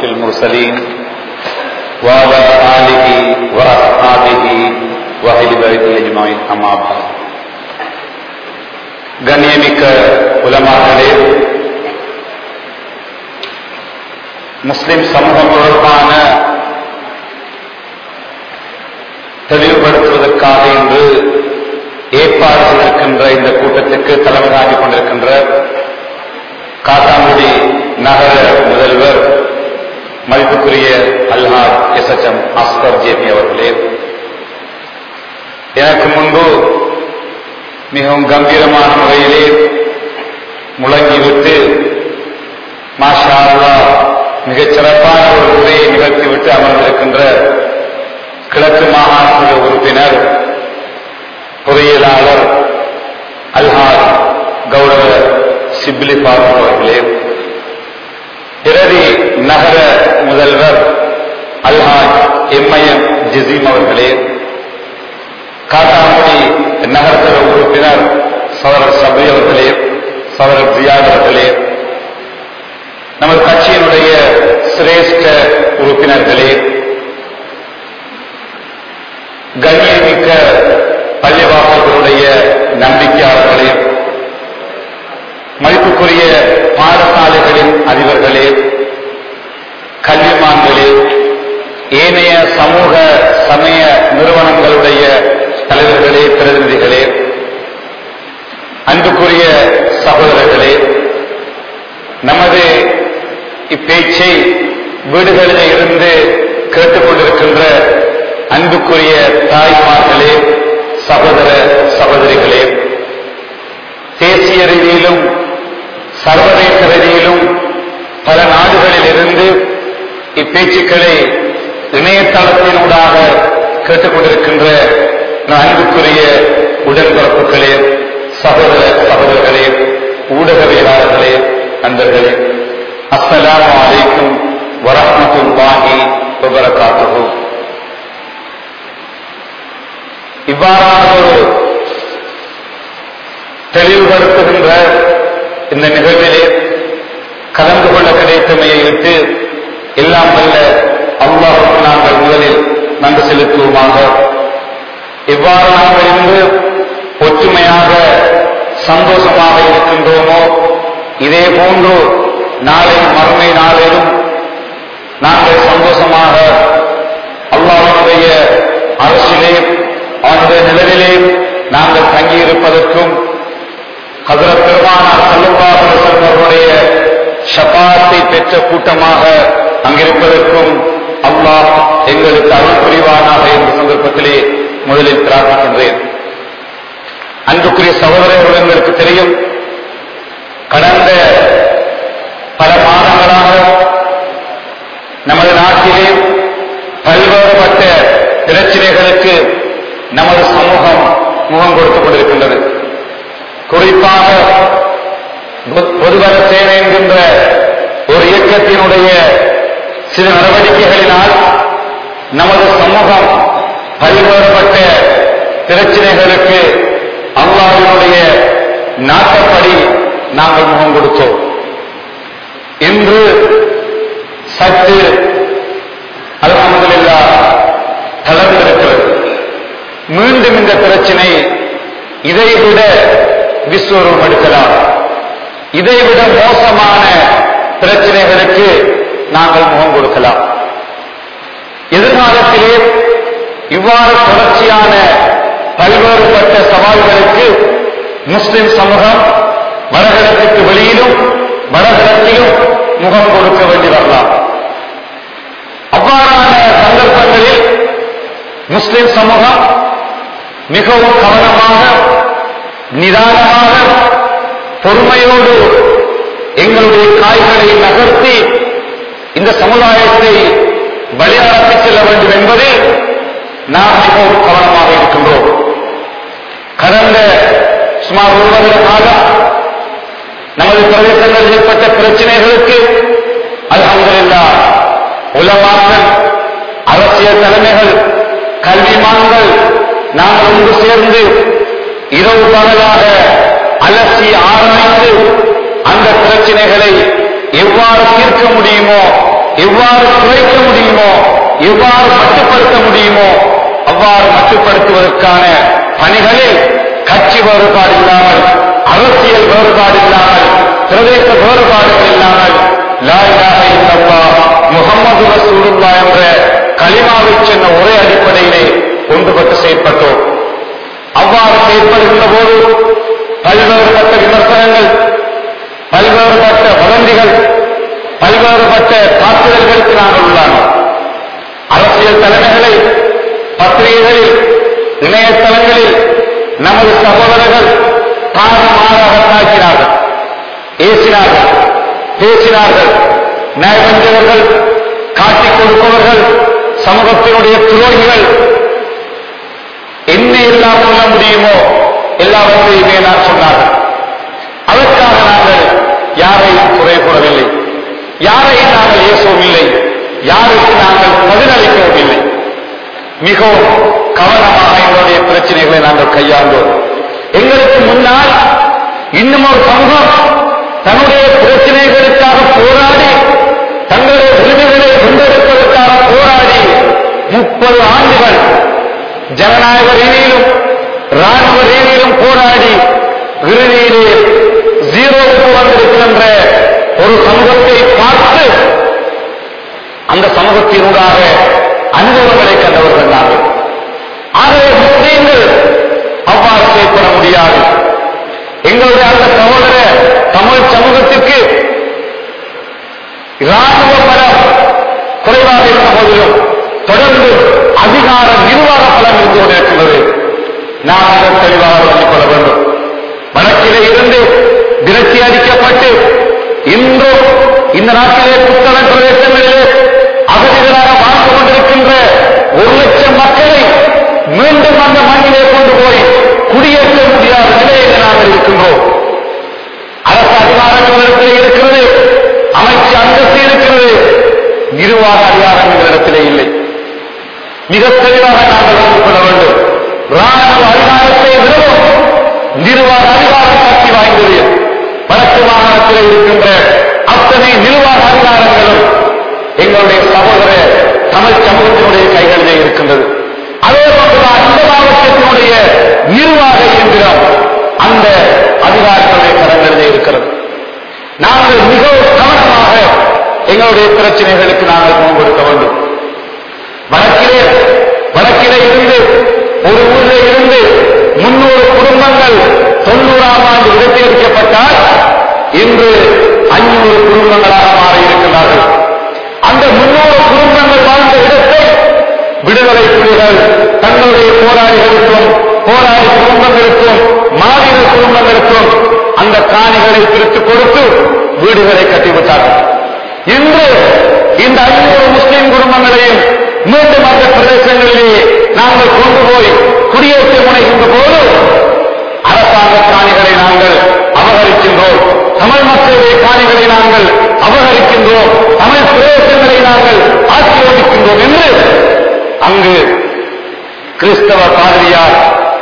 المرسلين وعلى آله وأصحابه وأهل بيته أجمعين أما بعد கண்ணியமிக்க உலமாக்களே முஸ்லிம் சமூகம் தொடர்பான தெளிவுபடுத்துவதற்காக இன்று ஏற்பாடு செய்திருக்கின்ற இந்த கூட்டத்துக்கு தலைமை தாங்கிக் கொண்டிருக்கின்ற காத்தாங்குடி நகர முதல்வர் மதிப்புக்குரிய Alhaj S H M Azgar JP அவர்களே எனக்கு முன்பு மிகவும் கம்பீரமான முறையிலே முழங்கிவிட்டு மாஷா அல்லா மிகச் சிறப்பான ஒரு உரையை நிகழ்த்திவிட்டு அமர்ந்திருக்கின்ற கிழக்கு மாகாண உறுப்பினர் பொறியியலாளர் அல்ஹாத் கௌரவ சிப்லி பாபு அவர்களே பிரதி நகர முதல்வர் அல்ஹாஜ் எம்ஐஎம் ஜசீம் அவர்களே காத்தாங்குடி நகர்த்தர உறுப்பினர் சவரர் சபரி அவர்களே சவரர் ஜியாத் அவர்களே நமது கட்சியினுடைய சிரேஷ்ட உறுப்பினர்களே கண்ணியமிக்க பள்ளிவாசல்களுடைய நம்பிக்கையாளர்களே மதிப்புக்குரிய பாடசாலைகளின் அதிபர்களே கல்விமான்களே ஏனைய சமூக சமய நிறுவனங்களுடைய தலைவர்களே பிரதிநிதிகளே அன்புக்குரிய சகோதரர்களே நமது இப்பேச்சை வீடுகளில் இருந்து கேட்டுக்கொண்டிருக்கின்ற அன்புக்குரிய தாய்மார்களே சகோதர சகோதரிகளே தேசிய ரீதியிலும் சர்வதேச ரீதியிலும் பல நாடுகளில் இருந்து இப்பேச்சுக்களை இணையதளத்தினூடாக கேட்டுக்கொண்டிருக்கின்ற அன்புக்குரிய உடன்பிறப்புகளே சகோதர சகோதரர்களே ஊடகவியலாளர்களே நண்பர்களே அஸ்ஸலாமு அலைக்கும் வரஹ்மத்துல்லாஹி வபரகாத்துஹு இவ்வாறான ஒரு தெளிவுபடுத்துகின்ற இந்த நிகழ்விலே கலந்து கொள்ள கிடைத்தமையை விட்டு எல்லாம் வல்ல அல்லாஹுக்கு நாங்கள் முதலில் நன்றி செலுத்துவோமாக எவ்வாறு நாங்கள் இன்று ஒற்றுமையாக சந்தோஷமாக இருக்கின்றோமோ இதே போன்று நாளை மறுமை நாளிலும் நாங்கள் சந்தோஷமாக அல்லாஹனுடைய அரசிலே அவனுடைய நிழலிலே நாங்கள் தங்கியிருப்பதற்கும் ஹசரத் பெருமானார் செல்லுவாசர்களுடைய ஷபாத்தை பெற்ற கூட்டமாக அங்கிருப்பதற்கும் அல்லாஹ் எங்களுக்கு அருள் புரிவானாக என்ற சந்தர்ப்பத்திலே முதலில் பிரார்த்திக்கின்றேன் அன்புக்குரிய சகோதரர்கள் எங்களுக்கு தெரியும் கடந்த பல மாதங்களாக நமது நாட்டிலே பல்வேறுபட்ட பிரச்சனைகளுக்கு நமது சமூகம் முகம் கொடுத்துக் கொண்டிருக்கின்றது குறிப்பாக பொதுவர சேவை என்கின்ற ஒரு இயக்கத்தினுடைய சில நடவடிக்கைகளினால் நமது சமூகம் பல்வேறுபட்ட பிரச்சனைகளுக்கு அல்லாவினுடைய நாட்டப்படி நாங்கள் முகம் கொடுத்தோம் இன்று சற்று அலமதுல்லா தளர்ந்திருக்கிறது மீண்டும் இந்த பிரச்சனை இதைவிட விஸ்வரூபம் எடுக்கலாம் இதைவிட மோசமான பிரச்சனைகளுக்கு நாங்கள் முகம் கொடுக்கலாம் எதிர்காலத்திலே இவ்வாறு தொடர்ச்சியான பல்வேறுபட்ட சவால்களுக்கு முஸ்லிம் சமூகம் வடகிழக்கு வெளியிலும் வடகிழக்கிலும் முகம் கொடுக்க வேண்டி வரலாம் அவ்வாறான சந்தர்ப்பங்களில் முஸ்லிம் சமூகம் மிகவும் கவனமாக நிதானமாக பொறுமையோடு எங்களுடைய காய்களை நகர்த்தி இந்த சமுதாயத்தை வழிநடத்தி செல்ல வேண்டும் என்பதில் நாம் மிகவும் கவனமாக இருக்கின்றோம் கடந்த சுமார் ஒரு வருட காலம் நமது பிரதேசங்களில் ஏற்பட்ட பிரச்சனைகளுக்கு அல்ஹம்துலில்லா உலமாக்கள் அரசியல் தலைமைகள் கல்விமான்கள் நாங்கள் ஒன்று சேர்ந்து இரவு பகலாக அலசி ஆராய்ந்து அந்த பிரச்சனைகளை எவ்வாறு தீர்க்க முடியுமோ எவ்வாறு குறைக்க முடியுமோ எவ்வாறு மட்டுப்படுத்த முடியுமோ அவ்வாறு மட்டுப்படுத்துவதற்கான பணிகளில் கட்சி வேறுபாடு இல்லாமல் அரசியல் வேறுபாடு இல்லாமல் பிரதேச வேறுபாடுகள் இல்லாமல் லா இலாஹ இல்லல்லாஹ் முகமது ரசூலுல்லா என்ற கலிமாவை சொன்ன ஒரே அடிப்படையிலே ஒன்றுபட்டு செயற்பட்டோம் அவ்வாறு செயற்படுகின்ற போது பல்வேறுபட்ட விமர்சனங்கள் பல்வேறுபட்ட வதந்திகள் பல்வேறுபட்ட தாக்குதல்களுக்கு நாங்கள் உள்ளானோம் அரசியல் தலைமைகளை பத்திரிகைகளில் இணையதளங்களில் நமது சகோதரர்கள் தாறுமாறாக தாக்கினார்கள் ஏசினார்கள் பேசினார்கள் நயவஞ்சகர்கள் காட்டிக் கொடுப்பவர்கள் சமூகத்தினுடைய துரோகிகள் என்ன எல்லாம் சொல்ல முடியுமோ எல்லாவற்றையுமே நான் சொன்னார்கள் அதற்காக நாங்கள் யாரையும் குறை கூறவில்லை யாரையும் நாங்கள் ஏசவும் இல்லை யாருக்கு நாங்கள் பதிலளிக்கவும் இல்லை மிகவும் கவனமாக எங்களுடைய பிரச்சனைகளை நாங்கள் கையாண்டோம் எங்களுக்கு முன்னால் இன்னும் ஒரு சமூகம் தன்னுடைய பிரச்சனைகளுக்காக போராடி தங்களுடைய உரிமைகளை வென்றெடுப்பதற்காக போராடி முப்பது ஆண்டுகள் ஜனநாயக ரீதியிலும் ராணுவ ரீதியிலும் போராடி இறுதியிலே ஜீரோவுக்கு வந்திருக்கின்ற ஒரு சமூகத்தை பார்த்து அந்த சமூகத்தினூடாக அனுபவங்களை கண்டவர்கள் நாங்கள் ஆகவே முஸ்லீம்கள் அவ்வாறு செயல்பட முடியாது எங்களுடைய அந்த சகோதர தமிழ் சமூகத்திற்கு இராணுவ பலம் குறைவாக இருந்த போதிலும் தொடர்ந்து அதிகார நிர்வாக பலம் இருந்து கொண்டிருக்கின்றது நாம் மிக தெளிவாக சொல்லிக் கொள்ள வேண்டும் வழக்கிலே இருந்து விரட்டி அடிக்கப்பட்டு இன்றும் இந்த நாட்டிலே புத்தளம் பிரதேசங்களிலே அகதிகளாக வாழ்ந்து கொண்டிருக்கின்ற ஒரு லட்சம் மக்களை மீண்டும் அந்த மண்ணிலே கொண்டு போய் குடியேற்ற முடியாத நிலையில் நாங்கள் இருக்கின்றோம் அரசு அதிகாரங்களிடத்திலே இருக்கிறது அமைச்சு அந்தஸ்து இருக்கிறது நிர்வாக அதிகாரம் எங்களிடத்திலே இல்லை மிக தெளிவாக நாங்கள் அறிந்து கொள்ள வேண்டும் ராணுவ அதிகாரத்தை விடவும் நிர்வாக அதிகாரம் சக்தி வாய்ந்தது வடக்கு மாகாணத்தில் இருக்கின்ற அத்தனை நிர்வாக அதிகாரங்களும் எங்களுடைய சகோதர தமிழ் சமூகத்தினுடைய கைகளிலே இருக்கின்றது அதே போன்றுதான் இந்த மாவட்டத்தினுடைய நிர்வாக இயந்திரம் அந்த அதிகாரிகளுடைய கரங்களிலே இருக்கிறது நாங்கள் மிகவும் கவனமாக எங்களுடைய பிரச்சனைகளுக்கு நாங்கள் முன்பெடுக்க வேண்டும் வடக்கிலே வடக்கிலே இருந்து ஒரு ஊரில் இருந்து முன்னூறு குடும்பங்கள் தொண்ணூறாம் ஆண்டு இடத்தேர்க்கப்பட்டால் இன்று அஞ்சூறு குடும்பங்களாக மாறியிருக்கிறார்கள் அந்த முன்னூறு குடும்பங்கள் வாழ்ந்த இடத்தை விடுதலை புலிகள் தங்களுடைய போராளிகளுக்கும் போராளி குடும்பங்களுக்கும் மாவீர குடும்பங்களுக்கும் அந்த காணிகளை பிரித்துக் கொடுத்து வீடுகளை கட்டிவிட்டார்கள் இன்று இந்த ஐநூறு முஸ்லிம் குடும்பங்களையும் மீண்டும் அந்த பிரதேசங்களிலே நாங்கள் கொண்டு போய் குடியேற்ற முனைகின்ற போது அரசாங்க காணிகளை நாங்கள் அபகரிக்கின்றோம் தமிழ் மக்களுடைய காணிகளை நாங்கள் அபகரிக்கின்றோம் தமிழ் பிரதேசங்களை நாங்கள் ஆக்கிரமிக்கின்றோம் என்று அங்கு கிறிஸ்தவ பாதிரியார்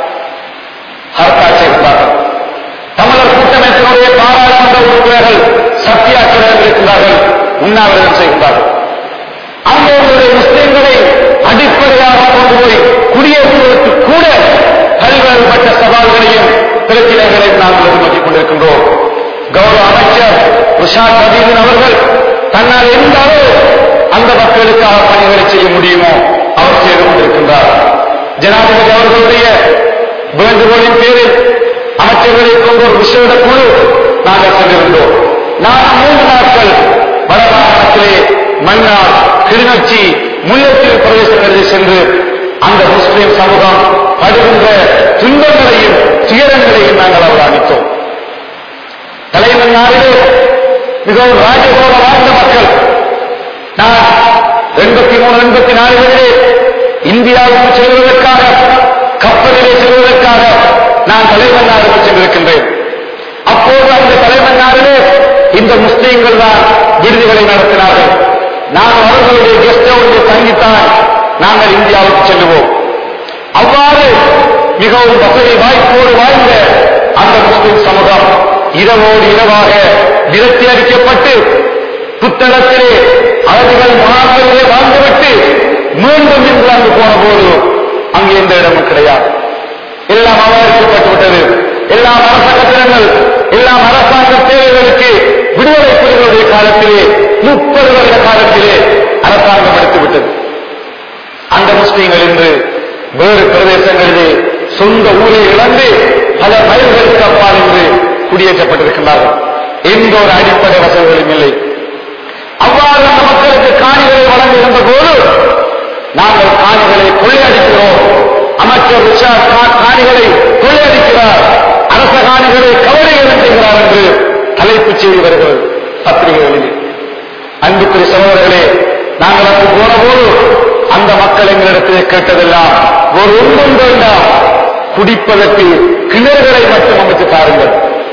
ஹர்த்தா செய்கிறார்கள் தமிழர் கூட்டமைப்பினுடைய பாராளுமன்ற உறுப்பினர்கள் சத்தியாகிரகம் இருக்கிறார்கள் உண்ணாவிரதம் செய்கிறார்கள் அங்கே உங்களுடைய முஸ்லிம்களை அடிப்படையாக கொண்டு போய் குடியேற்றுவதற்கு கூட பல்வேறுபட்ட சவால்களையும் பிரச்சனைகளையும் நாங்கள் எதிர்நோக்கிக் கொண்டிருக்கின்றோம் கௌரவ அமைச்சர் ருஷாத் அதீதன் அவர்கள் தன்னால் எந்த அளவு அந்த மக்களுக்காக பணிகளை செய்ய முடியுமோ அவர் செய்து கொண்டிருக்கின்றார் ஜனாதிபதி அவர்களுடைய வேண்டுகோளின் பேரில் அமைச்சர்களை கொண்ட ஒரு விசேட குழு நாங்கள் சென்றிருந்தோம் நான் மூன்று நாட்கள் வடமாகாணத்திலே மன்னார் கிளிநொச்சி முல்லைத்தீவு பிரதேசங்களில் சென்று அந்த முஸ்லிம் சமூகம் படுகின்ற துன்பங்களையும் துயரங்களையும் நாங்கள் அவதானித்தோம் தலைவர் நாளிலே மிகவும் ராஜகோல வாழ்ந்த மக்கள் நான் எண்பத்தி மூணு எண்பத்தி நாலுகளிலே இந்தியாவுக்கு செல்வதற்காக கப்பலிலே செல்வதற்காக நான் தலைவர் நாடுக்கு சென்றிருக்கின்றேன் அப்போது அந்த தலைவர் நாளிலே இந்த முஸ்லீம்கள் தான் விடுதிகளை நடத்தினார்கள் நான் அவர்களுடைய கெஸ்ட் ஹவுஸில் தங்கித்தான் நாங்கள் இந்தியாவுக்கு செல்லுவோம் அவ்வாறு மிகவும் வசதி வாய்ப்போடு வாழ்ந்த அந்த முஸ்லிம் சமூகம் இரவோடு இரவாக விரட்டி அடிக்கப்பட்டு புத்தளத்திலே அரபிகள் முகாம்களிலே வாழ்ந்துவிட்டு மீண்டும் இங்கிலாந்து போன போது அங்கே எந்த இடமும் கிடையாது எல்லாம் அவகரிக்கப்பட்டு விட்டது எல்லாம் அரச கட்டிடங்கள் எல்லாம் அரசாங்க தேவைகளுக்கு விடுதலை புலிகளுடைய காலத்திலே முப்பது வருட காலத்திலே அரசாங்கம் எடுத்துவிட்டது அந்த முஸ்லீம்கள் இன்று வேறு பிரதேசங்களிலே சொந்த ஊரை இழந்து பல மைல்களுக்கு அப்பால் இன்று குடியேற்றப்பட்டிருக்கின்றார்கள் எந்த ஒரு அடிப்படை வசதிகளும் இல்லை அவ்வாறு அந்த மக்களுக்கு காணிகளை வழங்குகின்ற போது நாங்கள் காணிகளை கொள்ளையடிக்கிறோம் அமைச்சர் ரிஷாத் கா- காணிகளை கொள்ளையடிக்கிறார் அரச காணிகளை கவலைகள் செய்கிறார் என்று தலைப்புச் செய்தி வருகிறது பத்திரிகைகளில் அன்புக்குரிய சகோதரர்களே நாங்கள் அங்கு போன போது அந்த மக்கள் எங்களிடத்தில் கேட்டதெல்லாம் ஒரு ஒன்றும் வேண்டாம் குடிப்பதற்கு கிணறுகளை மட்டும் அமைத்து தாருங்கள்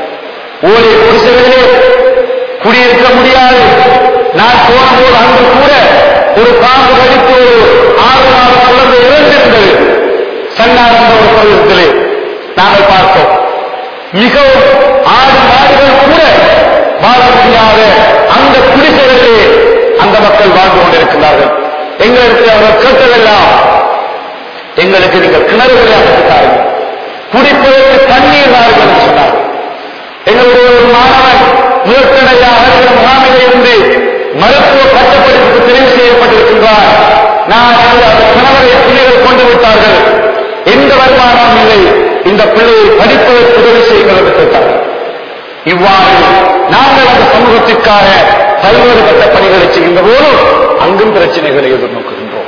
ஓலை குடிசைகளிலே குடியிருக்க முடியாது நான் போன போது அன்று கூட ஒரு பாம்பு கடித்து ஒரு ஆறு மாத குழந்தை இறந்திருந்தது சன்னார் என்ற ஒரு பிரதேசத்திலே நாங்கள் பார்த்தோம் மிகவும் ஆடு மாடுகள் கூட வாழ முடியாத அந்த குடிசைகளிலே அந்த மக்கள் வாழ்ந்து கொண்டிருக்கிறார்கள் எங்களுக்கு அவர்கள் கேட்டதெல்லாம் எங்களுக்கு நீங்கள் கிணறுகளை அமைத்தார்கள் குடிப்பதற்கு தண்ணீர் நார்கள் என்று சொன்னார்கள் எங்களுடைய ஒரு மாணவன் முதற்கடையாக இருக்கிற முகாமிலே இருந்து மருத்துவ பட்டப்படிப்புக்கு தெரிவு செய்யப்பட்டிருக்கின்றார் நான் அந்த கணவரை பிள்ளைகள் கொண்டு விட்டார்கள் எந்த வருமானமும் இல்லை இந்த பிள்ளையை படிப்பதற்கு உதவி செய்யுங்கள் என்று கேட்டார்கள் இவ்வாறு நாங்கள் அந்த சமூகத்திற்காக பல்வேறுபட்ட பணிகளை செய்கின்ற போது அங்கும் பிரச்சனைகளை எதிர்நோக்குகின்றோம்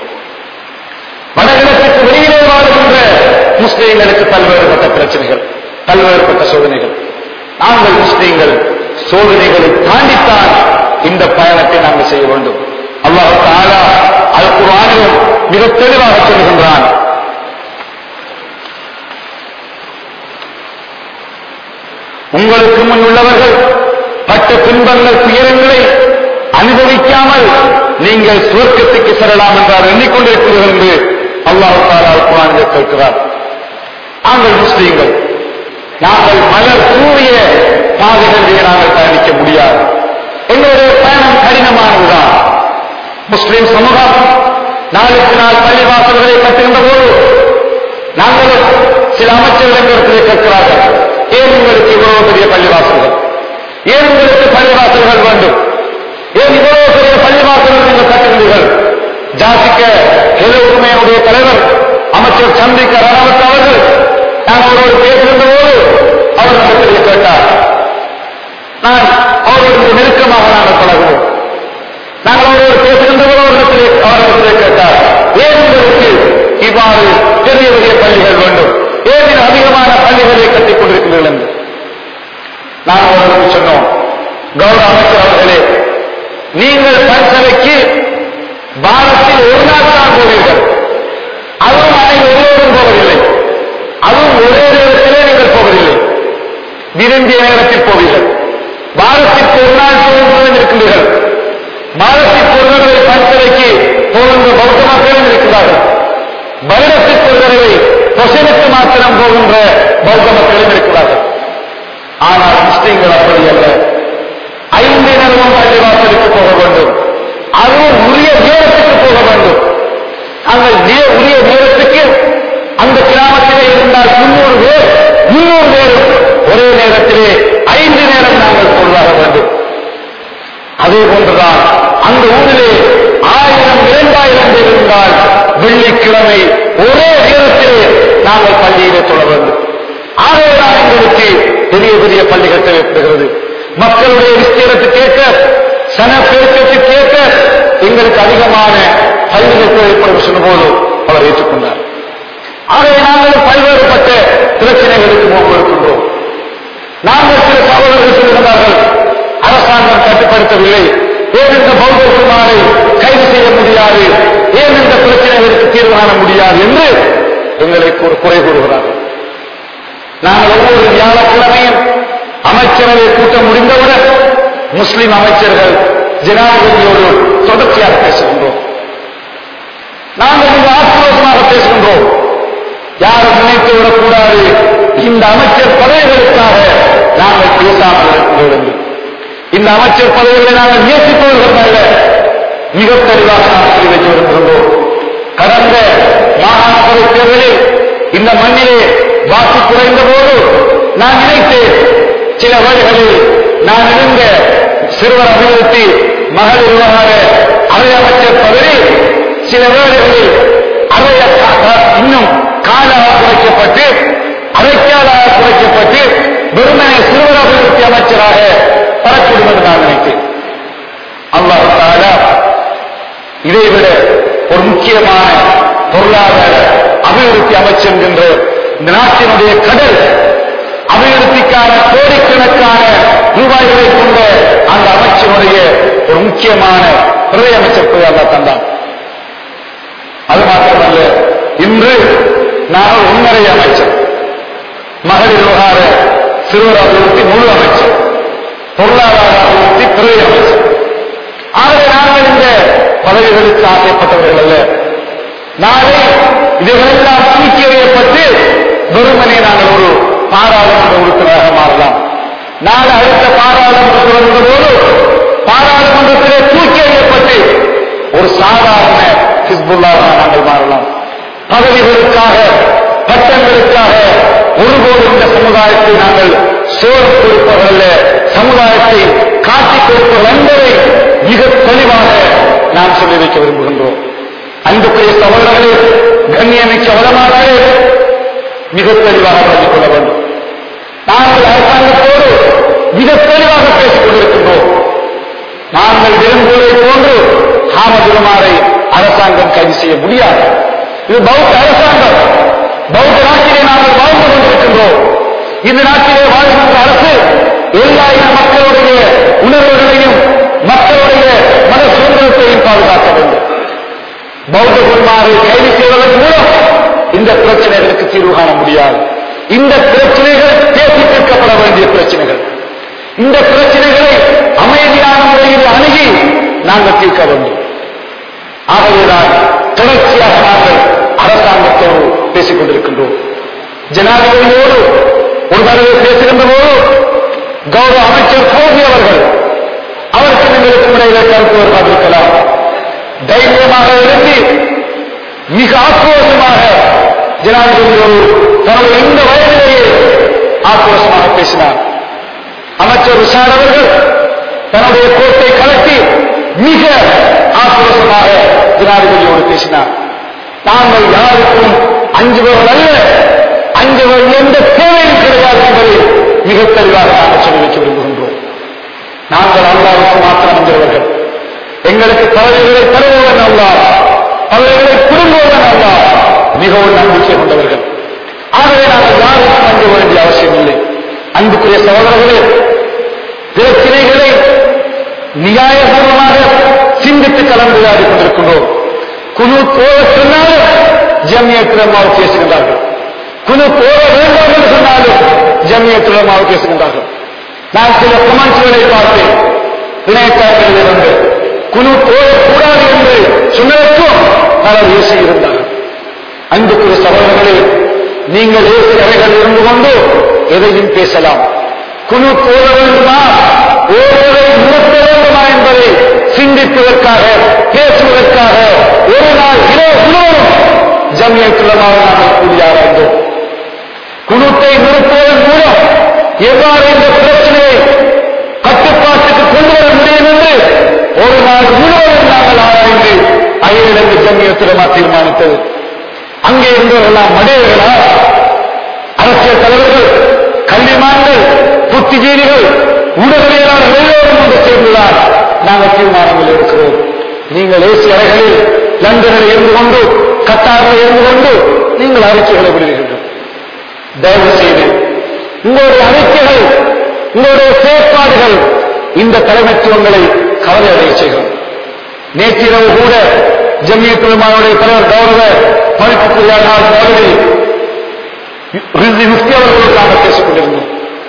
வடகிழக்கு வெளியிலே வாழ்கின்ற முஸ்லீம்களுக்கு பல்வேறுபட்ட பிரச்சனைகள் பல்வேறுபட்ட சோதனைகள் நாங்கள் முஸ்லீம்கள் சோதனைகளை தாண்டித்தான் இந்த பயணத்தை நாங்கள் செய்ய வேண்டும் அல்லாஹ் தாலா அது குரானிலும் மிக தெளிவாக சொல்கின்றான் உங்களுக்கு முன் உள்ளவர்கள் பட்ட துன்பங்கள் துயரங்களை அனுபவிக்காமல் நீங்கள் சுவர்க்கத்துக்கு செல்லலாம் என்றார் எண்ணிக்கொண்டிருக்கிறீர்கள் என்று அல்லாஹ் தாலா குரானில் கேட்கிறார் நாங்கள் முஸ்லீம்கள் நாங்கள் மலர் தூவிய பாதைகளிலே நாங்கள் பயணிக்க முடியாது எங்களுடைய பயணம் கடினமானதுதான் முஸ்லிம் சமூகம் நாளுக்கு நாள் பள்ளிவாசல்களை கட்டுகின்ற போது நாங்களும் சில அமைச்சர்கள் எங்களிடத்திலே கேட்கிறார்கள் ஏன் உங்களுக்கு இவ்வளவு பெரிய பள்ளிவாசல்கள் ஏன் உங்களுக்கு பள்ளிவாசல்கள் வேண்டும் ஏன் இவ்வளவு பெரிய பள்ளிவாசல்கள் நீங்கள் கட்டுகிறீர்கள் ஜாசிக்க எது உரிமையுடைய தலைவர் அமைச்சர் சந்திக்க ரணவத் அவர்கள் நான் அவரோடு பேசுகின்ற போது அவர் நம்மிடத்திலே கேட்டார் நான் அவர்களுக்கு நெருக்கமாக நாங்கள் பழகுவோம் நாங்கள் அவரோடு பேசுகின்ற போது அவரிடத்திலே அவரிடத்திலே கேட்டார் ஏன் உங்களுக்கு இவ்வாறு பெரிய பெரிய பள்ளிகள் வேண்டும் ஏன் இது அதிகமான பள்ளிகளை கட்டிக் கொண்டிருக்கிறீர்கள் என்று நான் அவர்களுக்கு சொன்னோம் கௌரவ அமைச்சர் அவர்களே நீங்கள் பரிசலைக்கு பாரத்தில் ஒரு நாள் தான் போவீர்கள் அதுவும் அனைவரும் எல்லோரும் போவதில்லை அதுவும் ஒரே நேரத்திலே நீங்கள் போவதில்லை விரும்பிய நேரத்தில் போவீர்கள் பாரத்திற்கு ஒரு நாள் போவதும் இருக்கின்றீர்கள் மாதத்திற்கு ஒரு தடவை பரிசலைக்கு போகின்ற பௌத்த மக்களும் இருக்கிறார்கள் வருடத்திற்கு ஒரு தடவை பொசனுக்கு மாத்திரம் போகின்ற பௌத்த மக்களும் இருக்கிறார்கள் ஆனால் முஸ்லீம்கள் அப்படி அல்ல ஐந்து நேரமும் பள்ளிவாசலுக்கு போக வேண்டும் அதுவும் உரிய நேரத்துக்கு போக வேண்டும் நாங்கள் நே- உரிய நேரத்துக்கு அந்த கிராமத்திலே இருந்தால் முன்னூறு பேர் முன்னூறு பேரும் ஒரே நேரத்திலே ஐந்து நேரம் நாங்கள் கொள்ளாக வேண்டும் அதே போன்றுதான் அந்த ஊரிலே ஆயிரம் இரண்டாயிரம் பேர் இருந்தால் வெள்ளிக்கிழமை ஒரே நேரத்திலே நாங்கள் பள்ளியிலே தொழ வேண்டும் ஆகவேதான் எங்களுக்கு பெரிய பெரிய பள்ளிகள் தேவைப்படுகிறது மக்களுடைய விஸ்தீரத்தை கேட்க சன பெருக்கத்தை கேட்க எங்களுக்கு அதிகமான பள்ளிகள் தேவைப்படும் சொன்னபோது அவர் ஏற்றுக்கொண்டார் ஆகவே நாங்கள் பல்வேறுபட்ட பிரச்சனைகளுக்கு முன்னிருக்கின்றோம் நாங்கள் சில சகோதரர்கள் சொல்லுகிறார்கள் அரசாங்கம் கட்டுப்படுத்தவில்லை ஏன் இந்த பௌத்த குமாரை கைது செய்ய முடியாது ஏன் இந்த பிரச்சனைகளுக்கு தீர்வு காண முடியாது என்று எங்களை ஒரு குறை கூறுகிறார்கள் நாங்கள் ஒவ்வொரு வியாழக்கிழமையும் அமைச்சரவை கூட்டம் முடிந்தவுடன் முஸ்லிம் அமைச்சர்கள் ஜனாதிபதியோடு தொடர்ச்சியாக பேசுகின்றோம் நாங்கள் மிக ஆக்ரோஷமாக பேசுகின்றோம் யாரும் நினைத்து விடக்கூடாது இந்த அமைச்சர் பதவிகளுக்காக நாங்கள் பேசாமல் இருக்கிறோம் என்று இந்த அமைச்சர் பதவிகளை நாங்கள் நேசிப்பவர்கள் அல்ல மிக தெளிவாக நாம் சொல்லி வைக்க விரும்புகின்றோம் கடந்த மாகாண சபை தேர்தலில் இந்த மண்ணிலே வாக்கு குறைந்த போது நான் நினைத்தேன் சில வழிகளில் நான் இருந்த சிறுவர் அபிவிருத்தி மகளிர் விவகார அவை அமைச்சர் பதவி சில வேளைகளில் அவை இன்னும் காலாக குறைக்கப்பட்டு அரைக்காலாக குறைக்கப்பட்டு வெறுமனே சிறுவர் அபிவிருத்தி அமைச்சராக வரக்கூடும் என்று நான் நினைத்தேன் அல்லாஹ் தாலா இதைவிட ஒரு முக்கியமான பொருளாதார அபிவிருத்தி அமைச்சு என்கின்ற இந்த நாட்டினுடைய கடல் அபிவிருத்திக்கான கோடிக்கணக்கான ரூபாய்களை கொண்ட அந்த அமைச்சினுடைய ஒரு முக்கியமான பிரதி அமைச்சர் போய் அல்லா தந்தான் அது மாத்திரமல்ல இன்று நான் ஒரு உன்னரை அமைச்சர் மகளிர் விவகார சிறுவர் அபிவிருத்தி முழு அமைச்சர் பொருளாதார அபிவிருத்தி பிரதி அமைச்சர் ஆகவே நாங்கள் இந்த பதவிகளுக்கு ஆசைப்பட்டவர்கள் அல்ல நாளை இதுகளெல்லாம் தூக்கி எறியப்பட்டு வெறுமனே நாங்கள் ஒரு பாராளுமன்ற உறுப்பினராக மாறலாம் நாளை அடுத்த பாராளுமன்றத்தில் வருகிற போது பாராளுமன்றத்திலே தூக்கி எறியப்பட்டு ஒரு சாதாரண ஹிஸ்புல்லாக நாங்கள் மாறலாம் பதவிகளுக்காக பட்டங்களுக்காக ஒருபோது இந்த சமுதாயத்தை நாங்கள் சோறு கொடுப்பவர்கள் அல்ல சமுதாயத்தை காட்டிக் கொடுப்பவர்கள் என்பதை மிக தெளிவாக நாம் சொல்லி வைக்க விரும்புகின்றோம் அன்புக்குரிய சகோதரர்களே கண்ணியமிக்க வளமானே மிக தெளிவாக விளங்கிக் கொள்ள வேண்டும் நாங்கள் அரசாங்கத்தோடு மிக தெளிவாக பேசிக் கொண்டிருக்கின்றோம் நாங்கள் விரும்புவதை போன்று காமதுரமாரை அரசாங்கம் கைது செய்ய முடியாது இது பௌத்த அரசாங்கம் பௌத்த நாட்டிலே நாங்கள் வாழ்ந்து கொண்டிருக்கின்றோம் இந்த நாட்டிலே வாழ்கின்ற அரசு எல்லா இன மக்களுடைய உணர்வுகளையும் மக்களுடைய மன சுதந்திரத்தையும் பாதுகாக்க வேண்டும் பௌத்த குருமாரை கைது செய்வதன் மூலம் இந்த பிரச்சனைகளுக்கு தீர்வு காண முடியாது இந்த பிரச்சனைகள் பேசி தீர்க்கப்பட வேண்டிய பிரச்சனைகள் இந்த பிரச்சனைகளை அமைதியான முறையில் அணுகி நாங்கள் தீர்க்க வேண்டும் ஆகவேதான் தொடர்ச்சியாக நாங்கள் அரசாங்கத்தோடு பேசிக் கொண்டிருக்கின்றோம் ஜனாதிபதியோடு ஒரு தடவை பேசுகின்ற போது கௌரவ அமைச்சர் கோபி அவர்கள் அவருக்கு எங்களுக்கு இடையில கருத்து வருவாக இருக்கலாம் தைரியமாக எழுந்து மிக ஆக்ரோஷமாக ஜனாதிபதியோடு தனது இந்த வயதிலேயே ஆக்ரோஷமாக பேசினார் அமைச்சர் விஷால் அவர்கள் தன்னுடைய கோட்டை கலட்டி மிக ஆக்ரோஷமாக ஜனாதிபதியோடு பேசினார் நாங்கள் யாருக்கும் அஞ்சுபவர்கள் அல்ல அஞ்சுபவர்கள் எந்த தேவையும் கிடையாது என்பதை மிக தெளிவாக நாங்கள் சொல்லி வைக்க விரும்புகின்றோம் நாங்கள் அல்லாவுக்கு மாத்திரம் அஞ்சவர்கள் எங்களுக்கு பதவிகளை தருபவன் அல்லா பதவிகளை குடும்பவன் அல்லா மிகவும் நம்பிக்கை கொண்டவர்கள் ஆகவே நாங்கள் யாருக்கும் அஞ்ச வேண்டிய அவசியம் இல்லை அன்புக்குரிய சகோதரர்களே பிரச்சனைகளை நியாயபூர்வமாக சிந்தித்து கலந்துரையாடி கொண்டிருக்கின்றோம் குழு போக சொன்னாலும் ஜமியத்திரமாக பேசுகின்றார்கள் குழு போக வேண்டாம் என்று சொன்னாலும் ஜமியத்திரமாக பேசுகின்றார்கள் நான் சில கமெண்ட்ஸ்களை பார்த்தேன் இணையதளங்களில் இருந்து குழு போகக்கூடாது என்று சொன்னதற்கும் பலர் ஏசி இருந்தார்கள் அன்புக்குரிய சகோதரர்களே நீங்கள் ஏசி அறைகள் இருந்து கொண்டு எதையும் பேசலாம் குழு போக வேண்டுமா ஓடுவதை நிறுத்த வேண்டுமா என்பதை சிந்திப்பதற்காக பேசுவதற்காக ஒரு நாள் இரவு முழுவதும் ஜமியத்துள்ளமாக நாங்கள் கூடி ஆராய்ந்தோம் குழுத்தை நிறுத்துவதன் மூலம் எவ்வாறு இந்த பிரச்சனையை கட்டுப்பாட்டுக்கு கொண்டு வர முடியும் என்று ஒரு நாள் முழுவதும் நாங்கள் ஆராய்ந்து அயலிழந்து ஜமியத்துலமா தீர்மானித்தது அங்கே இருந்தவர்களாம் மடையர்களா அரசியல் தலைவர்கள் கல்விமான்கள் புத்திஜீவிகள் ஊடகவியலாளர்கள் எல்லோரும் ஒன்று சேர்ந்துதான் நாங்கள் தீர்மானங்கள் இருக்கிறோம் நீங்கள் ஏசி அறைகளில் லண்டனில் இருந்து கொண்டு கத்தாரில் இருந்து கொண்டு நீங்கள் அறிக்கைகளை விடுவீர்கள் தயவு செய்து உங்களுடைய அறிக்கைகள் உங்களுடைய செயற்பாடுகள் இந்த தலைமைத்துவங்களை கவலை அடைய செய்கிறோம் நேற்றிரவு கூட ஜமியத்துலமாவுடைய தலைவர் கௌரவ படிப்புக்குரிய நாள் மோதலி முஃப்தி அவர்களோடு நாங்கள் பேசிக் கொண்டிருந்தோம்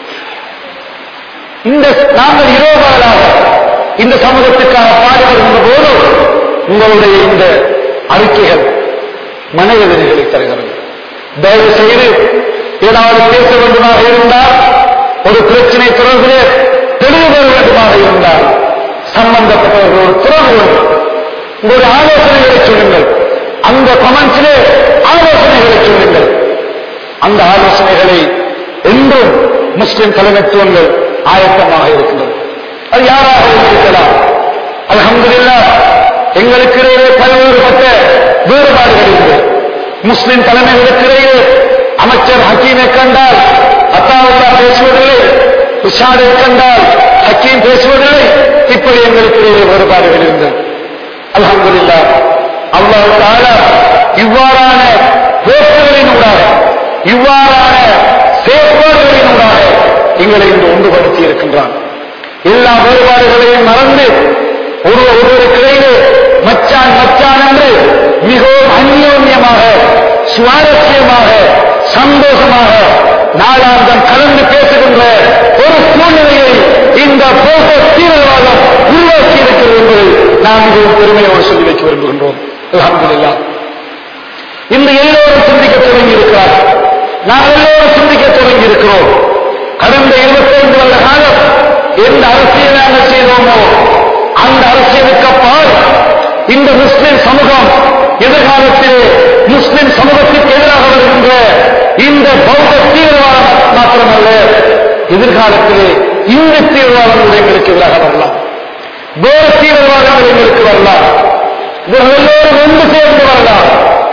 இந்த நாங்கள் இரவுகளாக இந்த சமூகத்துக்காக பாடுபடுகின்ற போது உங்களுடைய இந்த அறிக்கைகள் மனவேதனைகளை தருகிறது தயவு செய்து ஏதாவது பேச வேண்டுமாக இருந்தால் ஒரு பிரச்சனை தொடர்பிலே தெளிவு வர வேண்டுமாக இருந்தால் சம்பந்தப்பட்டவர்களோடு தொடர்பு கொள்ளுங்கள் உங்களுடைய ஆலோசனைகளை சொல்லுங்கள் அந்த கமெண்ட்ஸிலே ஆலோசனைகளை சொல்லுங்கள் அந்த ஆலோசனைகளை என்றும் முஸ்லிம் தலைமைத்துவங்கள் ஆயத்தமாக இருக்கின்றது அது யாராக இருக்கலாம் அல்ஹம்துலில்லா எங்களுக்கு இடையே பல்வேறுபட்ட வேறுபாடுகள் இல்லை முஸ்லிம் தலைமைகளுக்கு இடையே அமைச்சர் ஹக்கீமை கண்டால் அத்தாவுல்லா பேசுவதில்லை உஷாதை கண்டால் ஹக்கீம் பேசுவதில்லை இப்படி எங்களுக்கு இடையே வேறுபாடுகள் இருந்தது அல்ஹம்துலில்லா அல்லாஹ் தாலா இவ்வாறான போக்குகளினூடாக இவ்வாறான செயற்பாடுகளினூடாக எங்களை இன்று ஒன்றுபடுத்தி இருக்கின்றான் எல்லா வேறுபாடுகளையும் மறந்து ஒரு ஒருவருக்கு இடையே மச்சான் மச்சான் என்று மிகவும் அந்யோன்யமாக சுவாரஸ்யமாக சந்தோஷமாக நாளாந்தம் கலந்து பேசுகின்ற ஒரு சூழ்நிலையை இந்த போக தீவிரவாதம் உருவாக்கி இருக்கிறது என்பதை நாம் மிகவும் பெருமையோடு சொல்லி வைக்க விரும்புகின்றோம் அல்ஹம்துலில்லாஹ் இன்று எல்லோரும் சிந்திக்க தொடங்கி இருக்கிறார்கள் நாம் எல்லோரும் சிந்திக்க தொடங்கி இருக்கிறோம் கடந்த இருபத்தைந்து வருட காலம் எந்த அரசியல் நாங்கள் செய்தோமோ அந்த அரசியலுக்கு அப்பால் இந்த முஸ்லிம் சமூகம் எதிர்காலத்திலே முஸ்லிம் சமூகத்திற்கு எதிராக வருகின்ற இந்த பௌத்த தீவிரவாதம் மாத்திரமல்ல எதிர்காலத்திலே இந்த தீவிரவாதங்கள் எங்களுக்கு எதிராக வரலாம் வேறு தீவிரவாதங்கள் எங்களுக்கு வரலாம் இவர்கள் எல்லோரும் ஒன்று சேர்ந்து வரலாம்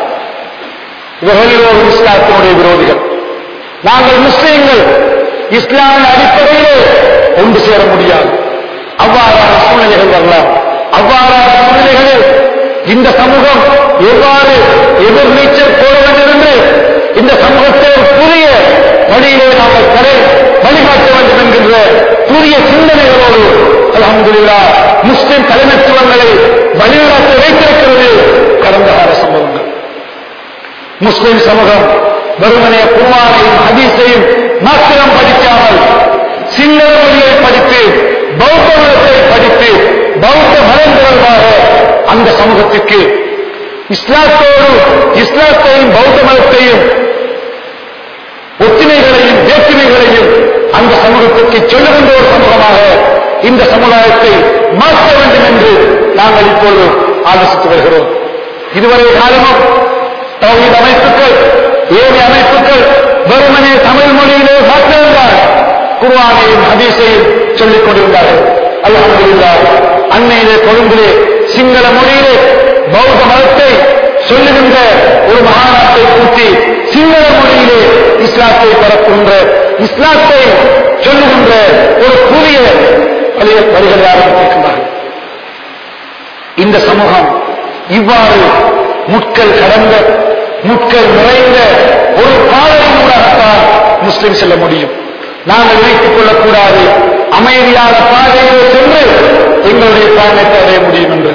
இவர்கள் எல்லோரும் இஸ்லாத்தினுடைய விரோதிகள் நாங்கள் முஸ்லீம்கள் இஸ்லாமின் அடிப்படையிலே ஒன்று சேர முடியாது அவ்வாறான சூழ்நிலைகள் வரலாம் அவ்வாறான சூழ்நிலைகளில் இந்த சமூகம் எவ்வாறு எதிர்நீச்சல் போட வேண்டும் என்று இந்த சமூகத்தை ஒரு புதிய வழியிலே நாங்கள் கடை வழிகாட்ட வேண்டும் என்கின்ற புதிய சிந்தனைகளோடு அல்ஹம்துலில்லாஹ் முஸ்லிம் தலைமைத்துவங்களை வழிநடத்த வைத்திருக்கிறது கடந்த கால சம்பவங்கள் முஸ்லிம் சமூகம் வெறுமனே குர்ஆனையும் ஹதீஸையும் மாத்திரம் படிக்காமல் சிங்கள மொழியை படித்து பௌத்த மதத்தை படித்து பௌத்த மதம் தொடர்பாக அந்த சமூகத்துக்கு இஸ்லாத்தோடு இஸ்லாத்தையும் பௌத்த மதத்தையும் ஒற்றுமைகளையும் வேற்றுமைகளையும் அந்த சமூகத்திற்கு சொல்லுகின்ற ஒரு சமூகமாக இந்த சமுதாயத்தை மாற்ற வேண்டும் என்று நாங்கள் இப்போது ஆலோசித்து வருகிறோம் இதுவரை காலமும் தௌஹீத் அமைப்புகள் ஏழை அமைப்புகள் வெறுமனே தமிழ் மொழியிலே மாற்றிருந்தார் குர்ஆனையும் ஹதீஸையும் சொல்லிக் கொண்டிருந்தார்கள் அல்ஹம்துலில்லாஹ் அன்னையிலே கொழும்பிலே சிங்கள மொழியிலே பௌத்த மதத்தை சொல்லுகின்ற ஒரு மகாநாட்டை கூட்டி சிங்கள மொழியிலே இஸ்லாத்தை பரப்புகின்ற இஸ்லாத்தை சொல்லுகின்ற ஒரு புதிய வழியை வழிகளை ஆரம்பித்திருக்கின்றார்கள் இந்த சமூகம் இவ்வாறு முட்கள் கடந்த முட்கள் நிறைந்த ஒரு பாதையினூடாகத்தான் முஸ்லிம் செல்ல முடியும் நாங்கள் நினைத்துக் கொள்ளக்கூடாது அமைதியான பாதையிலே சென்று எங்களுடைய பயணத்தை அடைய முடியும் என்று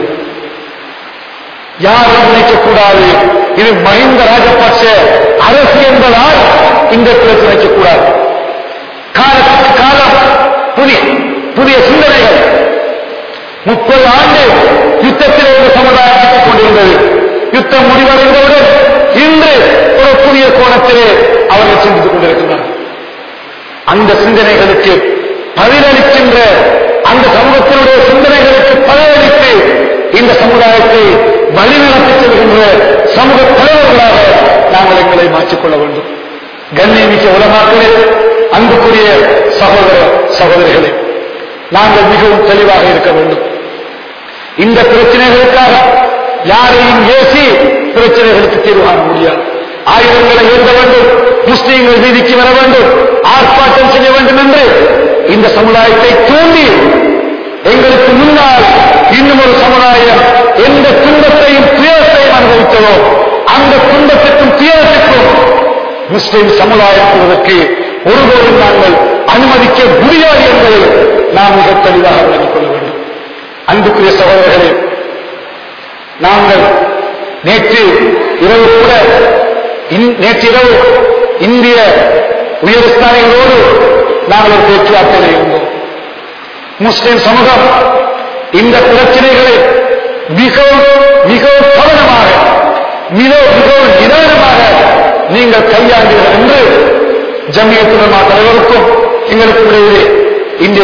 யாரும் நினைக்கக்கூடாது இது மஹிந்த ராஜபக்ச அரசு என்பதால் இந்த பிரச்சனை நினைக்கக்கூடாது காலத்துக்கு காலம் புதிய புதிய சிந்தனைகள் முப்பது ஆண்டு யுத்தத்தில் ஒரு சமுதாயம் சிக்கிக் கொண்டிருந்தது யுத்தம் முடிவடைந்தவுடன் இன்று ஒரு புதிய கோணத்திலே அவர்கள் சிந்தித்துக் கொண்டிருக்கின்றனர் அந்த சிந்தனைகளுக்கு பதிலளிக்கின்ற அந்த சமூகத்தினுடைய சிந்தனைகளுக்கு பதிலளித்து இந்த சமுதாயத்தை வழிநடத்தி செல்கின்ற சமூக தலைவர்களாக நாங்கள் எங்களை மாற்றிக்கொள்ள வேண்டும் கண்ணியமிக்க உலமாக்களே அன்புக்குரிய சகோதர சகோதரிகளே நாங்கள் மிகவும் தெளிவாக இருக்க வேண்டும் இந்த பிரச்சனைகளுக்காக யாரையும் ஏசி பிரச்சனைகளுக்கு தீர்வு காண முடியாது ஆயுதங்களை ஏற்க வேண்டும் முஸ்லீம்கள் வீதிக்கு வர வேண்டும் ஆர்ப்பாட்டம் செய்ய வேண்டும் என்று இந்த சமுதாயத்தை தூண்டி எங்களுக்கு முன்னால் இன்னும் ஒரு சமுதாயம் எந்த துன்பத்தையும் துயரத்தையும் அனுபவித்ததோ அந்த துன்பத்திற்கும் துயரத்திற்கும் முஸ்லிம் சமுதாயம் போவதற்கு ஒருபோதும் நாங்கள் அனுமதிக்க முடியாது என்பதை நாம் மிக தெளிவாக விளங்கிக் கொள்ள வேண்டும் அன்புக்குரிய சகோதரர்களே நாங்கள் நேற்று இரவு கூட இன்- நேற்று இரவு இந்திய உயர்ஸ்தானிகளோடு நாங்கள் ஒரு பேச்சுவார்த்தையில் இருந்தோம் முஸ்லிம் சமூகம் இந்த பிரச்சனைகளை மிகவும் மிகவும் கவனமாக மிக- மிகவும் நிதானமாக நீங்கள் கையாண்டீர்கள் என்று ஜமியத்துலமா தலைவருக்கும் எங்களுக்கு இடையிலே இந்திய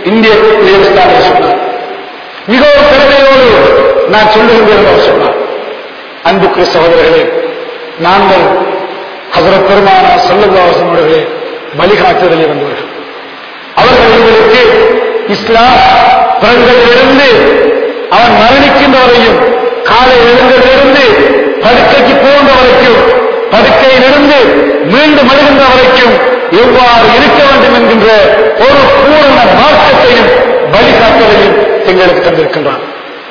இந்திய குடியரசுத்தானே சொன்னார் மிகவும் பெருமையோடு நான் சொல்லுகின்றேன் அவர் சொன்னார் அன்புக்கு சகோதரர்களே நாங்கள் ஹசரத் பெருமான சல்லுல்லாசன் அவர்களே வழிகாட்டுதலில் வந்தவர்கள் அவர்கள் எங்களுக்கு இஸ்லாம் பிறந்ததிலிருந்து அவன் மரணிக்கின்ற வரையும் காலை எழுந்ததிலிருந்து படுக்கைக்கு போன்ற வரைக்கும் படுக்கையிலிருந்து மீண்டும் எழுகின்ற வரைக்கும் எவ்வாறு இருக்க வேண்டும் என்கின்ற ஒரு பூரண மார்க்கத்தையும் வழிகாட்டுதலையும் எங்களுக்கு தந்திருக்கின்றான்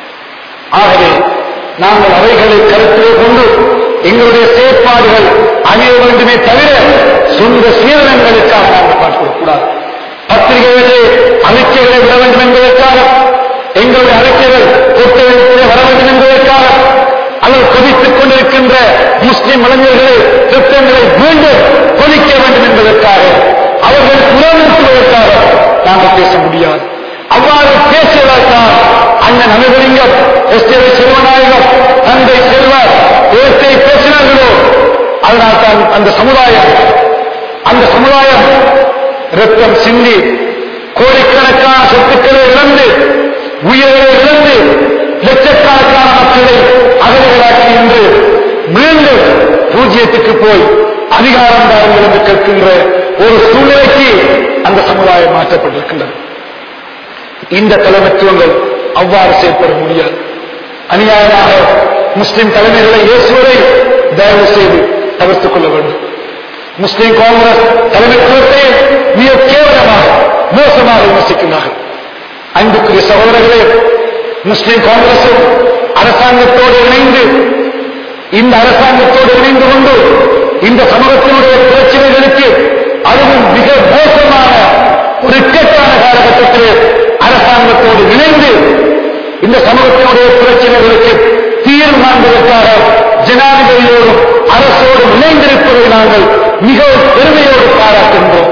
ஆகவே நாங்கள் அவைகளை கருத்திலே கொண்டு எங்களுடைய செயற்பாடுகள் அணிய வேண்டுமே தவிர சொந்த சீரணங்களுக்காக நாங்கள் பார்க்கக்கூடாது பத்திரிகைகளிலே அறிக்கைகளை விட வேண்டும் என்பதற்காக எங்களுடைய அறிக்கைகள் கூட்டத்திலே வர வேண்டும் என்பதற்காக அவர் கொதித்துக் கொண்டிருக்கின்ற முஸ்லிம் இளைஞர்களை திட்டங்களை மீண்டும் கொதிக்க வேண்டும் என்பதற்காக அவர்கள் புலனூட்டுவதற்காக நாங்கள் பேச முடியாது அவ்வாறு பேசுவதற்காக அண்ணன் அனுபலிங்கம் எஸ் ஏ செல்வநாயகம் தந்தை செல்வர் பேசை பேசினார்களோ அதனால் தான் அந்த சமுதாயம் அந்த சமுதாயம் ரத்தம் சிந்தி கோடிக்கணக்கான சொத்துக்களை இழந்து உயிரை இழந்து லட்சக்கணக்கான மக்களை அகதிகளாக்கி இன்று மீண்டும் பூஜ்ஜியத்துக்கு போய் அதிகாரம் தாருங்கள் என்று கேட்கின்ற ஒரு சூழ்நிலைக்கு அந்த சமுதாயம் மாற்றப்பட்டிருக்கின்றது இந்த தலைமைத்துவங்கள் அவ்வாறு செயல்பட முடியாது அநியாயமாக முஸ்லிம் தலைமைகளை இயேசுவதை தயவு செய்து தவிர்த்துக் கொள்ள வேண்டும் முஸ்லிம் காங்கிரஸ் தலைமைத்துவத்தை மிக கேவலமாக மோசமாக விமர்சிக்கின்றார்கள் அன்புக்குரிய சகோதரர்களே முஸ்லிம் காங்கிரசும் அரசாங்கத்தோடு இணைந்து இந்த அரசாங்கத்தோடு இணைந்து கொண்டு இந்த சமூகத்தினுடைய பிரச்சனைகளுக்கு அதுவும் மிக மோசமான ஒரு இக்கட்டான காலகட்டத்தில் அரசாங்கத்தோடு இணைந்து இந்த சமூகத்தினுடைய பிரச்சனைகளுக்கு தீர்வு காண்பதற்காக ஜனாதிபதியோடும் அரசோடும் இணைந்திருப்பதை நாங்கள் மிகவும் பெருமையோடு பாராட்டுகின்றோம்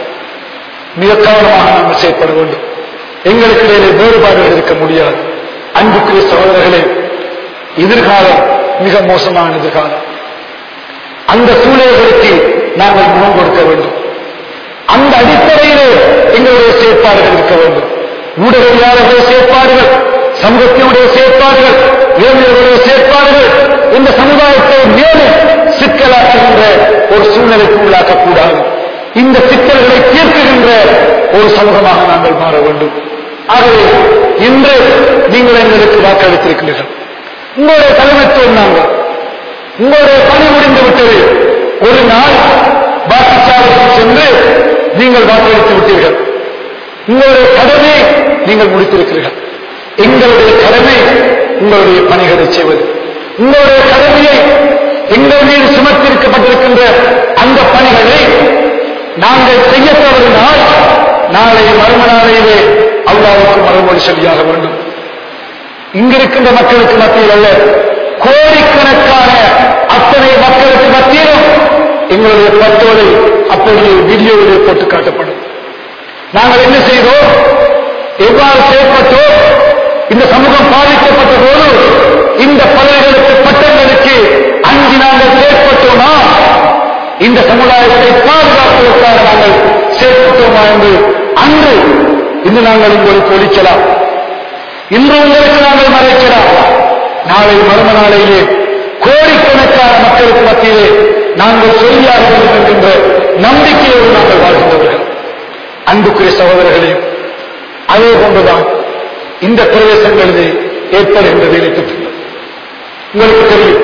மிக கவனமாக நாங்கள் செயற்பட வேண்டும் எங்களுக்கு இடையிலே வேறுபாடுகள் இருக்க முடியாது அன்புக்குரிய சகோதரர்களே எதிர்காலம் மிக மோசமான எதிர்காலம் அந்த சூழல்களுக்கு நாங்கள் முகம் கொடுக்க வேண்டும் அந்த அடிப்படையிலே எங்களுடைய செயற்பாடுகள் இருக்க வேண்டும் ஊடகவியாளர்களுடைய செயற்பாடுகள் சமூகத்தினுடைய செயற்பாடுகள் இளைஞர்களுடைய செயற்பாடுகள் இந்த சமுதாயத்தை மேலும் சிக்கலாக்குகின்ற ஒரு சூழ்நிலைக்கு உள்ளாக்கக்கூடாது இந்த சிக்கல்களை தீர்க்குகின்ற ஒரு சமூகமாக நாங்கள் மாற வேண்டும் ஆகவே இன்று நீங்கள் எங்களுக்கு வாக்களித்திருக்கிறீர்கள் உங்களுடைய தலைமைத்துவம் நாங்கள் உங்களுடைய பணி முடிந்து விட்டது ஒரு நாள் வாக்குச்சாவடிக்கு சென்று நீங்கள் வாக்களித்து விட்டீர்கள் உங்களுடைய கடமை நீங்கள் முடித்திருக்கிறீர்கள் எங்களுடைய கடமை உங்களுடைய பணிகளை செய்வது உங்களுடைய கடமையை எங்கள் மீது சுமத்திருக்கப்பட்டிருக்கின்ற அந்த பணிகளை நாங்கள் செய்ய தவறினால் நாளை மறும நாளையிலே அல்லாவுக்கு மறுமொழி சொல்லியாக வேண்டும் இங்கிருக்கின்ற மக்களுக்கு மத்தியில் அல்ல கோடிக்கணக்கான அத்தனை மக்களுக்கு மத்தியிலும் எங்களுடைய பத்தோடு அப்படியே வீடியோவிலே போட்டு காட்டப்படும் நாங்கள் என்ன செய்தோம் எவ்வாறு செயல்பட்டோம் இந்த சமூகம் பாதிக்கப்பட்ட போது இந்த பதவிகளுக்கு பட்டங்களுக்கு அஞ்சு நாங்கள் செயற்பட்டோமா இந்த சமுதாயத்தை பாதுகாப்பதற்காக நாங்கள் செயற்பட்டோமா என்று அன்று இன்று நாங்கள் உங்களுக்கு ஒழிக்கலாம் இன்று உங்களுக்கு நாங்கள் மறைக்கலாம் நாளை மர்ம நாளையிலே கோடிக்கணக்கான மக்களுக்கு மத்தியிலே நாங்கள் சொல்லியாக வேண்டும் என்கின்ற நம்பிக்கையோடு நாங்கள் வாழ்கின்றவர்கள் அன்புக்குரிய சகோதரர்களே அதே போன்றுதான் இந்த பிரவேசங்களிலே ஏற்படுகின்ற வேலை திட்டங்கள் உங்களுக்கு தெரியும்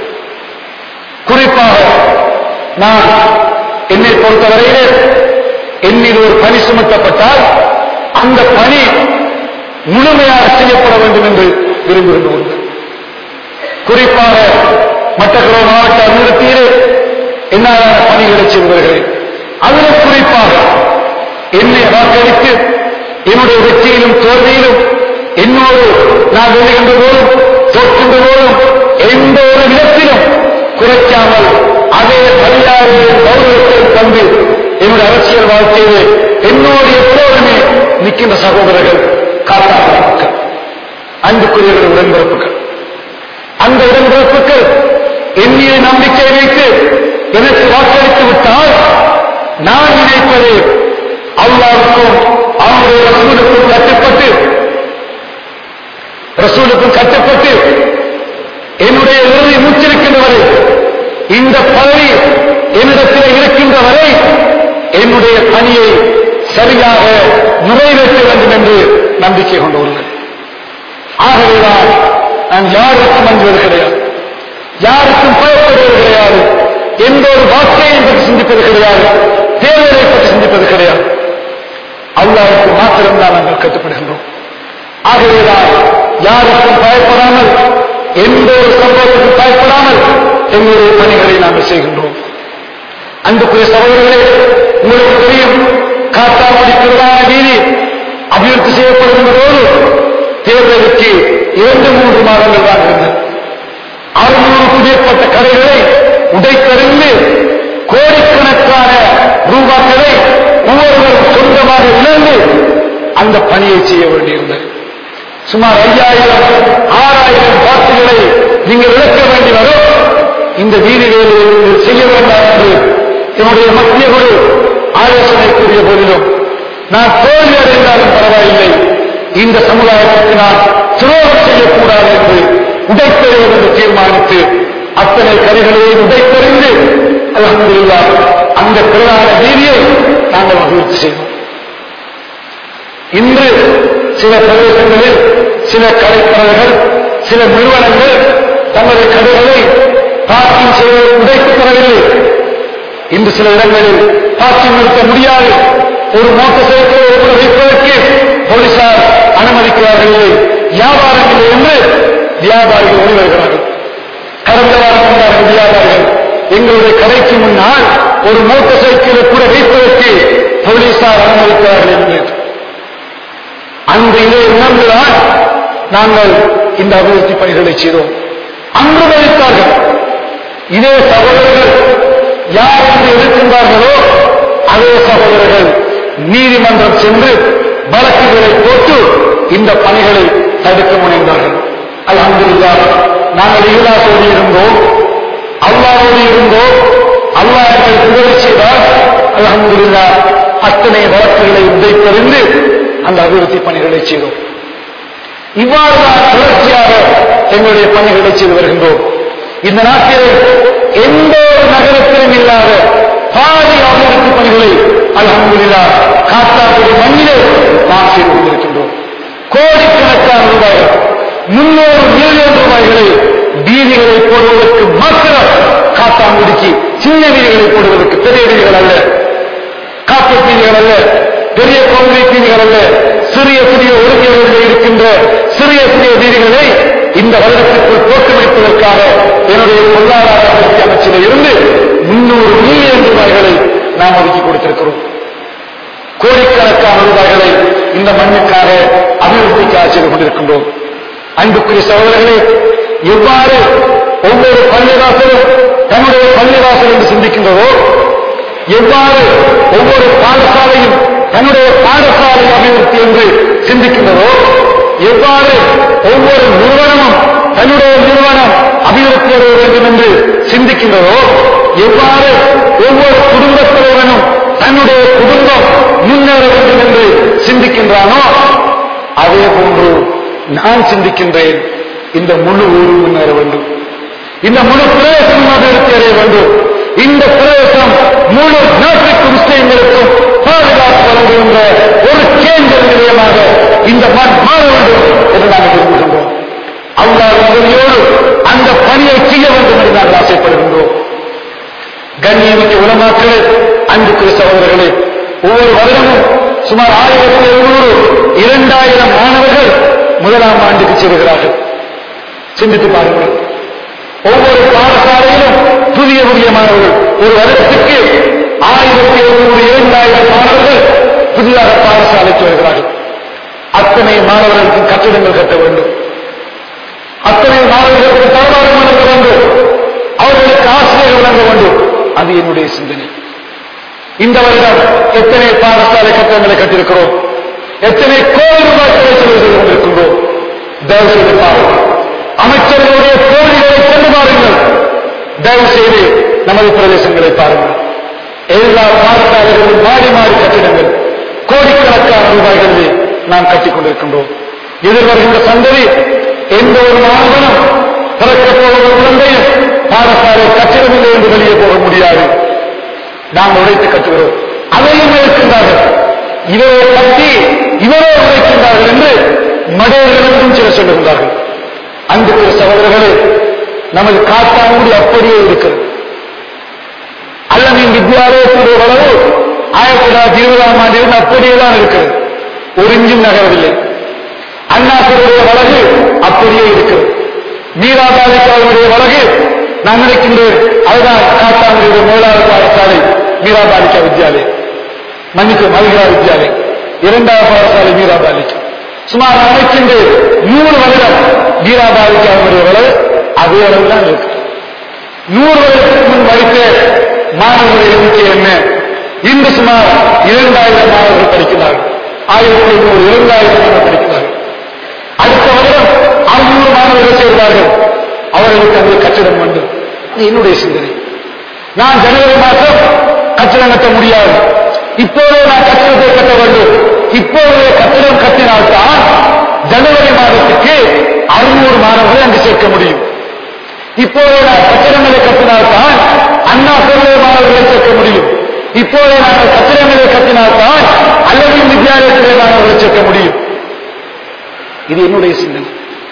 குறிப்பாக நான் என்னை பொறுத்தவரையிலே என்னில் ஒரு பணி சுமத்தப்பட்டால் அந்த பணி முழுமையாக செய்யப்பட வேண்டும் என்று விரும்புகின்ற ஒன்று குறிப்பாக மட்டக்களவு மாவட்ட அபிவிருத்தியிலே என்னால பணிகளை செய்து வருகிறேன் அதில் குறிப்பாக என்னை வாக்களித்து என்னுடைய வெற்றியிலும் தோல்வியிலும் என்னோடு நான் வெல்லுகின்ற போதும் தோற்கின்ற போதும் எந்த ஒரு விதத்திலும் குறைக்காமல் அதே மரியாதை கௌரவத்தை தந்து என்னுடைய அரசியல் வாழ்க்கையிலே என்னோடு எப்போதுமே நிற்கின்ற சகோதரர்கள் காட்டாத மக்கள் அன்புக்குரியவர்கள் உடன்பிறப்புகள் அந்த உடன்பிறப்புகள் என்னிய நம்பிக்கை வைத்து எனக்கு வாக்களித்து விட்டால் நான் நினைப்பது அல்லாவுக்கும் அவனுடைய ரசூலுக்கும் கட்டுப்பட்டு ரசூலுக்கும் கட்டுப்பட்டு என்னுடைய இறுதி மூச்சிருக்கின்ற வரை இந்த பதவி என்னிடத்தில் இருக்கின்ற வரை என்னுடைய பணியை சரியாக நிறைவேற்ற வேண்டும் என்று நம்பிக்கை கொண்டுள்ளேன் ஆகவேதான் நான் யாருக்கும் அஞ்சுவது கிடையாது யாருக்கும் பயப்படுவது கிடையாது எந்த ஒரு வார்த்தையை பற்றி சிந்திப்பது கிடையாது தேவையை பற்றி சிந்திப்பது கிடையாது அல்லாவுக்கு மாத்திரம்தான் நாங்கள் கட்டுப்படுகின்றோம் ஆகவேதான் யாருக்கும் பயப்படாமல் எந்த ஒரு சம்பவத்துக்கும் பயப்படாமல் எங்களுடைய பணிகளை நாங்கள் செய்கின்றோம் அன்புக்குரிய சகோதரர்களே உங்களுக்கு தெரியும் காத்தாங்குடி பிரதான வீதி அபிவிருத்தி செய்யப்படுகின்றதோடு தேர்தலுக்கு இரண்டு மூன்று மாதங்கள் தான் இருந்தது அறுநூறுக்கும் மேற்பட்ட கடைகளை உடைத்தறிந்து கோடிக்கணக்கான ரூபாக்களை ஒவ்வொருவரும் சொந்தமாக இழந்து அந்த பணியை செய்ய வேண்டியிருந்தது சுமார் ஐயாயிரம் ஆறாயிரம் வாக்குகளை நீங்கள் இழக்க வேண்டி வரும் இந்த வீதிகளில் நீங்கள் செய்ய வேண்டாம் என்று என்னுடைய மத்திய குழு ஆலோசனை கூறிய போதிலும் நான் தோல்வி அடைந்தாலும் பரவாயில்லை இந்த சமுதாயத்திற்கு நான் துரோகம் செய்யக்கூடாது என்று உடைத்தறிவது என்று தீர்மானித்து அத்தனை கதைகளையும் உடைத்தறிந்து அலமதுல்லா அந்த பிரதான வீதியை நாங்கள் அபிவிருத்தி செய்தோம் இன்று சில பிரதேசங்களில் சில கடைக்கடைகள் சில நிறுவனங்கள் தங்களுடைய கடைகளை பார்க்கிங் செய்வதை உடைத்து தரவில்லை இன்று சில இடங்களில் பார்க்கிங் நிறுத்த முடியாது ஒரு மோட்டார் சைக்கிளை கூட வைப்பதற்கு போலீசார் அனுமதிக்கிறார்கள் இல்லை வியாபாரம் இல்லை என்று வியாபாரிகள் ஓடி வருகிறார்கள் கடந்த வாரம் வந்தார்கள் வியாபாரிகள் எங்களுடைய கடைக்கு முன்னால் ஒரு மோட்டார் சைக்கிளை கூட வைப்பதற்கு போலீசார் அனுமதிக்கிறார்கள் என்று அந்த இதை உணர்ந்துதான் நாங்கள் இந்த அபிவிருத்தி பணிகளை செய்தோம் அன்று வைத்தார்கள் இதே சகோதரர்கள் யார் என்று இருக்கின்றார்களோ அதே சகோதரர்கள் நீதிமன்றம் சென்று வழக்குகளை போட்டு இந்த பணிகளை தடுக்க முனைந்தார்கள் அல்ஹம்துலில்லா நாங்கள் ஈலாசோடு இருந்தோம் அல்லாவோடு இருந்தோம் அல்லாஹ் எங்களுக்கு உதவி செய்தால் அல்ஹம்துலில்லா அத்தனை வழக்குகளை உதைத்தறிந்து அந்த அபிவிருத்தி பணிகளை செய்தோம் இவ்வாறு தான் தொடர்ச்சியாக எங்களுடைய பணிகளை செய்து வருகின்றோம் இந்த நாட்டில் எந்த ஒரு நகரத்திலும் இல்லாத பாதி அபிவிருத்தி பணிகளை அல்ஹம்துலில்லா காத்தாக்குடி மண்ணிலே நாம் செய்து கொண்டிருக்கின்றோம் கோடிக்கணக்கான ரூபாய்கள் முன்னூறு மில்லியன் ரூபாய்களை வீதிகளை போடுவதற்கு மாத்திரம் காத்தாங்குடிக்கு சின்ன வீதிகளை போடுவதற்கு பெரிய வீதிகள் அல்ல காப்பீட்டு வீதிகள் அல்ல பெரிய கான்கிரீட் வீதிகள் அல்ல சிறிய சிறிய ஒருங்கிணைகளில் இருக்கின்ற சிறிய சிறிய வீதிகளை இந்த வருடத்திற்குள் போட்டு வைப்பதற்காக என்னுடைய பொருளாதார அபிவிருத்தி அமைச்சில் இருந்து முன்னூறு மில்லியன் ரூபாய்களை நாம் ஒதுக்கி கொடுத்திருக்கிறோம் கோடிக்கணக்கான ரூபாய்களை இந்த மண்ணுக்காக அபிவிருத்திக்காக செய்து கொண்டிருக்கின்றோம் அன்புக்குரிய சகோதரர்களே எவ்வாறு ஒவ்வொரு பள்ளிவாசலும் தன்னுடைய பள்ளிவாசல் என்று சிந்திக்கின்றதோ எவ்வாறு ஒவ்வொரு பாடசாலையும் தன்னுடைய பாடசாலை அபிவிருத்தி என்று சிந்திக்கின்றதோ எவ்வாறு ஒவ்வொரு நிறுவனமும் தன்னுடைய நிறுவனம் அபிவிருத்தி அடைய வேண்டும் என்று சிந்திக்கின்றதோ எவ்வாறு ஒவ்வொரு குடும்பத் தலைவனும் தன்னுடைய குடும்பம் முன்னேற வேண்டும் என்று சிந்திக்கின்றானோ அதே போன்று நான் சிந்திக்கின்றேன் இந்த முழு ஊரும் முன்னேற வேண்டும் இந்த முழு பிரதேசம் அபிவிருத்தி அடைய வேண்டும் இந்த பிரதேசம் முழு நாட்டுக்கு முஸ்லிம்களுக்கும் பாதுகாப்பு வழங்குகின்ற ஒரு கேந்திர நிலையமாக இந்த மண் மாற வேண்டும் என்று நாங்கள் விரும்புகின்றோம் அல்லாஹ் உதவியோடு அந்த பணியை செய்ய வேண்டும் என்று நாங்கள் ஆசைப்படுகின்றோம் கண்ணியமிக்க உலமாக்களே அன்புக்குரிய சகோதரர்களே ஒவ்வொரு வருடமும் சுமார் ஆயிரத்தி எழுநூறு இரண்டாயிரம் மாணவர்கள் முதலாம் ஆண்டுக்கு செல்கிறார்கள் சிந்தித்து பாருங்கள் ஒவ்வொரு பாடசாலையிலும் புதிய புதிய மாணவர்கள் ஒரு வருடத்துக்கு ஆயிரத்தி எழுநூறு இரண்டாயிரம் மாணவர்கள் புதிதாக பாடசாலைக்கு வருகிறார்கள் அத்தனை மாணவர்களுக்கு கட்டிடங்கள் கட்ட வேண்டும் அத்தனை மாணவர்களுக்கு தரவாரம் வழங்க வேண்டும் அவர்களுக்கு ஆசிரியர்கள் வழங்க வேண்டும் அது என்னுடைய சிந்தனை இந்த வருடம் எத்தனை பாடசாலை கட்டடங்களை கட்டியிருக்கிறோம் எத்தனை கோடி ரூபாய்களை செலவு செய்து கொண்டிருக்கின்றோம் தயவு செய்து பாருங்கள் அமைச்சர்களுடைய கோரிகளை சென்று பாருங்கள் தயவு செய்து நமது பிரதேசங்களை பாருங்கள் எல்லா பாடசாலைகளும் மாறி மாறி கட்டிடங்கள் கோடிக்கணக்கான ரூபாய்கள் நாம் கட்டிக் கொண்டிருக்கின்றோம் எதிர்வருகின்ற சந்ததி எந்த ஒரு மாணவனும் பிறக்கப் போகிற ஒரு குழந்தையும் பாடசாலை கட்டிடமில்லை என்று வெளியே போக முடியாது நாம் உழைத்து கட்டுகிறோம் அதையும் இருக்கின்றார்கள் இவரோ கட்டி இவரோ உழைக்கின்றார்கள் என்று மடையர்களிடம் சில சொல்லுகின்றார்கள் அன்புக்குரிய சகோதரர்களே நமது காத்தாங்குடி அப்படியே இருக்கிறது அல்லமின் வித்யாலயத்துடைய அளவு ஆயிரத்தி தொள்ளாயிரத்தி இருபதாம் ஆண்டிலிருந்து அப்படியே தான் இருக்கிறது ஒரு இஞ்சும் நகரவில்லை அண்ணாக்களுடைய வழக்கு அப்படியே இருக்கிறது மீரா பாலிகாவுடைய வழக்கு நான் நினைக்கின்றேன் அதுதான் காத்தாங்குடியுடைய மேலாளர் பாடசாலை மீரா பாலிகா வித்யாலயம் மன்னிக்கும் மல்கிரா வித்யாலயம் இரண்டாவது பாடசாலை மீரா பாலிகா சுமார் நினைக்கின்றேன் நூறு வருடம் மீரா பாலிகாவுடைய வளவு அதே அளவு தான் இருக்கு நூறு வருடத்துக்கு முன் வைத்த மாணவர்களுடைய எண்ணிக்கை என்ன இன்று சுமார் இரண்டாயிரம் மாணவர்கள் படிக்கிறார்கள் ஆயிரத்தி ஐநூறு இரண்டாயிரம் மாணவர்கள் படிக்கிறார்கள் அடுத்த வருடம் அறுநூறு மாணவர்கள் சேர்வார்கள் அவர்களுக்கு அங்கே கட்டிடம் வேண்டும் இது என்னுடைய சிந்தனை நான் ஜனவரி மாதம் கட்டிடம் கட்ட முடியாது இப்போதே நான் கட்டிடத்தை கட்ட வேண்டும் இப்போதே கட்டிடம் கட்டினால்தான் ஜனவரி மாதத்துக்கு அறுநூறு மாணவர்களை அங்கு சேர்க்க முடியும் இப்போதே நான் கட்டிடங்களை கட்டினால்தான் அண்ணா சிறுவய மாணவர்களை சேர்க்க முடியும் இப்போதே நாங்கள் கட்டிடங்களை கட்டினால்தான் அல்லது வித்தியாலயத்திலே மாணவர்களை சேர்க்க முடியும் இது என்னுடைய சிந்தனை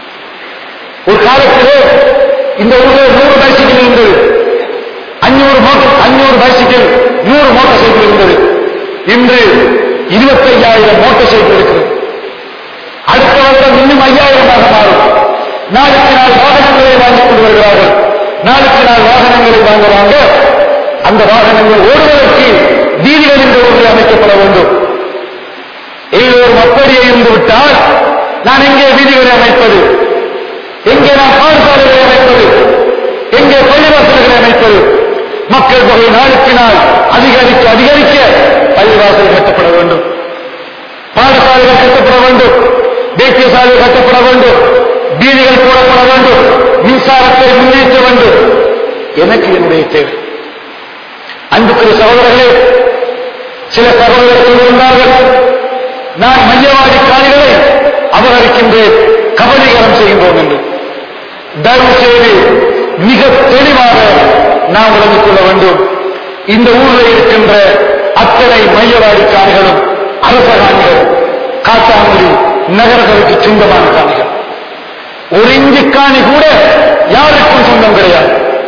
ஒரு காலத்திலே இந்த ஊரில் நூறு பைசிக்கிள் இருந்தது அஞ்சூறு மோட்டர் அஞ்சூறு பைசிக்கிள் நூறு மோட்டார் சைக்கிள் இருந்தது இன்று இருபத்தி ஐயாயிரம் மோட்டார் சைக்கிள் இருக்கிறது அடுத்த வருடம் இன்னும் ஐயாயிரமாக மாறும் நாளுக்கு நாள் வாகனங்களை வாங்கிக் கொண்டு வருகிறார்கள் நாளுக்கு நாள் வாகனங்களை வாங்குறாங்க அந்த வாகனங்கள் ஓடுவதற்கு வீதிகள் இந்த ஊரில் அமைக்கப்பட வேண்டும் எல்லோரும் அப்படியே இருந்து விட்டால் நான் எங்கே வீதிகளை அமைப்பது எங்கே நான் பாடசாலைகளை அமைப்பது எங்கே பள்ளிவாசல்களை அமைப்பது மக்கள் தொகை நாளுக்கு நாள் அதிகரிக்க அதிகரிக்க பள்ளிவாசல் கட்டப்பட வேண்டும் பாடசாலைகள் கட்டப்பட வேண்டும் தேசிய சாலை கட்டப்பட வேண்டும் வீதிகள் போடப்பட வேண்டும் மின்சாரத்தை முன்னேற்ற வேண்டும் எனக்கு என்னுடைய தேவை அன்புக்குரிய சகோதரர்களே சில சகோதரர்கள் இருந்தார்கள் நான் மையவாதி காணிகளை அபகரிக்கின்றேன் கபலீகரம் செய்கின்றோம் என்று தயவு செய்து மிக தெளிவாக நாம் விளங்கிக் கொள்ள வேண்டும் இந்த ஊரில் இருக்கின்ற அத்தனை மையவாடி காணிகளும் அரச காணிகள் காத்தாங்குடி நகரங்களுக்கு சொந்தமான காணிகள் ஒரு இஞ்சி காணி கூட யாருக்கும் சொந்தம் கிடையாது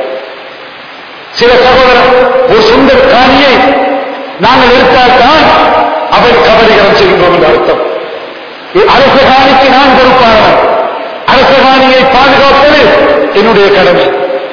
சில சகோதரர் ஒரு சொந்த காணியை நாங்கள் எடுத்தால்தான் அவை கபலீகரம் செய்கின்றோம் என்று அர்த்தம் அரச காணிக்கு நான் பொறுப்பானவன் அரச காணியை பாதுகாப்பது என்னுடைய கடமை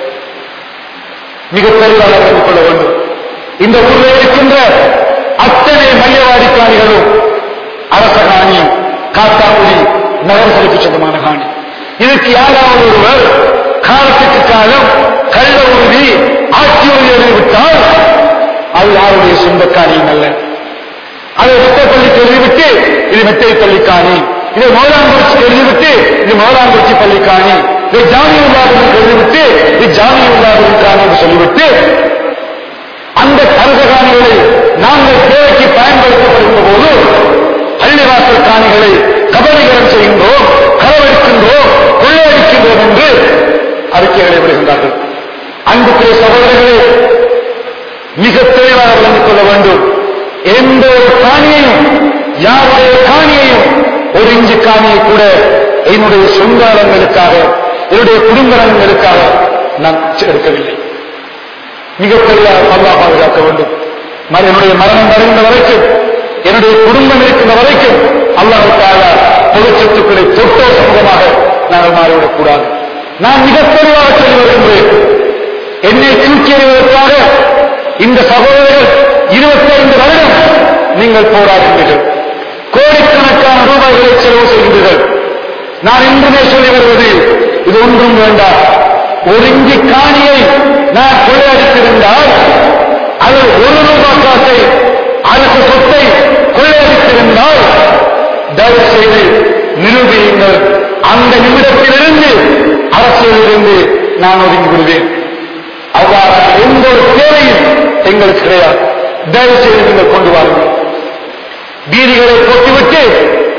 மிக தெளிவாக அறிந்து கொள்ள வேண்டும் இந்த ஊரில் இருக்கின்ற அத்தனை மையவாடி காணிகளும் அரச காணி காத்தாங்குடி நகர்களுக்கு சொந்தமான காணி இதற்கு யாராவது ஒருவர் காலத்துக்கு காலம் கள்ள உறுதி ஆட்சி உறுதி எழுதிவிட்டால் அது யாருடைய சொந்த காணியும் அல்ல அதை வெட்டப்பள்ளிக்கு எழுதிவிட்டு இது வெட்டை பள்ளிக்காணி இதை மோலாங்குறிச்சி எழுதிவிட்டு இது மோலாங்குறிச்சி பள்ளிக்காணி இதை ஜாமிய உள்ளாதவர்களுக்கு எழுதிவிட்டு இது ஜாமிய உள்ளாதவர்களுக்கான என்று சொல்லிவிட்டு அந்த அரச காணிகளை நாங்கள் தேவைக்கு பயன்படுத்தப்படுகின்ற போது பள்ளிவாசல் காணிகளை கபலீகரம் செய்கின்றோம் களவெடுக்கின்றோம் கொள்ளையடிக்கின்றோம் என்று அறிக்கைகளை விடுகின்றார்கள் அன்புக்குரிய சகோதரர்களே மிக தெளிவாக விளங்கிக் கொள்ள வேண்டும் எந்த ஒரு காணியையும் யாருடைய காணியையும் ஒரு இஞ்சி காணியை கூட என்னுடைய சொந்த நலன்களுக்காக என்னுடைய குடும்ப நலன்களுக்காக நான் எடுக்கவில்லை மிக தெளிவாக அல்லா பாதுகாக்க வேண்டும் மறு- என்னுடைய மரணம் வருகின்ற வரைக்கும் என்னுடைய குடும்பம் இருக்கின்ற வரைக்கும் அல்லாஹுக்காக பொது சொத்துக்களை தொட்டோ சமூகமாக நாங்கள் மாறிவிடக் கூடாது நான் மிக தெளிவாக சொல்லி வருகின்றேன் என்னை தூக்கி எறிவதற்காக இந்த சகோதரர்கள் இருபத்தைந்து வருடம் நீங்கள் போராடுகிறீர்கள் கோடிக்கணக்கான ரூபாய்களை செலவு செய்கின்றீர்கள் நான் இன்றுமே சொல்லி வருவது இது ஒன்றும் வேண்டாம் ஒரு இஞ்சி காணியை நான் கொள்ளையடித்திருந்தால் அது ஒரு ரூபாய் காசை அரசு சொத்தை கொள்ளையடித்திருந்தால் தயவு செய்து நிரூபியுங்கள் அந்த நிமிடத்திலிருந்து அரசியலிருந்து நான் ஒதுங்கி விடுவேன் அவ்வாறு எந்த ஒரு தேவையும் எங்களுக்கு கிடையாது தயவு செய்து நீங்கள் கொண்டு வாருங்கள் வீதிகளை போட்டுவிட்டு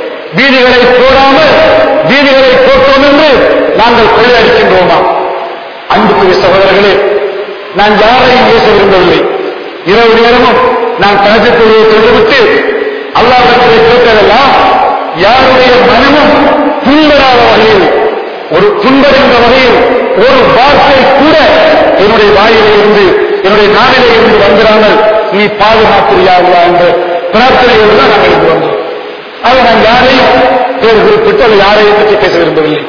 வீதிகளை போடாமல் வீதிகளை போட்டோம் என்று நாங்கள் கொள்ளையடிக்கின்றோமா அன்புக்குரிய சகோதரர்களே நான் யாரையும் பேச விரும்பவில்லை இரவு நேரமும் நான் தனத்துக்குரிய தொழுவிட்டு அல்லாவிடத்திலே கேட்டதெல்லாம் யாருடைய மனமும் புண்படாத வகையில் ஒரு புண்படுகின்ற வகையில் ஒரு வார்த்தை கூட என்னுடைய வாயிலே இருந்து என்னுடைய நாவிலே இருந்து வந்துடாமல் நீ பாதுகாப்பிரியாவியா என்ற பிரார்த்தனையோடு தான் நாங்கள் இங்கு வந்தோம் ஆக நான் யாரையும் பேர் குறிப்பிட்டு அதை யாரையும் பற்றி பேச விரும்பவில்லை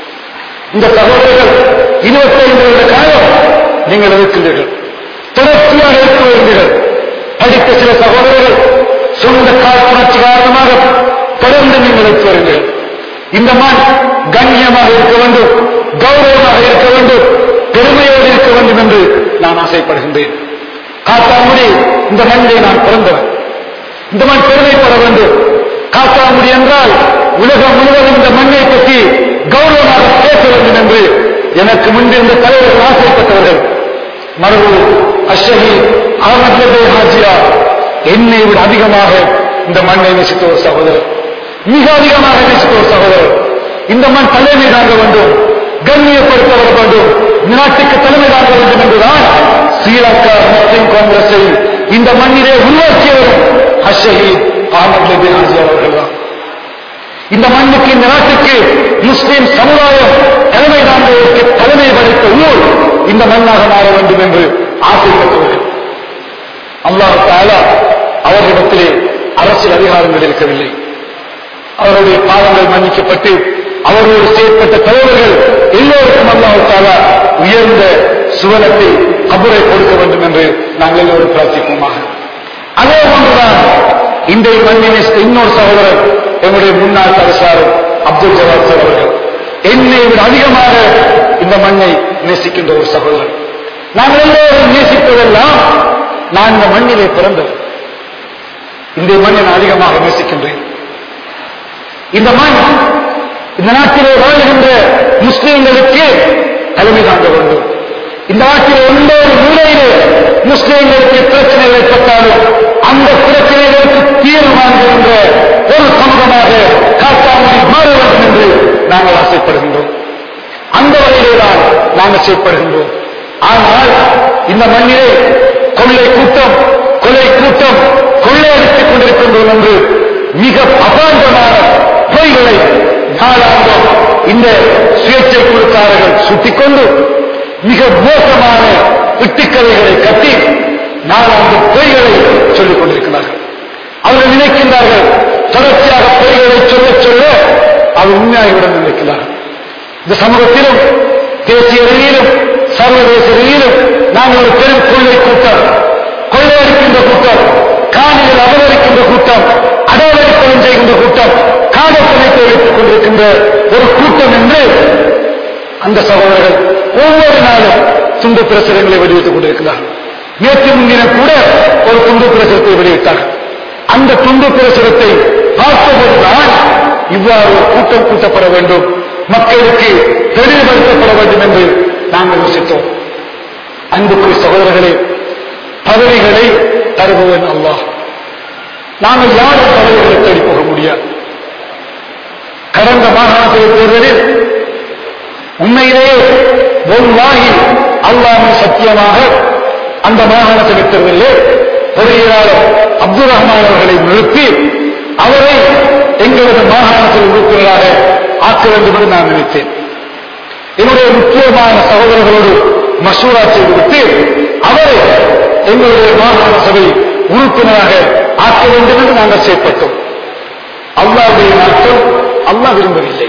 இந்த சகோதரர்கள் இருபத்தைந்து வருட காலம் நீங்கள் இருக்கின்றீர்கள் தொடர்ச்சியாக இருக்க வருகிறீர்கள் படித்த சில சகோதரர்கள் சொந்த காழ்ப்புணர்ச்சி காரணமாக தொடர்ந்து நீங்கள் இருக்க வருகிறீர்கள் இந்த மண் கண்ணியமாக இருக்க வேண்டும் கௌரவமாக இருக்க வேண்டும் பெருமையோடு இருக்க வேண்டும் என்று நான் ஆசைப்படுகின்றேன் காத்தாங்குடி இந்த மண்ணிலே நான் பிறந்தவன் இந்த மண் பெருமைப்பட வேண்டும் காத்தாங்குடி என்றால் உலகம் முழுவதும் இந்த மண்ணை பற்றி கௌரவமாக பேச வேண்டும் என்று எனக்கு முன்பிருந்த தலைவர்கள் ஆசைப்பட்டவர்கள் மரபு அஷஹி அகமது ஹாஜியா என்னை விட அதிகமாக இந்த மண்ணை நேசித்த ஒரு சகோதரர் மிக அதிகமாக நேசித்த ஒரு சகோதரர் இந்த மண் தலைமை தாங்க வேண்டும் கண்ணியப்படுத்தப்பட வேண்டும் இந்த நாட்டுக்கு தலைமை தாங்க வேண்டும் என்றுதான் ஸ்ரீலங்கா முஸ்லிம் காங்கிரஸை இந்த மண்ணிலே உருவாக்கியவரும் அஷஹீத் அகமது நபி ஹாஜியா அவர்கள் தான் இந்த மண்ணுக்கு இந்த நாட்டுக்கு முஸ்லிம் சமுதாயம் தலைமை தாங்குவதற்கு தலைமை வகித்த ஊர் இந்த மண்ணாக மாற வேண்டும் என்று ஆசைப்பட்டவர்கள் அல்லாஹ் தாலா அவர்களிடத்திலே அரசியல் அதிகாரங்கள் இருக்கவில்லை அவருடைய பாவங்கள் மன்னிக்கப்பட்டு அவரோடு செயற்பட்ட தலைவர்கள் எல்லோருக்கும் அல்லாஹ் தாலா உயர்ந்த சுவனத்தை கபரை கொடுக்க வேண்டும் என்று நாங்கள் எல்லோரும் பிரார்த்திப்போமாக அதே போன்றுதான் இன்றைய மண்ணினை இன்னொரு சகோதரர் எங்களுடைய முன்னாள் அரசார் அப்துல் ஜவாத் சார் அவர்கள் என்னை விட அதிகமாக இந்த மண்ணை நேசிக்கின்ற ஒரு சகோதரர் நாங்கள் எல்லோரும் நேசிப்பதெல்லாம் நான் இந்த மண்ணிலே பிறந்தவர் இந்த மண்ணை நான் அதிகமாக நேசிக்கின்றேன் இந்த மண் இந்த நாட்டிலே வாழ்கின்ற முஸ்லிம்களுக்கு தலைமை தாங்க வேண்டும் இந்த நாட்டில் எந்த ஒரு மூலையிலே முஸ்லிம்களுக்கு பிரச்சனைகள் ஏற்பட்டாலும் அந்த பிரச்சனைகளுக்கு தீர்வு காண்கின்ற ஒரு சமூகமாக காட்டாமல் மாற வேண்டும் என்று நாங்கள் ஆசைப்படுகின்றோம் அந்த வகையிலே தான் நாங்கள் செயற்படுகின்றோம் ஆனால் இந்த மண்ணிலே கொள்ளை கூட்டம் கொலை கூட்டம் கொள்ளையடித்துக் கொண்டிருக்கின்றோம் என்று மிக அபாண்டமான பொய்களை நாளாந்தம் இந்த சுயேட்சை குழுக்காரர்கள் சுட்டிக்கொண்டு மிக மோசமான இட்டுக்கதைகளை கட்டி நாளாந்து பொய்களை சொல்லிக் கொண்டிருக்கிறார்கள் அவர்கள் நினைக்கின்றார்கள் தொடர்ச்சியாக பொய்களை சொல்ல சொல்ல அது உண்மையாகிவிடும் நினைக்கிறார்கள் இந்த சமூகத்திலும் தேசிய ரீதியிலும் சர்வதேச ரீதியிலும் நாங்கள் ஒரு பெரும் கொள்ளை கூட்டம் கொள்ளையடிக்கின்ற கூட்டம் காணிகள் அபகரிக்கின்ற கூட்டம் அடவடிப்பனம் செய்கின்ற கூட்டம் காதப்பணத்தை வைத்துக் கொண்டிருக்கின்ற ஒரு கூட்டம் என்று அந்த சகோதரர்கள் ஒவ்வொரு நாளும் துண்டு பிரசுரங்களை வெளியிட்டுக் கொண்டிருக்கிறார்கள் நேற்று முன்தினம் கூட ஒரு துண்டு பிரசுரத்தை வெளியிட்டார்கள் அந்த துண்டு பிரசுரத்தை பார்ப்பதுதான் இவ்வாறு ஒரு கூட்டம் கூட்டப்பட வேண்டும் மக்களுக்கு தெளிவுபடுத்தப்பட வேண்டும் என்று நாங்கள் யோசித்தோம் அன்புக்குரிய சகோதரர்களே பதவிகளை தருபவன் அல்லாஹ் நாங்கள் யாரும் பதவிகளை தேடி போக முடியாது கடந்த மாகாணத்தை தேர்தலில் உண்மையிலேயே ஒன்றாகி அல்லாமல் சத்தியமாக அந்த மாகாணத்தில் தேர்தலிலே பொறியியலாளர் அப்துல் ரஹ்மான் அவர்களை நிறுத்தி அவரை எங்களது மாகாணத்தில் உறுப்பினராக ஆக்க வேண்டும் என்று நான் நினைத்தேன் என்னுடைய முக்கியமான சகோதரர்களோடு மசூரா செய்துவிட்டு அவரை எங்களுடைய மாகாண சபை உறுப்பினராக ஆக்க வேண்டும் என்று நாங்கள் செயற்பட்டோம் அல்லாவுடைய நாட்டம் அல்லாஹ் விரும்பவில்லை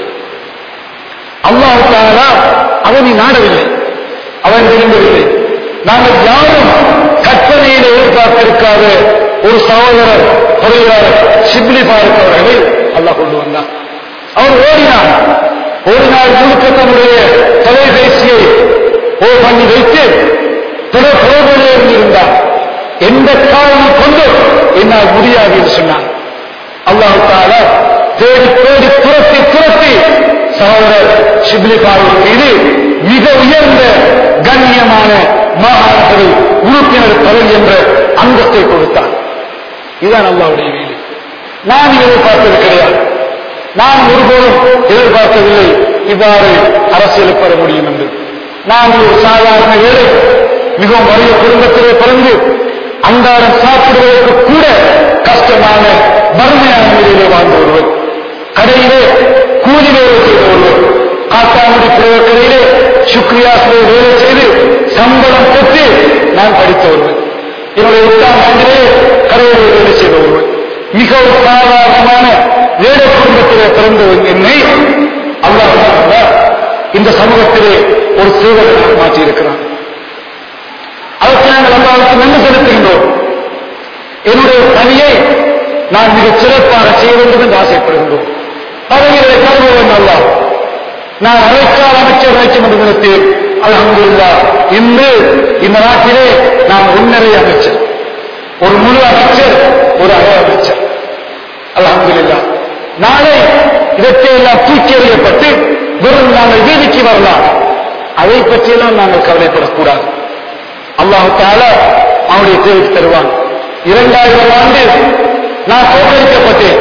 அல்லாஹால அவனை நாடவில்லை அவன் விரும்பவில்லை நாங்கள் யாரும் கற்பனையில் எதிர்பார்த்திருக்காத ஒரு சகோதரர் பொறியாளர் சிப்லி பாரத் அவர்களை அல்லாஹ் கொண்டு வந்தான் அவர் ஓடினார் ஒரு நாள் முழுக்க தன்னுடைய தொலைபேசியை ஓ பண்ணி வைத்து தொடர் புறவழியே இருந்திருந்தார் எந்த காரணம் கொண்டு என்னால் முடியாது என்று சொன்னான் அல்லாஹு தாலா தேடி தேடி துரத்தி துரத்தி சகோதரர் ஷிப்லி பாரூர் மீது மிக உயர்ந்த கண்ணியமான மாகாண சபை உறுப்பினர் பதவி என்ற அந்தஸ்தை கொடுத்தார் இதுதான் அல்லாவுடைய வீடு நான் இதை பார்த்தது கிடையாது நான் ஒருபோதும் எதிர்பார்க்கவில்லை இவ்வாறு அரசியலுக்கு வர முடியும் என்று நான் ஒரு சாதாரண ஏழை மிகவும் வறிய குடும்பத்திலே பிறந்து அன்றாடம் சாப்பிடுவதற்கு கூட கஷ்டமான வறுமையான நிலையிலே வாழ்ந்து ஒருவர் கடையிலே கூலி வேலை செய்த ஒருவர் காத்தாங்குடி கடையிலே சுக்ரியாசிலே வேலை செய்து சம்பளம் பெற்று நான் படித்த ஒருவர் என்னுடைய எட்டாம் ஆண்டிலே கடையிலே வேலை செய்த ஒருவர் மிகவும் சாதாரணமான வேலை குடும்பத்திலே பிறந்த என்னை அல்லாஹ் இந்த சமூகத்திலே ஒரு சேவகனாக மாற்றியிருக்கிறான் அதற்கு நாங்கள் அல்லாவுக்கு நன்றி செலுத்துகின்றோம் என்னுடைய பணியை நான் மிகச் சிறப்பாக செய்ய வேண்டும் என்று ஆசைப்படுகின்றோம் பதவிகளை கருதுவன் அல்லா நான் அரைக்கால் அமைச்சர் வைக்கும் என்று நினைத்தேன் அலமதுல்லா இன்று இந்த நாட்டிலே நான் ஒன்னரை அமைச்சர் ஒரு முழு அமைச்சர் ஒரு அரை அமைச்சர் அலமதுல்லா நாளை இதற்கெல்லாம் தூக்கி எறியப்பட்டு வெறும் நாங்கள் வீதிக்கு வரலாம் அதை பற்றியெல்லாம் நாங்கள் கவலைப்படக்கூடாது அல்லாஹு தால அவனுடைய தேவைக்கு தருவான் இரண்டாயிரம் ஆண்டு நான் தோற்கடிக்கப்பட்டேன்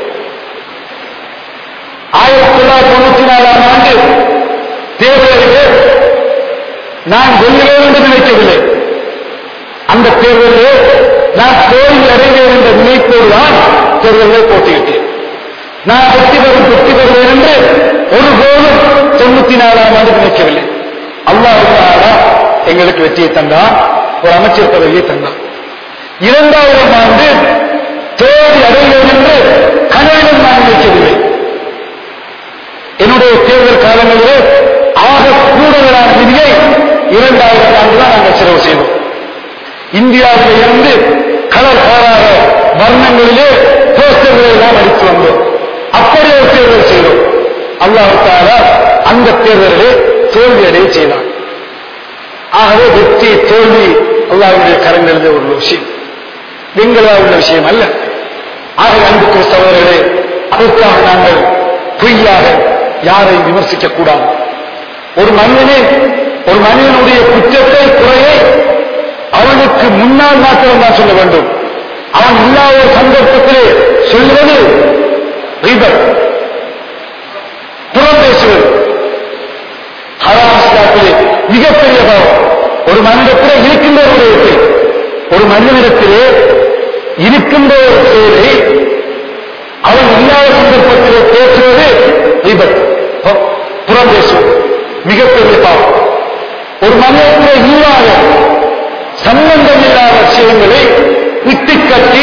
ஆயிரத்தி தொள்ளாயிரத்தி தொண்ணூத்தி நாலாம் ஆண்டு தேர்தலிலே நான் வெல்லுவேன் என்று நினைக்கவில்லை அந்த தேர்தலிலே நான் தோல்வி அடைவேன் என்ற நினைப்போடுதான் தேர்தலிலே போட்டியிட்டேன் நான் வெற்றி பெறும் வெற்றி பெறுவேன் என்று ஒருபோதும் தொண்ணூத்தி நாலாம் ஆண்டு நினைக்கவில்லை அல்லாஹ் எங்களுக்கு வெற்றியை தந்தான் ஒரு அமைச்சர் பதவியை தந்தான் இரண்டாயிரம் ஆண்டு தோல்வி அடைவேன் என்று கனவிலும் நான் நினைக்கவில்லை என்னுடைய தேர்தல் காலங்களிலே ஆக கூடுதலான நிதியை இரண்டாயிரம் ஆண்டு தான் நாங்கள் செலவு செய்தோம் இந்தியாவிலே இருந்து கலர் காலாக வர்ணங்களிலே போஸ்டர்களை எல்லாம் அடித்து வந்தோம் அப்படி ஒரு தேர்தல் செய்தோம் அல்லாஹால அந்த தேர்தலிலே தோல்வி அடைய செய்தான் ஆகவே வெற்றி தோல்வி அல்லாவுடைய கரங்களிலே உள்ள விஷயம் எங்களா உள்ள விஷயம் அல்ல ஆகவே அன்புக்கு சகோதரர்களே அதற்காக நாங்கள் பொய்யாக யாரையும் விமர்சிக்க கூடாது ஒரு மனிதனே ஒரு மனிதனுடைய குற்றத்தை குறையை அவனுக்கு முன்னால் மாத்திரம் தான் சொல்ல வேண்டும் அவன் இல்லாத ஒரு சந்தர்ப்பத்திலே சொல்வது ரீபர் புறம் பேசுவது ஹராமஸ்தாத்திலே மிகப்பெரிய பாவம் ஒரு மனிதத்திலே இருக்கின்ற ஒரு விடயத்தை ஒரு மனிதனிடத்திலே இருக்கின்ற ஒரு செயலை அவன் இல்லாத சந்தர்ப்பத்திலே பேசுவது விபத் புறம் பேசுவது மிகப்பெரிய பாவம் ஒரு மனிதத்திலே இல்லாத சம்பந்தம் இல்லாத விஷயங்களை விட்டு கட்டி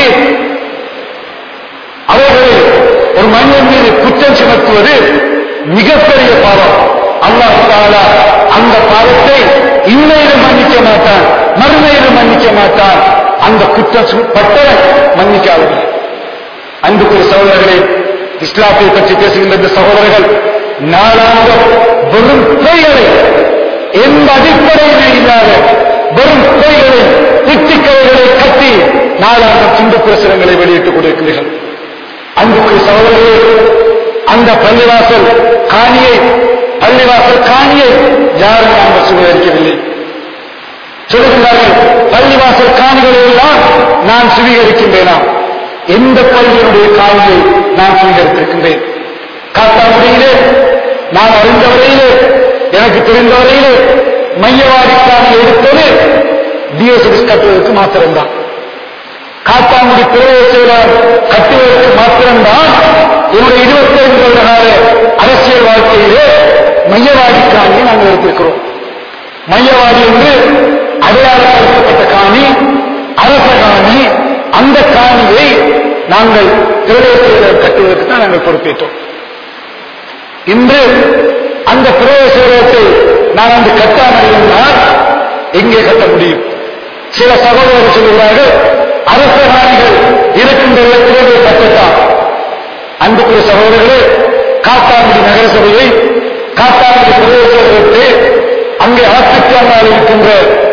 அவர்களை ஒரு மனிதன் மீது குற்றம் சுமத்துவது மிகப்பெரிய பாவம் அல்லாஹாலா அந்த பாவத்தை இன்னையிலும் மன்னிக்க மாட்டான் மறுமையிலும் மன்னிக்க மாட்டான் அந்த குற்றம் பட்டவன் மன்னிக்காதவர்கள் அன்புக்குரிய சகோதரர்களே இஸ்லாத்தை பற்றி பேசுகின்ற இந்த சகோதரர்கள் நாளாக வெறும் பொய்களை எந்த அடிப்படையிலே இல்லாத வெறும் பொய்களை திட்டிக்கவைகளை கட்டி நாளாக துண்டு பிரசுரங்களை வெளியிட்டுக் கொண்டிருக்கிறீர்கள் அன்புக்குரிய சகோதரர்களே அந்த பள்ளிவாசல் காணியை பள்ளிவாசல் காணியை யாரும் நாங்கள் சுவீகரிக்கவில்லை சொல்லுகின்றார்கள் பள்ளிவாசல் காணிகளை எல்லாம் நான் சுவீகரிக்கின்றேனா எந்த பள்ளியினுடைய காணியை நான் சுவீகரித்திருக்கின்றேன் காத்தாங்குடியிலே நான் அறிந்த வரையிலே எனக்கு தெரிந்த வரையிலே மையவாடி காணியை எடுத்தது டிஎஸ்எஸ் கட்டுவதற்கு மாத்திரம்தான் காத்தாங்குடி பிறவை செயலாளர் கட்டுவதற்கு மாத்திரம்தான் என்னுடைய இருபத்தி ஐந்து வருட கால அரசியல் வாழ்க்கையிலே மையவாடி காணியை நாங்கள் எடுத்திருக்கிறோம் மையவாடி என்று அடையாளப்படுத்தப்பட்ட காணி அரச காணி அந்த காணியை நாங்கள் பிரதேசத்தில் கட்டுவதற்கு தான் நாங்கள் பொறுப்பேற்றோம் இன்று அந்த பிரதேசத்தை நான் அங்கு கட்டாமல் இருந்தால் எங்கே கட்ட முடியும் சில சகோதரர்கள் சொல்கிறார்கள் அரச காணிகள் இருக்கின்ற இடத்திலே கட்டத்தான் அன்புக்குரிய சகோதரர்களே காத்தாங்குடி நகரசபையை காத்தாங்குடி பிரதேசத்தை அங்கே ஆற்றுக்காமல் இருக்கின்ற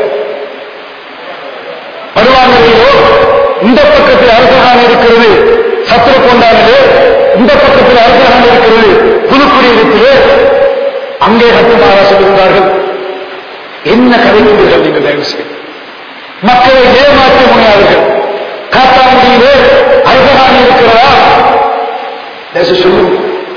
பருவாங்கரையிலோ இந்த பக்கத்தில் அரசகான் இருக்கிறது சத்திர கொண்டாடிலே இந்த பக்கத்தில் அரசகான் இருக்கிறது புதுக்குடியிருப்பிலே அங்கே கட்டுமாறா சொல்லுகிறார்கள் என்ன கதைக்கிறீர்கள் நீங்கள் தயவு செய்து மக்களை ஏமாற்ற முடியாதீர்கள் காத்தாங்குடியிலே அரசகான் இருக்கிறதா சொல்லுங்க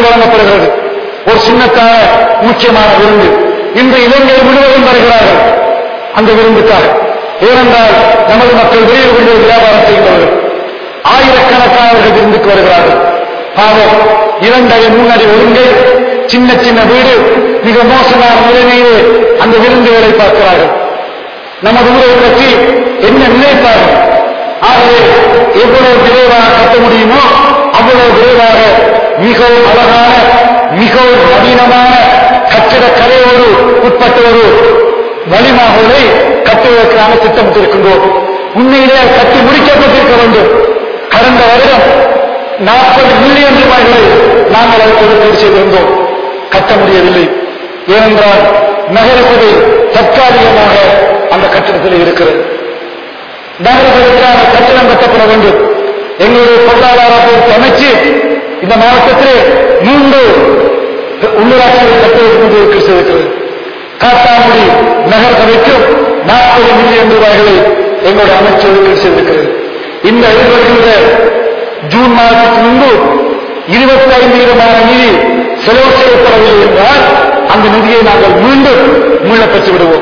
வழங்கப்படுகிறது ஒரு சின்னத்தான முக்கியமான விருந்து இன்று இலங்கை முழுவதும் வருகிறார்கள் அந்த விருந்துக்காக ஏனென்றால் நமது மக்கள் வெளியில் கொண்டு வியாபாரம் செய்கிறவர்கள் ஆயிரக்கணக்கானவர்கள் விருந்துக்கு வருகிறார்கள் பாவம் இரண்டடி மூணடி ஒருங்கை சின்ன சின்ன வீடு மிக மோசமான நிலைமையிலே அந்த விருந்துகளை பார்க்கிறார்கள் நமது ஊரை பற்றி என்ன நினைப்பார்கள் ஆகவே எவ்வளவு விரைவாக கட்ட முடியுமோ அவ்வளவு விரைவாக மிகவும் அழகான மிகவும் நவீனமான கட்டிட கலையோடு உட்பட்ட ஒரு வழிமாகலை கட்டுவதற்கான திட்டமிட்டிருக்கின்றோம் உண்மையிலே அது கட்டி முடிக்கப்பட்டிருக்க வேண்டும் கடந்த வருடம் நாற்பது மில்லியன் ரூபாய்களை நாங்கள் அதற்கு ஒதுக்கீடு செய்திருந்தோம் கட்ட முடியவில்லை ஏனென்றால் நகரசபை தற்காலிகமாக அந்த கட்டிடத்தில் இருக்கிறது நகரசபைக்கான கட்டிடம் கட்டப்பட வேண்டும் எங்களுடைய பொருளாதார பொறுப்பு அமைச்சு இந்த மாவட்டத்தில் மூன்று உள்ளூராட்சிகளை கட்டுவதற்கு ஒதுக்கீடு செய்திருக்கிறது காத்தாங்குடி நகரசபைக்கும் நாற்பது மில்லியன் ரூபாய்களை எங்களுடைய அமைச்சு ஒதுக்கீடு செய்திருக்கிறது இந்த எதிர்வருகின்ற ஜூன் மாதத்துக்கு முன்பு இருபத்தி ஐந்து விதமான நிதி செலவு செய்யப்படவில்லை என்றால் அந்த நிதியை நாங்கள் மீண்டும் மீள பெற்று விடுவோம்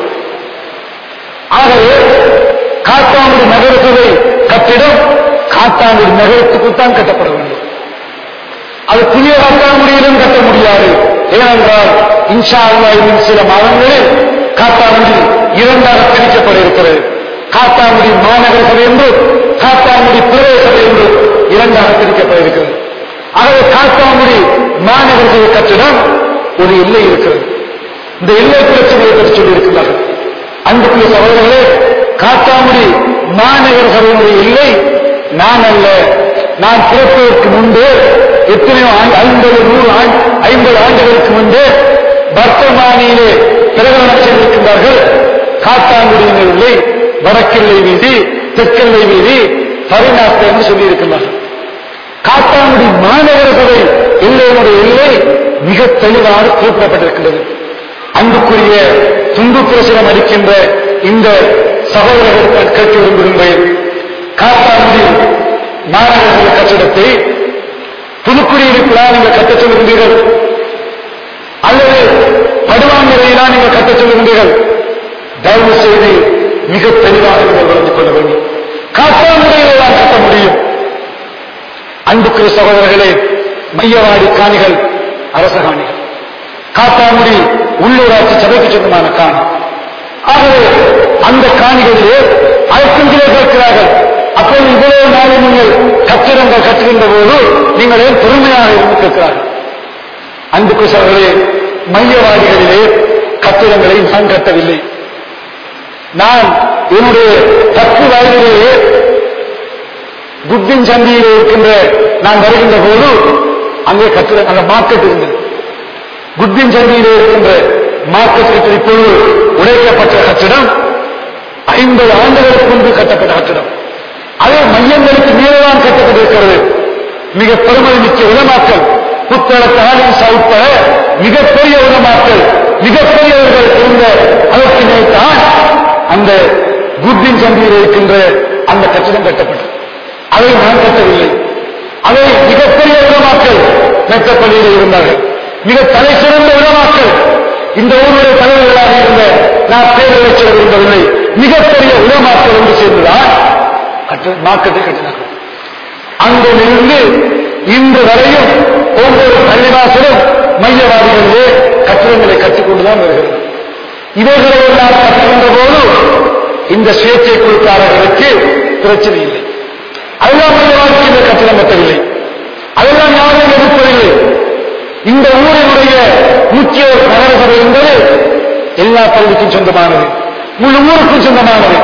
ஆகவே காத்தாங்குடி நகரசபை கட்டிடம் காத்தாங்குடி நகரத்துக்குத்தான் கட்டப்பட வேண்டும் அது புதிய காத்தாங்குடியிலும் கட்ட முடியாது ஏனென்றால் இன்ஷா அல்லா இன்னும் சில மாதங்களில் காத்தாங்குடி இரண்டாக பிரிக்கப்பட இருக்கிறது காத்தாங்குடி மாநகர சபை என்று காத்தாங்குடி பிரதேச சபை என்று இரண்டாக பிரிக்கப்பட இருக்கிறது ஆகவே காத்தாங்குடி மாநகர சபை கட்டிடம் ஒரு எல்லை இருக்கிறது இந்த எல்லை பிரச்சனையை பற்றி சொல்லியிருக்கிறார்கள் அன்புக்குரிய சகோதரர்களே காத்தாங்குடி மாநகர சபையினுடைய எல்லை நான் அல்ல நான் பிறப்பதற்கு முன்பு எத்தனையோ ஆண்டு- ஐம்பது நூறு ஆண்டு- ஐம்பது ஆண்டுகளுக்கு முன்பு வர்த்தமானியிலே பிரகடனம் செய்திருக்கின்றார்கள் காத்தாங்குடியினர் இல்லை வடக்கில்லை வீதி தெற்கில்லை வீதி பரிநாஸ்தை என்று சொல்லியிருக்கின்றார்கள் காத்தாங்குடி மாநகர சபை எல்லையினுடைய எல்லை மிக தெளிவாக குறிப்பிடப்பட்டிருக்கின்றது அன்புக்குரிய துண்டு பிரசுரம் அளிக்கின்ற இந்த சகோதரர்கள் கேட்க விரும்புகின்றேன் காத்தாங்குடி மாநகர சபை கட்டிடத்தை புதுக்குடியிருப்பிலா நீங்கள் கட்டச் சொல்லுகின்றீர்கள் அல்லது படுவாங்கரையிலா நீங்கள் கட்டச் சொல்லுகின்றீர்கள் தயவு செய்து மிக தெளிவாக நீங்கள் விளங்கிக் கொள்ள வேண்டும் காத்தாங்குடியிலே தான் கட்ட முடியும் அன்புக்குரிய சகோதரர்களே மையவாடி காணிகள் அரச காணிகள் காத்தாங்குடி உள்ளூராட்சி சபைக்கு சொந்தமான காணி ஆகவே அந்த காணிகளிலே அதற்குங்களே கேட்கிறார்கள் அப்போது இவ்வளவு நாளை நீங்கள் கட்டிடங்கள் கட்டுகின்ற போது நீங்கள் ஏன் பொறுமையாக இருந்து கேட்கிறார்கள் அன்புக்கு சகோதரே மையவாடிகளிலே கட்டிடங்களை நான் கட்டவில்லை நான் என்னுடைய பத்து வயதிலேயே குப்பின் சந்தியில் இருக்கின்ற நான் வருகின்ற போது அங்கே கட்டிட அந்த மார்க்கெட் இருந்தது குப்பின் சந்தியில் இருக்கின்ற மார்க்கெட் கட்டிட இப்பொழுது உடைக்கப்பட்ட கட்டிடம் ஐம்பது ஆண்டுகளுக்கு முன்பு கட்டப்பட்ட கட்டிடம் அதே மையங்களுக்கு மேலதான் கட்டப்பட்டிருக்கிறது மிக பெருமதி மிக்க உலமாக்கல் புத்தள தாலிசா உட்பட மிகப்பெரிய உலமாக்கல் மிகப்பெரியவர்கள் இருந்த அதற்கினை தான் அந்த குப்பின் சந்தியில் இருக்கின்ற அந்த கட்டிடம் கட்டப்பட்டது அதை நான் கட்டவில்லை அதை மிகப்பெரிய உலமாக்கல் மெத்தப்பள்ளியில் இருந்தார்கள் மிக தலை சிறந்த உலமாக்கல் இந்த ஊருடைய தலைவர்களாக இருந்த நான் பேரவை சொல்ல விரும்பவில்லை மிகப்பெரிய உலமாக்கல் என்று சேர்ந்துதான் கட்ட- மார்க்கெட்டை கட்டினார்கள் அங்கிருந்து இன்று வரையும் ஒவ்வொரு பள்ளிவாசலும் மையவாதிகளிலே கட்டிடங்களை கட்டிக்கொண்டுதான் வருகிறது இவைகளை எல்லாம் கட்டுகின்ற போது இந்த சுயேட்சை குழுக்காரர்களுக்கு பிரச்சனை இல்லை அதெல்லாம் மையவாதிக்கு இந்த கட்டிடம் கட்டவில்லை அதெல்லாம் யாரும் எதிர்ப்பதில்லை இந்த ஊரினுடைய முக்கிய நகரசபை என்பது எல்லா பள்ளிக்கும் சொந்தமானது முழு ஊருக்கும் சொந்தமானது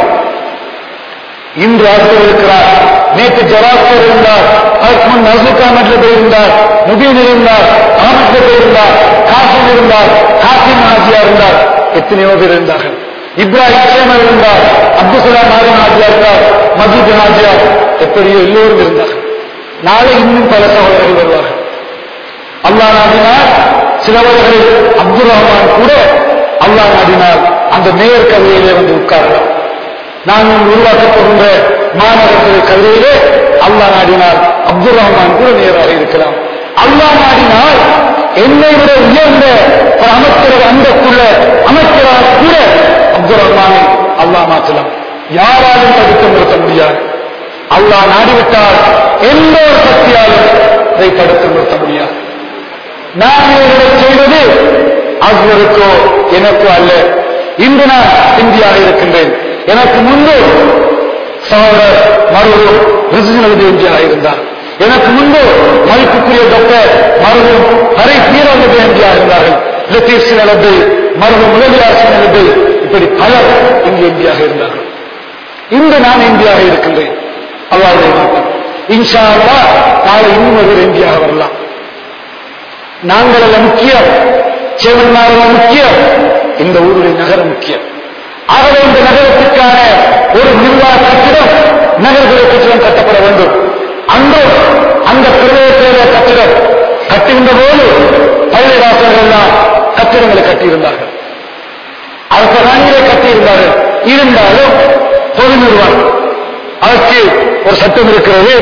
இன்று ஆசிரியர் இருக்கிறார் நேற்று ஜவாஸ்கர் இருந்தார் அதற்கு முன் நசுக் அகமட்ல இருந்தார் முபீன் இருந்தார் அகமட்ல இருந்தார் காசிம் இருந்தார் காசிம் ஹாஜியா இருந்தார் எத்தனையோ பேர் இருந்தார்கள் இப்ராஹிம் சேமர் இருந்தார் அப்துல் சலாம் ஹாரின் ஹாஜியா இருந்தார் மஜீத் ஹாஜியா எப்படியோ எல்லோரும் இருந்தார்கள் நாளை இன்னும் பல சகோதரர்கள் வருவார்கள் அல்லாஹ் நாடினால் சிலவர்களில் அப்துல் ரஹ்மான் கூட அல்லாஹ் நாடினால் அந்த மேயர் கதையிலே வந்து உட்காரலாம் நாங்கள் உருவாக்கப் போகின்ற மாநகரத்தில் கதையிலே அல்லாஹ் நாடினால் அப்துல் ரஹ்மான் கூட நேராக இருக்கலாம் அல்லாஹ் நாடினால் என்னை விட உயர்ந்த ஒரு அமைச்சர் அந்தக்குள்ள அமைச்சராக கூட அப்துல் ரஹ்மானை அல்லாஹ் மாற்றலாம் யாராலும் தடுத்து நிறுத்த முடியாது அல்லாஹ் நாடிவிட்டால் எந்த ஒரு சக்தியாலும் அதை தடுத்து நிறுத்த முடியாது நான் இவர்களை செய்வது அக்பருக்கோ எனக்கோ அல்ல இன்று நான் இந்தியாவில் இருக்கின்றேன் எனக்கு முன்பு சகோதரர் மருவூர் ரிசிஜனல் எம்ஜிஆர் இருந்தார் எனக்கு முன்பு மதிப்புக்குரிய டாக்டர் மருவூர் ஹரி தீரவதி எம்ஜிஆர் இருந்தார்கள் லத்தீப் சிங் அலபி மருவூர் முதலியார் சிங் அலபி இப்படி பலர் இங்கு எம்பியாக இருந்தார்கள் இன்று நான் எம்பியாக இருக்கின்றேன் அவ்வாறு இன்ஷா அல்லாஹ் நாளை இன்னும் ஒரு எம்பியாக வரலாம் நாங்கள் அல்ல முக்கியம் செவன்மார்கள் முக்கியம் இந்த ஊருடைய நகரம் முக்கியம் ஆகவே இந்த நகரத்திற்கான ஒரு நிர்வாக கட்டிடம் நகர்களை கட்டிடம் கட்டப்பட வேண்டும் அன்று அந்த பிரதேச கட்டிடம் கட்டுகின்ற போது பள்ளிவாசல்கள் எல்லாம் கட்டிடங்களை கட்டியிருந்தார்கள் அரச ராணிகளை கட்டியிருந்தார்கள் இருந்தாலும் பொது நிர்வாகம் அதற்கு ஒரு சட்டம் இருக்கிறது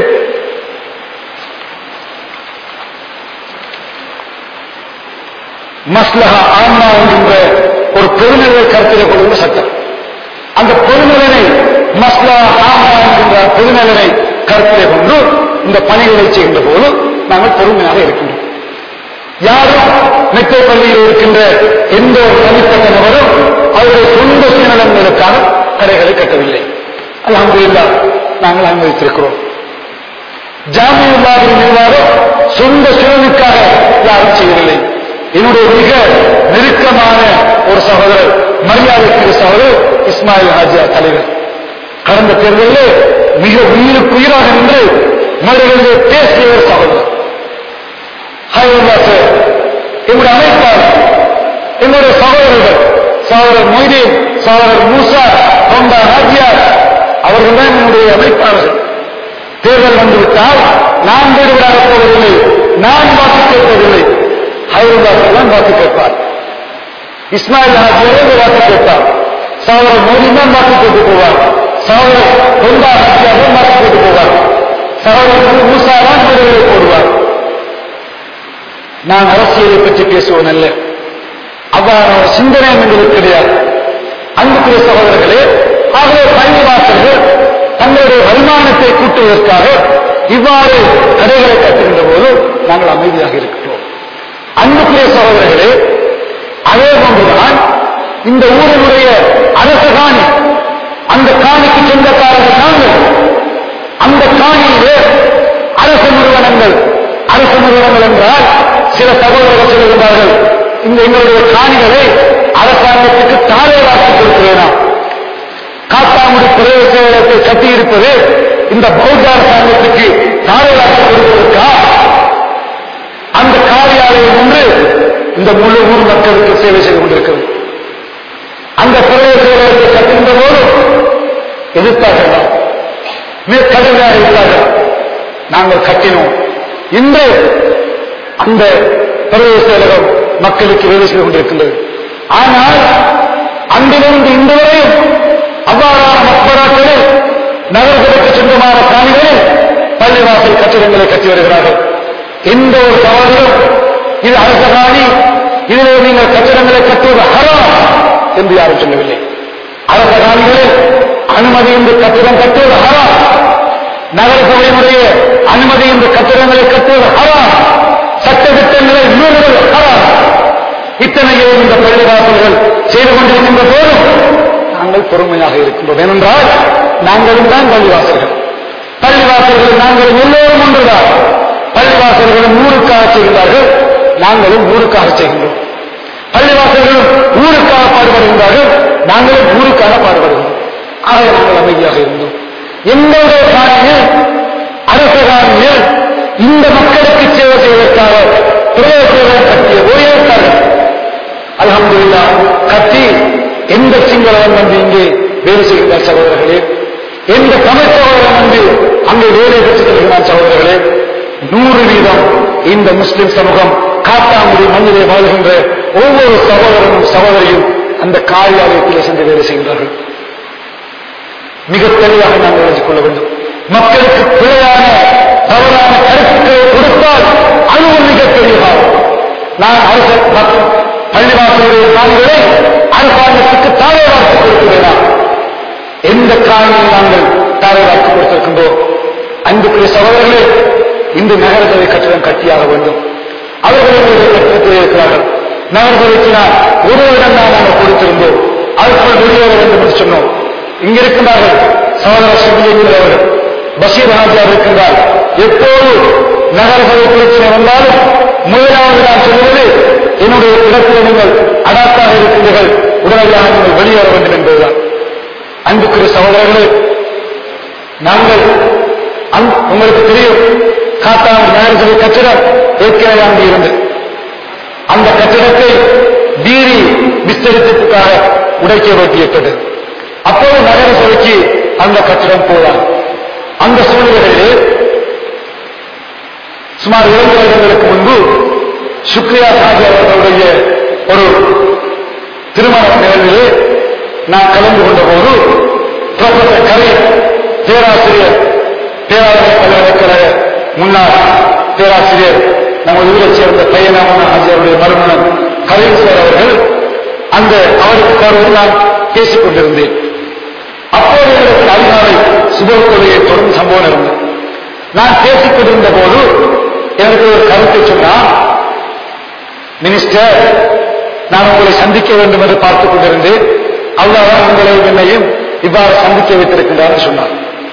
மஸ்லஹா ஆன்மா என்கின்ற ஒரு பெருநிலை கருத்திலே கொள்கின்ற சட்டம் அந்த பெருநிலனை மஸ்லா ஆன்மா என்கின்ற பெருநிலனை கருத்திலே கொண்டு இந்த பணிகளை செய்கின்ற போது நாங்கள் பொறுமையாக இருக்கின்றோம் யாரும் மெட்ரோ பள்ளியில் இருக்கின்ற எந்த ஒரு தனிப்பட்ட நபரும் அவருடைய சொந்த சுயநலங்களுக்காக கடைகளை கட்டவில்லை அல்ஹம்துலில்லா நாங்கள் அனுமதித்திருக்கிறோம் ஜாமியுல்லாவின் நிர்வாகம் சொந்த சுயனுக்காக யாரும் செய்யவில்லை என்னுடைய மிக நெருக்கமான ஒரு சகோதரர் மரியாதைக்குரிய சகோதரர் இஸ்மாயில் ஹாஜியா தலைவர் கடந்த தேர்தலில் மிக உயிருக்கு உயிராக நின்று மனிதர்களிலே பேசிய ஒரு சகோதரர் ஹைவல்லா சார் என்னுடைய அமைப்பாளர் என்னுடைய சகோதரர்கள் சகோதரர் மொய்தீன் சகோதரர் மூசா ஹோண்டா ஹாஜியார் அவர்கள் தான் என்னுடைய அமைப்பாளர்கள் தேர்தல் வந்துவிட்டால் நான் வீடுவிடாக போவதில்லை நான் வாக்கு கேட்பதில்லை ஹைதராபாத் தான் வாக்கு கேட்பார் இஸ்மாயில் ஹாஜியாரே வாக்கு கேட்பார் சகோதரர் மோடி தான் வாக்கு கேட்டு போவார் சகோதரர் ஹோண்டா ஹாஜியார் தான் வாக்கு கேட்டு போவார் சகோதரர் மூசா தான் வீடுகளை போடுவார் நான் அரசியலை பற்றி பேசுவோம் அல்ல அவ்வாறான ஒரு சிந்தனை எங்களுக்கு கிடையாது அன்புக்குரிய சகோதரர்களே ஆகவே பள்ளிவாசல்கள் தங்களுடைய வருமானத்தை கூட்டுவதற்காக இவ்வாறு கடைகளை கட்டுகின்ற போது நாங்கள் அமைதியாக இருக்கின்றோம் அன்புக்குரிய சகோதரர்களே அதே போன்றுதான் இந்த ஊரினுடைய அரச காணி அந்த காணிக்கு சொந்தக்காரர்கள் நாங்கள் அந்த காணியிலே அரசு நிறுவனங்கள் அரசு நிறுவனங்கள் என்றால் சில சகோதரர்கள் சொல்லுகிறார்கள் இந்த எங்களுடைய காணிகளை அரசாங்கத்துக்கு தாரையாக்கி கொடுக்கிறேனா காத்தாங்குடி பிரதேசத்தை கட்டியிருப்பது இந்த பௌத்த அரசாங்கத்துக்கு தாரையாக்கி கொடுப்பதற்கா அந்த காரியாலயம் ஒன்று இந்த முழு ஊர் மக்களுக்கு சேவை செய்து கொண்டிருக்கிறது அந்த பிரதேசத்தை கட்டுகின்ற போது எதிர்த்தார்கள் நாம். மிக கடுமையாக இருந்தார்கள் நாங்கள் கட்டினோம் இன்று அந்த பிரதேச செயலகம் மக்களுக்கு வேலை செய்து கொண்டிருக்கின்றது ஆனால் அன்றிலிருந்து இன்று வரையும் அவ்வாறான மக்பராக்களில் நகர்களுக்கு சொந்தமான காணிகளில் பள்ளிவாசல் கட்டிடங்களை கட்டி வருகிறார்கள் எந்த ஒரு சவாலிலும் இது அரச காணி இதிலே நீங்கள் கட்டிடங்களை கட்டுவது ஹராம் என்று யாரும் சொல்லவில்லை அரச காணிகளில் அனுமதி என்று கட்டிடம் கட்டுவது ஹராம் நகரசபையினுடைய அனுமதி என்று கட்டிடங்களை கட்டுவது ஹராம் சட்ட திட்டங்களை மீறுவது ஹராம் இத்தனையும் இந்த பள்ளிவாசல்கள் செய்து கொண்டிருக்கின்ற போதும் நாங்கள் பொறுமையாக இருக்கின்றோம் ஏனென்றால் நாங்களும் தான் பள்ளிவாசல்கள் பள்ளிவாசல்கள் நாங்கள் எல்லோரும் ஒன்றுதான் பள்ளிவாசல்களும் ஊருக்காக செய்கிறார்கள் நாங்களும் ஊருக்காக செய்கின்றோம் பள்ளிவாசல்களும் ஊருக்காக பாடுபடுகின்றார்கள் நாங்களும் ஊருக்காக பாடுபடுகிறோம் ஆக நாங்கள் அமைதியாக இருந்தோம் எங்களுடைய காணியில் அரச காணியில் இந்த மக்களுக்கு சேவை செய்வதற்காக பிரதேசங்களை கட்டிய ஓய்வெடுத்தார்கள் அல்ஹம்துலில்லா கட்டி எந்த சிங்களவன் வந்து இங்கே வேலை செய்கிறார் சகோதரர்களே எந்த தமிழ் சகோதரன் வந்து அங்கே வேலை பெற்று செல்கிறார் சகோதரர்களே நூறு வீதம் இந்த முஸ்லிம் சமூகம் காத்தாங்குடி மண்ணிலே வாழ்கின்ற ஒவ்வொரு சகோதரனும் சகோதரியும் அந்த காரியாலயத்திலே சென்று வேலை செய்கிறார்கள் மிக தெளிவாக நாம் விளங்கிக் கொள்ள வேண்டும் மக்களுக்கு பிழையான தவறான கருத்துக்களை கொடுத்தால் அது ஒரு மிகப்பெரிய பாவம் நான் அரச மற்றும் பள்ளிவாசலுடைய காணிகளை அரசாங்கத்துக்கு தாழே வார்த்து கொடுக்கிறேனா எந்த காணியை நாங்கள் தாழே வார்த்து கொடுத்திருக்கின்றோம் அன்புக்குரிய சகோதரர்களே இந்த நகரசபை கட்டிடம் கட்டியாக வேண்டும் அவர்களும் ஒரு கட்டிடத்தில் இருக்கிறார்கள் நகரசபைக்கு நான் ஒரு இடம் தான் நாங்கள் கொடுத்திருந்தோம் அதுக்குள் வெளியேற வேண்டும் என்று சொன்னோம் இங்க இருக்கின்றார்கள் சகோதர சிபிலியங்கள் அவர்கள் பஷீர் ஹாஜியார் இருக்கின்றார் எப்போது நகரசபை பிரச்சனை வந்தாலும் முதலாவது நான் சொல்வது என்னுடைய இடத்தில் நீங்கள் அடாத்தாக இருக்கின்றீர்கள் உடனடியாக நீங்கள் வெளியேற வேண்டும் என்பதுதான் அன்புக்குரிய சகோதரர்களே நாங்கள் அந்த- உங்களுக்கு தெரியும் காத்தாம் நகரசபை கட்டிடம் ஏற்கனவே அங்கு இருந்தது அந்த கட்டிடத்தை வீரி விஸ்தரித்ததுக்காக உடைக்க வேண்டியிருக்கிறது அப்போது நகர சபைக்கு அந்த கட்டிடம் போதான் அந்த சூழ்நிலைகளிலே சுமார் இரண்டு வருடங்களுக்கு முன்பு சுக்ரியா சாஜி அவர்களுடைய ஒரு திருமண நிகழ்விலே நான் கலந்து கொண்ட போது புரொஃபசர் கலை பேராசிரியர் பேராசிரியர் பல்கலைக்கழக முன்னாள் பேராசிரியர் நமது ஊரைச் சேர்ந்த பையனாமன ஆசிரியருடைய மருமகன் கலைஞர் சார் அவர்கள் அந்த அவருக்கு அவரோடு நான் பேசிக் கொண்டிருந்தேன் அப்போது எனக்கு அதிகாலை சுபகொலையை தொடர்ந்து சம்பவம் இருந்தது நான் பேசிக் கொண்டிருந்த போது எனக்கு ஒரு கருத்தை சொன்னார் மினிஸ்டர் நான் உங்களை சந்திக்க வேண்டும் என்று பார்த்துக் கொண்டிருந்தேன் அவ்வளவுதான் உங்களை என்னையும் இவ்வாறு சந்திக்க வைத்திருக்கின்றார் சொன்னார்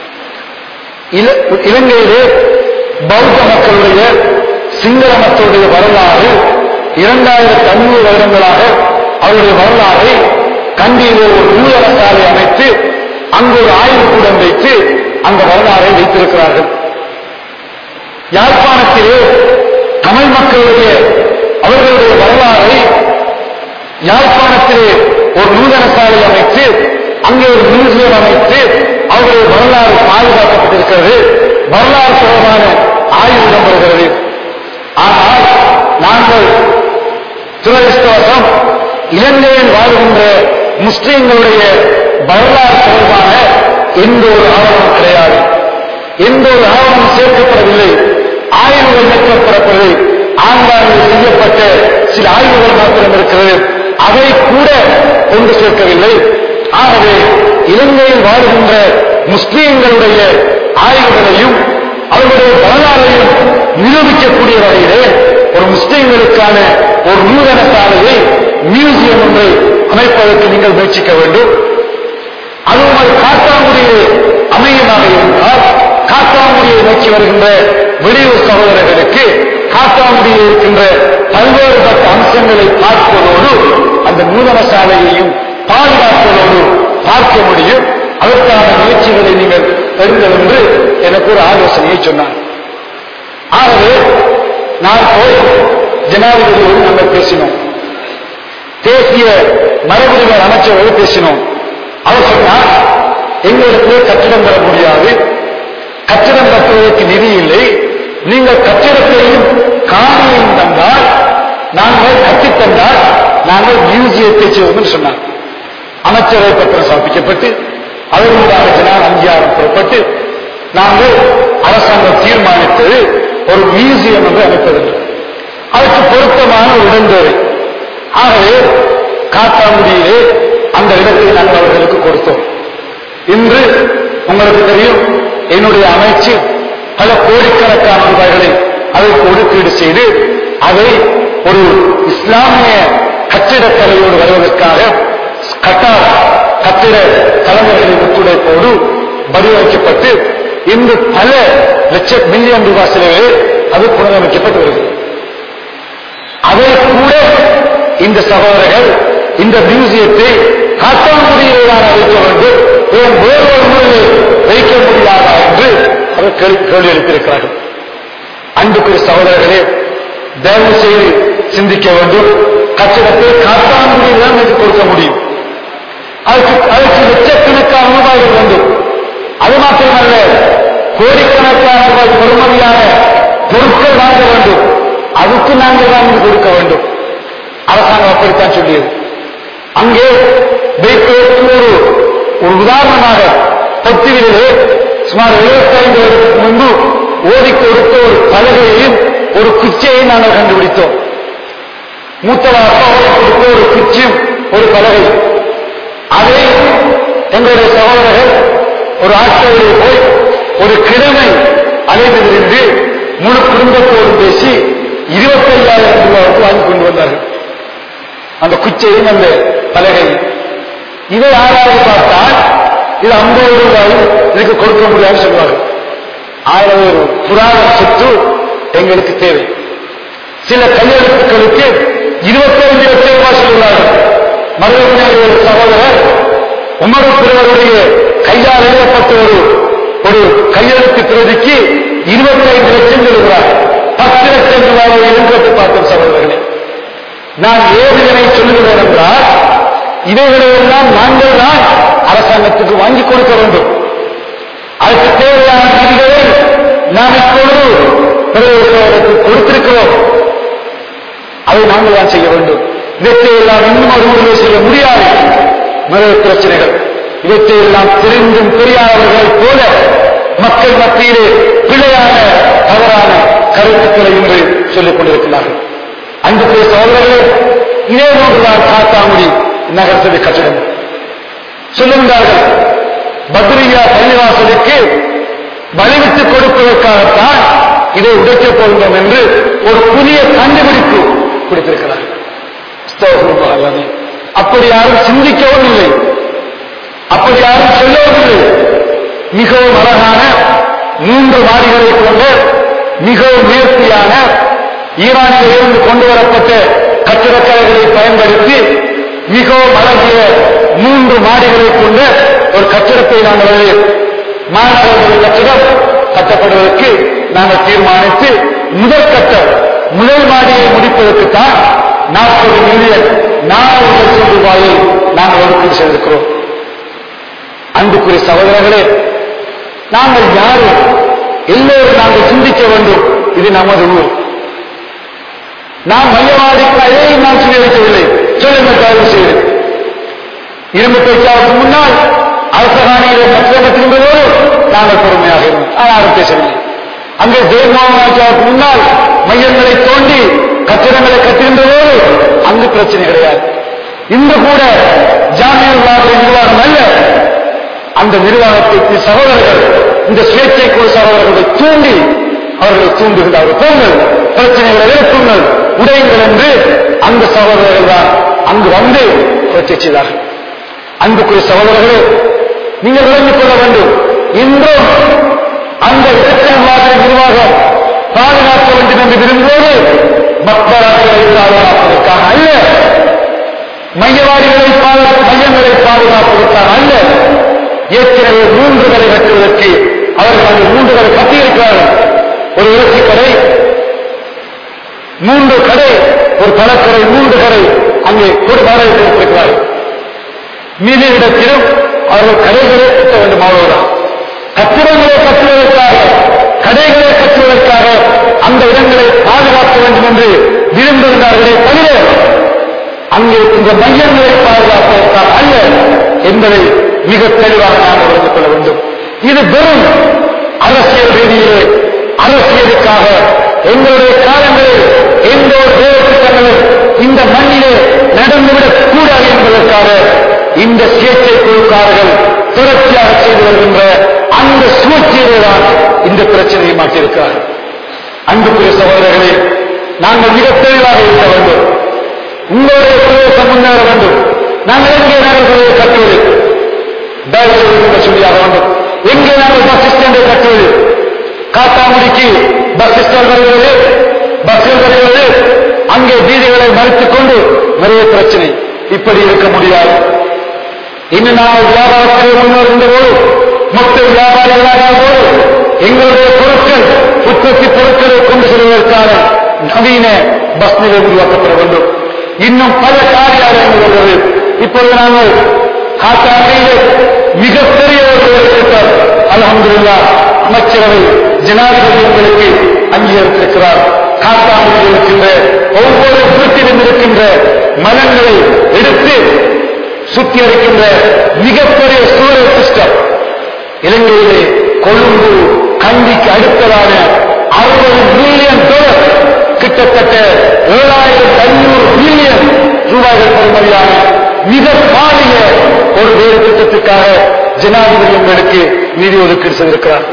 இல- இலங்கையிலே பௌத்த மக்களுடைய சிங்கள மக்களுடைய வரலாறு இரண்டாயிரத்தி ஐநூறு வருடங்களாக அவருடைய வரலாறை கண்டியிலே ஒரு நூலக சாலை அமைத்து அங்கு ஒரு ஆய்வு கூடம் வைத்து அந்த வரலாறை வைத்திருக்கிறார்கள் யாழ்ப்பாணத்திலே தமிழ் மக்களுடைய அவர்களுடைய வரலாறை யாழ்ப்பாணத்திலே ஒரு நூதன சாலை அமைத்து அங்கே ஒரு மியூசியம் அமைத்து அவர்களுடைய வரலாறு பாதுகாக்கப்பட்டிருக்கிறது வரலாறு தொடர்பான ஆய்வு இடம்பெறுகிறது ஆனால் நாங்கள் துரதிருஷ்டவசம் இலங்கையில் வாழ்கின்ற முஸ்லிம்களுடைய வரலாறு தொடர்பான எந்த ஒரு ஆவணம் கிடையாது எந்த ஒரு ஆவணம் சேர்க்கப்படவில்லை ஆய்வுகள் மேற்கொள்ளப்படவில்லை ஆங்காங்கே செய்யப்பட்ட சில ஆய்வுகள் மாத்திரம் இருக்கிறது அதை கூட கொண்டு சேர்க்கவில்லை ஆகவே இலங்கையில் வாழ்கின்ற முஸ்லிம்களுடைய ஆய்வுகளையும் அவர்களுடைய வரலாறையும் நிரூபிக்கக்கூடிய வகையிலே ஒரு முஸ்லிம்களுக்கான ஒரு நூதன சாலையை மியூசியம் ஒன்றை அமைப்பதற்கு நீங்கள் முயற்சிக்க வேண்டும் அதுவும் அது காத்தாங்குடியில் அமையமாக இருந்தால் காத்தாங்குடியை நோக்கி வருகின்ற வெளியூர் சகோதரர்களுக்கு காத்தாங்குடியில் இருக்கின்ற பல்வேறுபட்ட அம்சங்களை பார்ப்பதோடு அந்த நூதன சாலையையும் பாதுகாப்பதோடு பார்க்க முடியும் அதற்கான முயற்சிகளை நீங்கள் பெறுங்கள் என்று எனக்கு ஒரு ஆலோசனையை சொன்னார் ஆகவே நான் போய் ஜனாதிபதியோடு நாங்கள் பேசினோம் தேசிய மரபுரிமை அமைச்சரோடு பேசினோம் அவர் சொன்னார் எங்களுக்கு கட்டிடம் பெற முடியாது கட்டிடம் கட்டுவதற்கு நிதி இல்லை நீங்கள் கட்டிடத்தையும் காணியையும் தந்தால் நாங்கள் கட்டித் தந்தால் நாங்கள் மியூசியத்தை செய்வோம் என்று சொன்னார் அமைச்சரவை பத்திரம் சமர்ப்பிக்கப்பட்டு அதற்காக ஜனார் அங்கீகாரம் புறப்பட்டு நாங்கள் அரசாங்கம் தீர்மானித்தது ஒரு மியூசியம் என்று அமைப்பதில்லை அதற்கு பொருத்தமான ஒரு இடம் தேவை ஆகவே காத்தாங்குடியிலே அந்த இடத்தை நாங்கள் அவர்களுக்கு கொடுத்தோம் இன்று உங்களுக்கு தெரியும் என்னுடைய அமைச்சு பல கோடிக்கணக்கான ரூபாய்களை அதற்கு ஒதுக்கீடு செய்து அதை ஒரு இஸ்லாமிய கட்டிடக்கலையோடு வருவதற்காக கட்டார் கட்டிட கலைஞர்களின் ஒத்துழைப்போடு வடிவமைக்கப்பட்டு இன்று பல லட்ச மில்லியன் ரூபாய் செலவில் அது புனரமைக்கப்பட்டு வருகிறது அதை கூட இந்த சகோதரர்கள் இந்த மியூசியத்தை காத்தாங்குடியில்தான் வைக்க வேண்டும் ஏன் வேறொரு முறையில் வைக்க முடியாதா என்று அவர் கேள்வி கேள்வி எழுப்பியிருக்கிறார்கள் அன்புக்குரிய சகோதரர்களே தயவு செய்து சிந்திக்க வேண்டும் கட்டிடத்தை காத்தாங்குடியில் தான் வைத்து கொடுக்க முடியும் அதுக்கு அதுக்கு லட்சக்கணக்கான ரூபாய்கள் வேண்டும் அது மாத்திரமல்ல கோடிக்கணக்கான ரூபாய் பெருமதியான பொருட்கள் வாங்க வேண்டும் அதுக்கு நாங்கள் வாங்கி கொடுக்க வேண்டும் அரசாங்கம் அப்படித்தான் சொல்லியது அங்கே வைப்பதற்கு ஒரு ஒரு உதாரணமாக பத்திரிகையிலே சுமார் 75 வருடத்துக்கு முன்பு ஓதி கொடுத்த ஒரு பலகையையும் ஒரு குச்சையும் நாங்கள் கண்டுபிடித்தோம் மூத்தவர் அப்பாவை கொடுத்த ஒரு குச்சியும் ஒரு பலகை அதை எங்களுடைய சகோதரர்கள் ஒரு ஆட்சியிலே போய் ஒரு கிழமை அலைந்து திரிந்து முழு குடும்பத்தோடு பேசி இருபத்தையாயிரம் ரூபாய்க்கு வாங்கி கொண்டு வந்தார்கள் அந்த குச்சையும் அந்த பலகை இதை யாராவது பார்த்தால் இது ஐம்பது ரூபாய் இதுக்கு கொடுக்க முடியாதுன்னு சொல்லுவார்கள் ஆயிரம் ஒரு புராண சொத்து எங்களுக்கு தேவை சில கையெழுத்துக்களுக்கு இருபத்தைந்து லட்சம் ரூபாய் சொல்லுவார்கள் மருதமனையில் ஒரு சகோதரர் உமரு பிறவருடைய கையால் எழுதப்பட்ட ஒரு ஒரு கையெழுத்து பிரதிக்கு இருபத்தைந்து லட்சம் சொல்லுகிறார் பத்து லட்சம் ரூபாயை எழுந்து பார்த்தோம் சகோதரர்களே நான் ஏது இதனை சொல்லுகிறேன் என்றால் இவைகளையெல்லாம் நாங்கள் தான் அரசாங்கத்துக்கு வாங்கி கொடுக்க வேண்டும் அதற்கு தேவையான நிதிகளை நாம் இப்பொழுது பிரதேசத்துக்கு கொடுத்திருக்கிறோம் அதை நாங்கள் தான் செய்ய வேண்டும் இவற்றை எல்லாம் இன்னும் ஒரு முடிவு செய்ய முடியாது நிறைய பிரச்சனைகள் இவற்றை எல்லாம் தெரிந்தும் தெரியாதவர்களைப் போல மக்கள் மத்தியிலே பிழையான தவறான கருத்துக்களை இன்று சொல்லிக் கொண்டிருக்கிறார்கள் அன்புக்குரிய சகோதரர்களே இதே போன்றுதான் காத்தாங்குடி நகரசபை கட்டிடம் சொல்லுகிறார்கள் பத்ரியா பள்ளிவாசலுக்கு வலிவித்து கொடுப்பதற்காகத்தான் இதை உடைக்கப் போகின்றோம் என்று ஒரு புதிய கண்டுபிடிப்பு கொடுத்திருக்கிறார்கள் அஸ்தகஃபிருல்லாஹ். அப்படி யாரும் சிந்திக்கவும் இல்லை அப்படி யாரும் சொல்லவும் இல்லை மிகவும் அழகான மூன்று மாடிகளை கொண்ட மிகவும் நேர்த்தியான ஈரானில் இருந்து கொண்டு வரப்பட்ட கட்டிடக்கலைகளை பயன்படுத்தி மிகவும் அழகிய மூன்று மாடிகளை கொண்ட ஒரு கட்டிடத்தை நாங்கள் மாநகர கட்டிடம் கட்டப்படுவதற்கு நாங்கள் தீர்மானித்து முதல் கட்டம் முதல் மாடியை முடிப்பதற்குத்தான் நாற்பது மில்லியன் நானூறு லட்சம் ரூபாயை நாங்கள் ஒதுக்கீடு செய்திருக்கிறோம் அன்புக்குரிய சகோதரர்களே நாங்கள் யாரும் எல்லோரும் நாங்கள் சிந்திக்க வேண்டும் இது நமது ஊர் நாம் மையவாடிக்கு அதையும் நாம் சொல்லி வைக்கவில்லை சொல்லுங்கள் தயவு செய்து இரும்பு பேச்சாவுக்கு முன்னால் அரசகாணியிலே மற்றவற்றின் போது நாங்கள் பொறுமையாக இருந்தோம் ஆனால் யாரும் பேசவில்லை அங்கே ஜெயமோகன் ஆட்சியாவுக்கு முன்னால் மையங்களை தோண்டி கட்டிடங்களை கட்டுகின்ற போது அங்கு பிரச்சனை கிடையாது இன்று கூட ஜாமியர் நிர்வாகம் அல்ல அந்த நிர்வாகத்திற்கு சகோதரர்கள் இந்த சுயேட்சை குழு சகோதரர்களை தூண்டி அவர்களை தூண்டுகிறார்கள் போங்கள் பிரச்சனைகளை எழுப்புங்கள் உடையுங்கள் என்று அந்த சகோதரர்கள் தான் அங்கு வந்து பிரச்சனை செய்தார்கள் அன்புக்குரிய சகோதரர்களே நீங்கள் விளங்கிக் கொள்ள வேண்டும் இன்றும் அந்த இடத்தை மாதிரி நிர்வாகம் பாதுகாக்க வேண்டும் என்று விரும்புவது மக்களாட்சிகளை பாதுகாப்பதற்காக அல்ல மையவாடிகளை பாதுகா மையங்களை பாதுகாப்பதற்காக அல்ல ஏற்கனவே மூன்றுகளை கட்டுவதற்கு அவர்கள் அந்த மூன்றுகளை கட்டியிருக்கிறார்கள் ஒரு இறைச்சி கடை மூன்று கடை ஒரு பழக்கடை மூன்று கடை அங்கே ஒரு வாடகை கொடுத்திருக்கிறார்கள் மீதி இடத்திலும் அவர்கள் கடைகளே கட்ட வேண்டும் அவ்வளவுதான் கட்டிடங்களை கட்டுவதற்காக கடைகளை கட்டுவதற்காக அந்த இடங்களை பாதுகாக்க வேண்டும் என்று விரும்புகிறார்களே தவிர அங்கே இந்த மையங்களை பாதுகாப்பதற்காக அல்ல என்பதை மிக தெளிவாக நாம் உணர்ந்து கொள்ள வேண்டும் இது வெறும் அரசியல் ரீதியிலே அரசியலுக்காக எங்களுடைய காலங்களில் எந்த ஒரு வேலைத்திட்டங்களும் இந்த மண்ணிலே நடந்துவிடக் கூடாது என்பதற்காக இந்த சுயேட்சை குழுக்காரர்கள் தொடர்ச்சியாக செய்து வருகின்ற அந்த சுழற்சியிலே தான் இந்த பிரச்சனையை மாற்றியிருக்கிறார்கள் அன்புக்குரிய சகோதரர்களே நாங்கள் மிக தெளிவாக இருக்க வேண்டும் உங்களுடைய பிரதேசம் முன்னேற வேண்டும் நாங்கள் எங்கே நகர்களை கட்டுவது தயவு செய்து நீங்கள் சொல்லியாக வேண்டும் எங்கே நாங்கள் பஸ் ஸ்டாண்டை கட்டுவது காத்தாங்குடிக்கு பஸ் ஸ்டாண்ட் வருகிறது பஸ்ஸில் வருகிறது அங்கே வீதிகளை மறைத்துக் கொண்டு நிறைய பிரச்சனை இப்படி இருக்க முடியாது இன்னும் நாங்கள் வியாபாரத்திலே முன்னேறுகின்ற போது மொத்த வியாபாரிகளாக போது எங்களுடைய பொருட்கள் உற்பத்தி பொருட்களை கொண்டு செல்வதற்கான நவீன பஸ் நிலையம் உருவாக்கப்பட வேண்டும் இன்னும் பல காரியாலயங்கள் உள்ளது இப்பொழுது நாங்கள் காத்தாண்டிலே மிகப்பெரிய ஒரு வேலை திட்டம் அலமதுல்லா அமைச்சரவை ஜனாதிபதி உங்களுக்கு அங்கீகரித்திருக்கிறார் காத்தாண்டில் இருக்கின்ற ஒவ்வொரு வீட்டிலும் இருக்கின்ற மரங்களை எடுத்து சுத்தி இருக்கின்ற மிகப்பெரிய சூழல் சிஸ்டம் இலங்கையிலே கொழும்பு கண்டிக்கு அடுத்ததான அறுபது மில்லியன் டாலர் கிட்டத்தட்ட ஏழாயிரத்தி ஐநூறு மில்லியன் பெறுமதியான மிக பாரிய ஒரு வேறு திட்டத்திற்காக ஜனாதிபதி உங்களுக்கு நிதி ஒதுக்கீடு செய்திருக்கிறார்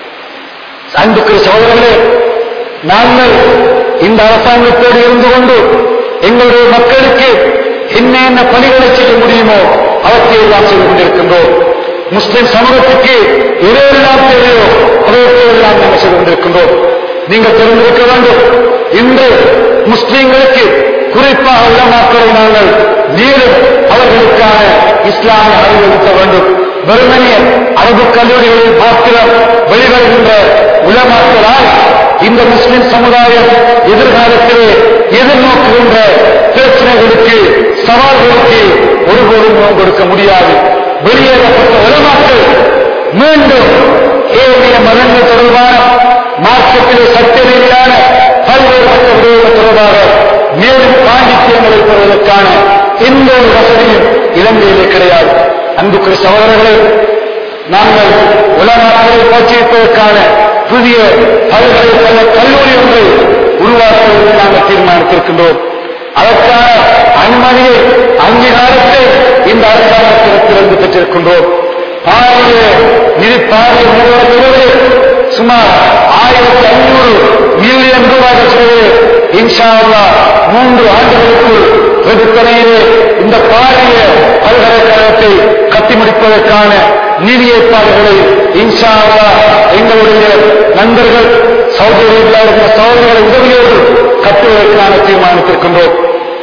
அன்புக்கு சகோதரர்களே நாங்கள் இந்த அரசாங்கத்தோடு இருந்து கொண்டு எங்களுடைய மக்களுக்கு என்னென்ன பணிகளை செய்ய முடியுமோ அவற்றை எல்லாம் செய்து கொண்டிருக்கின்றோம் முஸ்லிம் சமூகத்துக்கு எதையெல்லாம் தேவையோ அவற்றை எல்லாம் நாங்கள் செய்து கொண்டிருக்கின்றோம் நீங்கள் தெரிந்திருக்க வேண்டும் இன்று முஸ்லிம்களுக்கு குறிப்பாக உலமாக்களை நாங்கள் மேலும் அவர்களுக்கான இஸ்லாமிய அறிவுறுத்த வேண்டும் வெறுமனே அரபு கல்லூரிகளில் மாத்திரம் வெளிவருகின்ற உலமாக்களால் இந்த முஸ்லிம் சமுதாயம் எதிர்காலத்திலே எதிர்நோக்குகின்ற பிரச்சனைகளுக்கு சவால்களுக்கு ஒருபோதும் முகம் கொடுக்க முடியாது வெளியேறப்பட்ட உலமாக்கள் மீண்டும் ஏனைய மதங்கள் தொடர்பான மார்க்கத்திலே சட்ட ரீதியான பல்வேறுபட்ட விடயங்கள் தொடர்பாக மேலும் பாண்டித்தியங்களை பெறுவதற்கான எந்த ஒரு வசதியும் இலங்கையிலே கிடையாது அன்புக்குரிய சகோதரர்களே நாங்கள் உலகங்களை பயிற்சிப்பதற்கான புதிய பல்கலைக்கழக கல்லூரி ஒன்றை உருவாக்குவதற்கு நாங்கள் தீர்மானித்திருக்கின்றோம் அதற்கான அனுமதியை அங்கீகாரத்தை இந்த அரசாங்கத்திடத்திலிருந்து பெற்றிருக்கின்றோம் பாரிய நிதி பாரிய நிறுவனத்திலிருந்து சுமார் ஆயிரத்தி ஐநூறு மில்லியன் ரூபாய் செலவு இன்ஷா அல்லாஹ் மூன்று ஆண்டுகளுக்குள் வெகுத்தனையிலே இந்த பாரிய பல்கலைக்கழகத்தை கட்டி முடிப்பதற்கான நிதி ஏற்பாடுகளை இன்ஷா அல்லாஹ் எங்களுடைய நண்பர்கள் சவுதி அரேபியாவில் இருக்கிற சகோதரர்களை உதவியோடு கட்டுவதற்கான தீர்மானித்திருக்கின்றோம்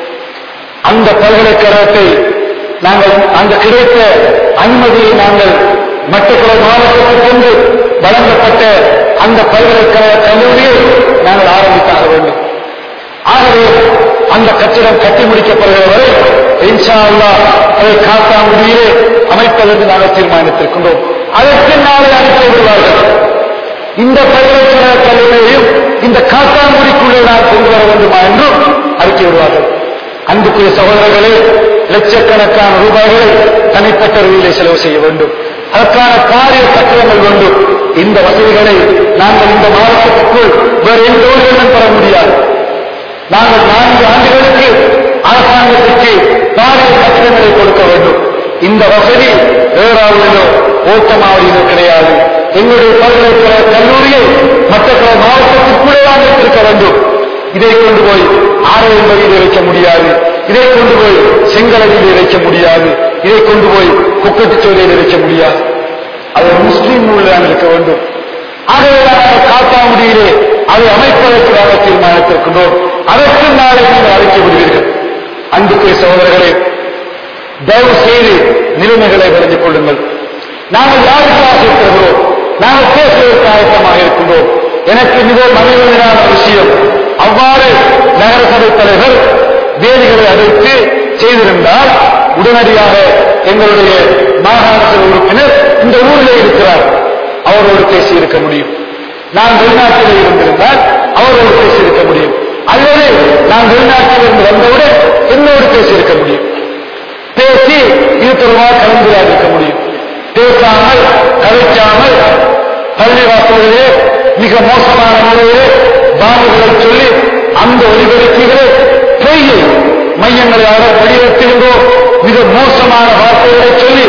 அந்த பல்கலைக்கழகத்தை நாங்கள் அந்த கிடைத்த அனுமதியை நாங்கள் மட்டக்குளம் மாவட்டத்தில் கொண்டு வழங்கப்பட்ட அந்த பல்கலைக்கழக கல்லூரியை நாங்கள் ஆரம்பித்தாக வேண்டும் ஆகவே அந்த கட்டிடம் கட்டி முடிக்கப்படுகிற வரை இன்ஷா அல்லாஹ் அதை காத்தாங்குடியிலே அமைப்பதற்கு நாங்கள் தீர்மானித்திருக்கின்றோம் அதற்கு நாளை அனுப்பி விடுவார்கள் இந்த பல்கலைக்கழக கல்லூரியையும் இந்த காத்தாங்குடிக்குள்ளே நான் கொண்டு வர வேண்டுமா என்றும் அறிக்கை விடுவார்கள் அன்புக்குரிய சகோதரர்களே லட்சக்கணக்கான ரூபாய்களை தனிப்பட்ட ரீதியிலே செலவு செய்ய வேண்டும் அதற்கான பாரிய கட்டிடங்கள் வேண்டும் இந்த வசதிகளை நாங்கள் இந்த மாவட்டத்துக்குள் வேறு எந்த ஊர்களும் பெற முடியாது நாங்கள் நான்கு ஆண்டுகளுக்கு அரசாங்கத்திற்கு பாரிய கட்டிடங்களை கொடுக்க வேண்டும் இந்த வசதி வேறாவிலோ ஓட்டமாவதியிலோ கிடையாது எங்களுடைய பல்கலைக்கழக கல்லூரியை மற்ற மாவட்டத்திற்குள்ளே நாங்கள் இருக்க வேண்டும் இதை கொண்டு போய் ஆரோக்கியம் வழியில் வைக்க முடியாது இதை கொண்டு போய் செங்கலடியில் வைக்க முடியாது இதை கொண்டு போய் குக்கட்டுச்சோலையில் வைக்க முடியாது அது முஸ்லீம் நூலில் இருக்க வேண்டும் ஆகவே நாங்கள் காத்தாமுடியிலே அதை அமைப்பதற்கு நாங்கள் தீர்மானித்திருக்கின்றோம் அதற்கு நாளை நீங்கள் அறிக்கை விடுவீர்கள் அன்புக்குரிய சகோதரர்களே தயவு செய்து நிலைமைகளை விளங்கிக் கொள்ளுங்கள் நாங்கள் யாருக்காக இருக்கிறோம் நாங்கள் பேசுவதற்கு ஆயத்தமாக இருக்கின்றோம் எனக்கு மிகவும் மகிழ்ச்சியான விஷயம் அவ்வாறு நகரசபை தலைவர் வேதிகளை அழைத்து செய்திருந்தால் உடனடியாக எங்களுடைய மாகாண சபை உறுப்பினர் இந்த ஊரிலே இருக்கிறார் அவரோடு பேசி இருக்க முடியும் நான் வெளிநாட்டிலே இருந்திருந்தால் அவரோடு பேசி இருக்க முடியும் அல்லது நான் வெளிநாட்டில் இருந்து வந்தவுடன் என்னோடு பேசி இருக்க முடியும் பேசி இது தொடர்பாக கலந்துரையாடி இருக்க முடியும் பேசாமல் கதைக்காமல் பள்ளிவாசலிலே மிக மோசமான முறையிலே பாங்குகளை சொல்லி அந்த ஒலிபெருக்கிகளை பொய்யை மையங்களை அவர் வெளியிடுகின்றோம் மிக மோசமான வார்த்தைகளை சொல்லி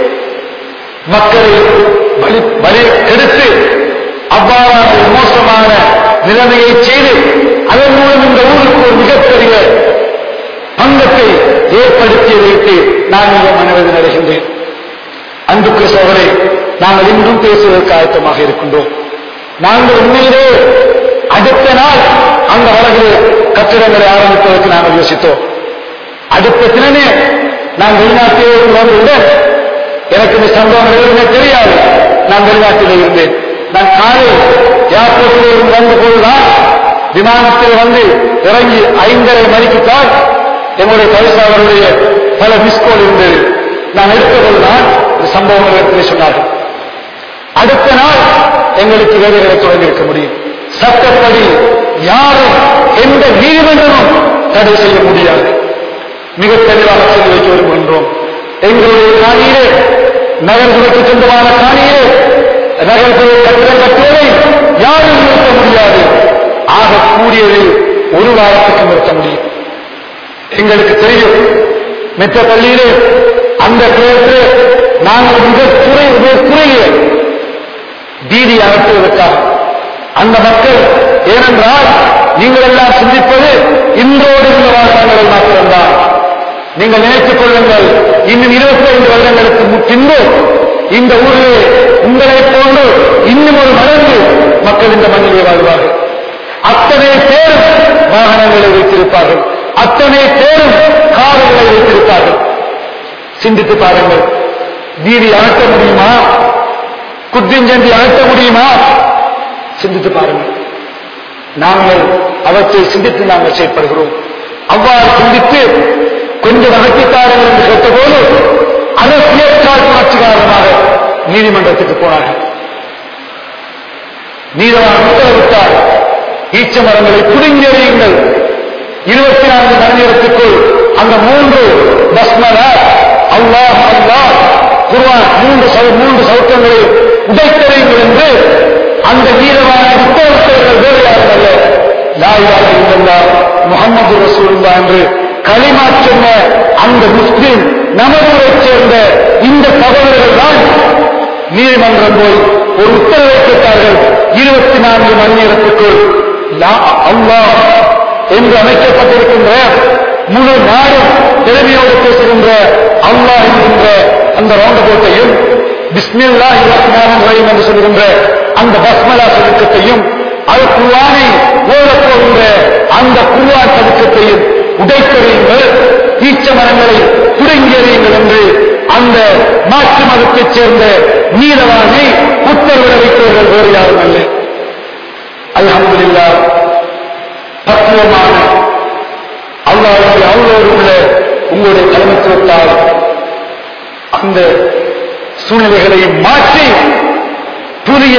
மக்களை பலி பலி கெடுத்து அவ்வாறான ஒரு மோசமான நிலைமையை செய்து அதன் மூலம் இந்த ஊருக்கு ஒரு மிகப்பெரிய பங்கத்தை ஏற்படுத்திய வைத்து நான் மிக மனவேதனை அடைகின்றேன் அன்புக்கு சோதரை நாங்கள் இன்றும் பேசுவதற்கு ஆயத்தமாக இருக்கின்றோம் நாங்கள் உண்மையிலே அடுத்த நாள் அந்த வழக்கில் கட்டிடங்களை ஆரம்பிப்பதற்கு நாங்கள் யோசித்தோம் அடுத்த தினமே நான் வெளிநாட்டிலே வந்தவுடன் எனக்கு இந்த சம்பவம் எதுவுமே தெரியாது நான் வெளிநாட்டிலே இருந்தேன் நான் காலை ஏர்போர்ட்டில் இருந்து வந்த போதுதான் விமானத்தில் வந்து இறங்கி ஐந்தரை மணிக்குத்தான் என்னுடைய பரிசாளருடைய பல மிஸ்கோல் இருந்தது நான் எடுத்த போதுதான் இந்த சம்பவம் இடத்திலே சொன்னார்கள் அடுத்த நாள் எங்களுக்கு வேலைகளை தொடங்கி இருக்க முடியும் சட்டப்படி யாரும் எந்த நீதிமன்றமும் தடை செய்ய முடியாது மிக தெளிவாக சொல்லி வைக்க விரும்புகின்றோம் எங்களுடைய காணியிலே நகர்களுக்கு சொந்தமான காணியிலே நகர்களை கட்டிடம் கட்டுவதை யாரும் நிறுத்த முடியாது ஆக கூடியது ஒரு வாரத்துக்கு நிறுத்த முடியும் எங்களுக்கு தெரியும் மெத்த பள்ளியிலே அந்த கிளையத்திலே நாங்கள் மிக குறை மிக குறைய பீதி அகற்றுவதற்காக அந்த மக்கள் ஏனென்றால் நீங்கள் எல்லாம் சிந்திப்பது இன்றோடு இந்த வாழ்நாங்கள் மாத்திரம்தான் நீங்கள் நினைத்துக் கொள்ளுங்கள் இன்னும் இருபத்தி ஐந்து வருடங்களுக்கு மு- பின்பு இந்த ஊரிலே உங்களைப் போன்று இன்னும் ஒரு மடங்கு மக்கள் இந்த மண்ணிலே வாழ்வார்கள் அத்தனை பேரும் வாகனங்களை வைத்திருப்பார்கள் அத்தனை பேரும் கார்களை வைத்திருப்பார்கள் சிந்தித்து பாருங்கள் வீதி அகற்ற முடியுமா குத்திஞ்சந்தி அகற்ற முடியுமா சிந்தித்து பாருங்கள் நாங்கள் அவற்றை சிந்தித்து நாங்கள் செயற்படுகிறோம் அவ்வாறு சிந்தித்து கொஞ்சம் அகற்றித்தார்கள் என்று கேட்டபோது அரசியல் காழ்ப்புணர்ச்சி காரணமாக நீதிமன்றத்துக்கு போனார்கள் நீதவான் உத்தரவிட்டார் ஈச்ச மரங்களை புடுங்கெறியுங்கள் இருபத்தி நான்கு மணி நேரத்துக்குள் அந்த மூன்று பஸ்மல அல்லாஹ் அல்லாஹ் குர்ஆன் மூன்று சவு- மூன்று சவுக்கங்களை உடைத்தெறியுங்கள் என்று அந்த வீரவான உத்தரவிட்டவர்கள் வேறு யாரும் அல்ல லாயிலாக இல்லல்லா முகமது ரசூலுல்லா என்று களிமா சொன்ன அந்த முஸ்லிம் நமதூரைச் சேர்ந்த இந்த சகோதரர்கள் தான் நீதிமன்றம் போய் ஒரு உத்தரவை கேட்டார்கள் இருபத்தி நான்கு மணி நேரத்துக்குள் லா- அல்லாஹ் என்று அமைக்கப்பட்டிருக்கின்ற முழு நாடும் திறமையோடு பேசுகின்ற அல்லாஹ் என்கின்ற அந்த ரவுண்ட் போட்டையும் பிஸ்மில்லா ரஹ்மான் ரஹீம் என்று சொல்கின்ற அந்த பஸ்மலா சதுக்கத்தையும் அது குர்ஆனை ஓதப் போகின்ற அந்த குர்ஆன் சதுக்கத்தையும் உடைத்தெறியுங்கள் ஈச்ச மரங்களை துடங்கியறியுங்கள் என்று அந்த மாற்று மதத்தைச் சேர்ந்த நீதவானை உத்தரவிட வைத்தவர்கள் வேறு யாரும் அல்ல அல்ஹம்துலில்லாஹ் பக்குவமான அல்லாவுடைய அவ்வளோடு உள்ள உங்களுடைய தலைமைத்துவத்தால் அந்த சூழ்நிலைகளை மாற்றி புதிய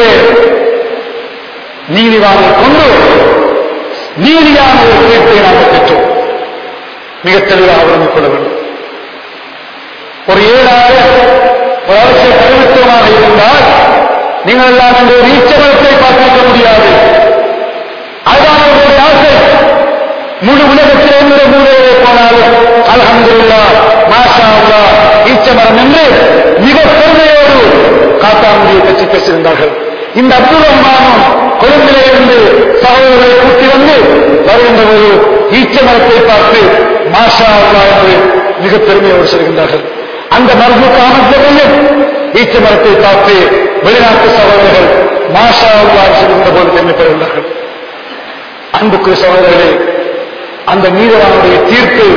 நீதிவானை கொண்டு நீதியான ஒரு தீர்ப்பை நாங்கள் பெற்றோம் மிக தெளிவாக விளங்கிக் கொள்ள வேண்டும் ஒரு ஏழாறு ஒரு அரசியல் தலைமைத்துவமாக இருந்தால் நீங்கள் எல்லாம் இந்த ஒரு ஈச்சமரத்தை பார்த்திருக்க முடியாது அதுதான் அவர்களுடைய ஆசை முழு உலகத்தில் எந்த மூலையிலே போனாலும் அல்ஹம்துலில்லா மாஷா அல்லா ஈச்சமரம் என்று மிக பெருமையோடு காத்தாங்குடியை பற்றி பேசியிருந்தார்கள் இந்த அப்துல் ரஹ்மானும் கொழும்பிலே இருந்து சகோதரர்களை கூட்டி வந்து வருகின்ற ஒரு ஈச்சமரத்தை பார்த்து மாஷா அல்லா என்று மிக பெருமையோடு சொல்கின்றார்கள் அந்த மரபு காமத்தையும் ஈச்ச மரத்தை பார்த்து வெளிநாட்டு சகோதரர்கள் மாஷா அல்லா சொல்கின்ற போது பெருமைப்படுகின்றார்கள் அன்புக்குரிய சகோதரர்களே அந்த நீதவானுடைய தீர்ப்பு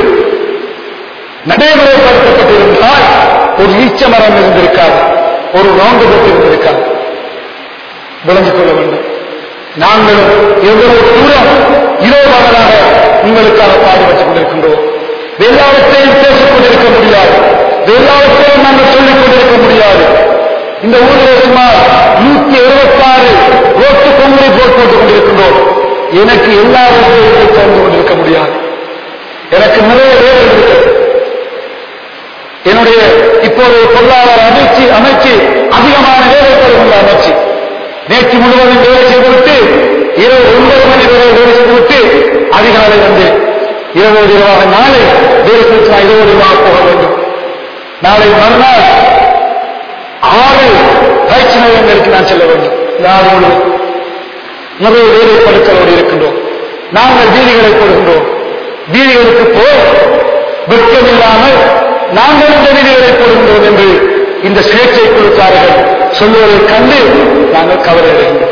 நடைமுறைப்படுத்தப்பட்டிருந்தால் ஒரு ஈச்ச மரம் இருந்திருக்காது ஒரு ரோண்டு போட்டு இருந்திருக்காது விளங்கிக் கொள்ள வேண்டும் நாங்களும் எவ்வளவு தூரம் இரவு பகலாக உங்களுக்காக பாடுபட்டுக் கொண்டிருக்கின்றோம் எல்லாவற்றையும் பேசிக் கொண்டிருக்க முடியாது எல்லாவற்றையும் நாங்கள் சொல்லிக் கொண்டிருக்க முடியாது இந்த ஊரில் சுமார் நூத்தி எழுபத்தாறு ஓட்டு கொங்கை போட் போட்டுக் கொண்டிருக்கின்றோம் எனக்கு எல்லா வேலைகளையும் தெரிந்து கொண்டிருக்க முடியாது எனக்கு நிறைய வேலைகள் இருக்கிறது என்னுடைய இப்போது பொருளாதார அமைச்சு அமைச்சு அதிகமான வேலை தருகின்ற அமைச்சு நேற்று முழுவதும் வேலை செய்துவிட்டு இரவு ஒன்பது மணி வரை வேலை செய்துவிட்டு அதிகாலை வந்து இருபது இரவாக நாளை வேலை செய்து நான் இருபது இரவாக போக வேண்டும் நாளை மறுநாள் ஆறு பயிற்சி நிலையங்களுக்கு நான் செல்ல வேண்டும் நாடு முழுவதும் நிறைய வேலை படுக்களோடு இருக்கின்றோம் நாங்கள் வீதிகளை போடுகின்றோம் வீதிகளுக்கு போய் வெட்கமில்லாமல் நாங்கள் இந்த வீதிகளை போடுகின்றோம் என்று இந்த சுயேட்சை குழுக்காரர்கள் சொல்லுவதைக் கண்டு நாங்கள் கவலையடைகின்றோம்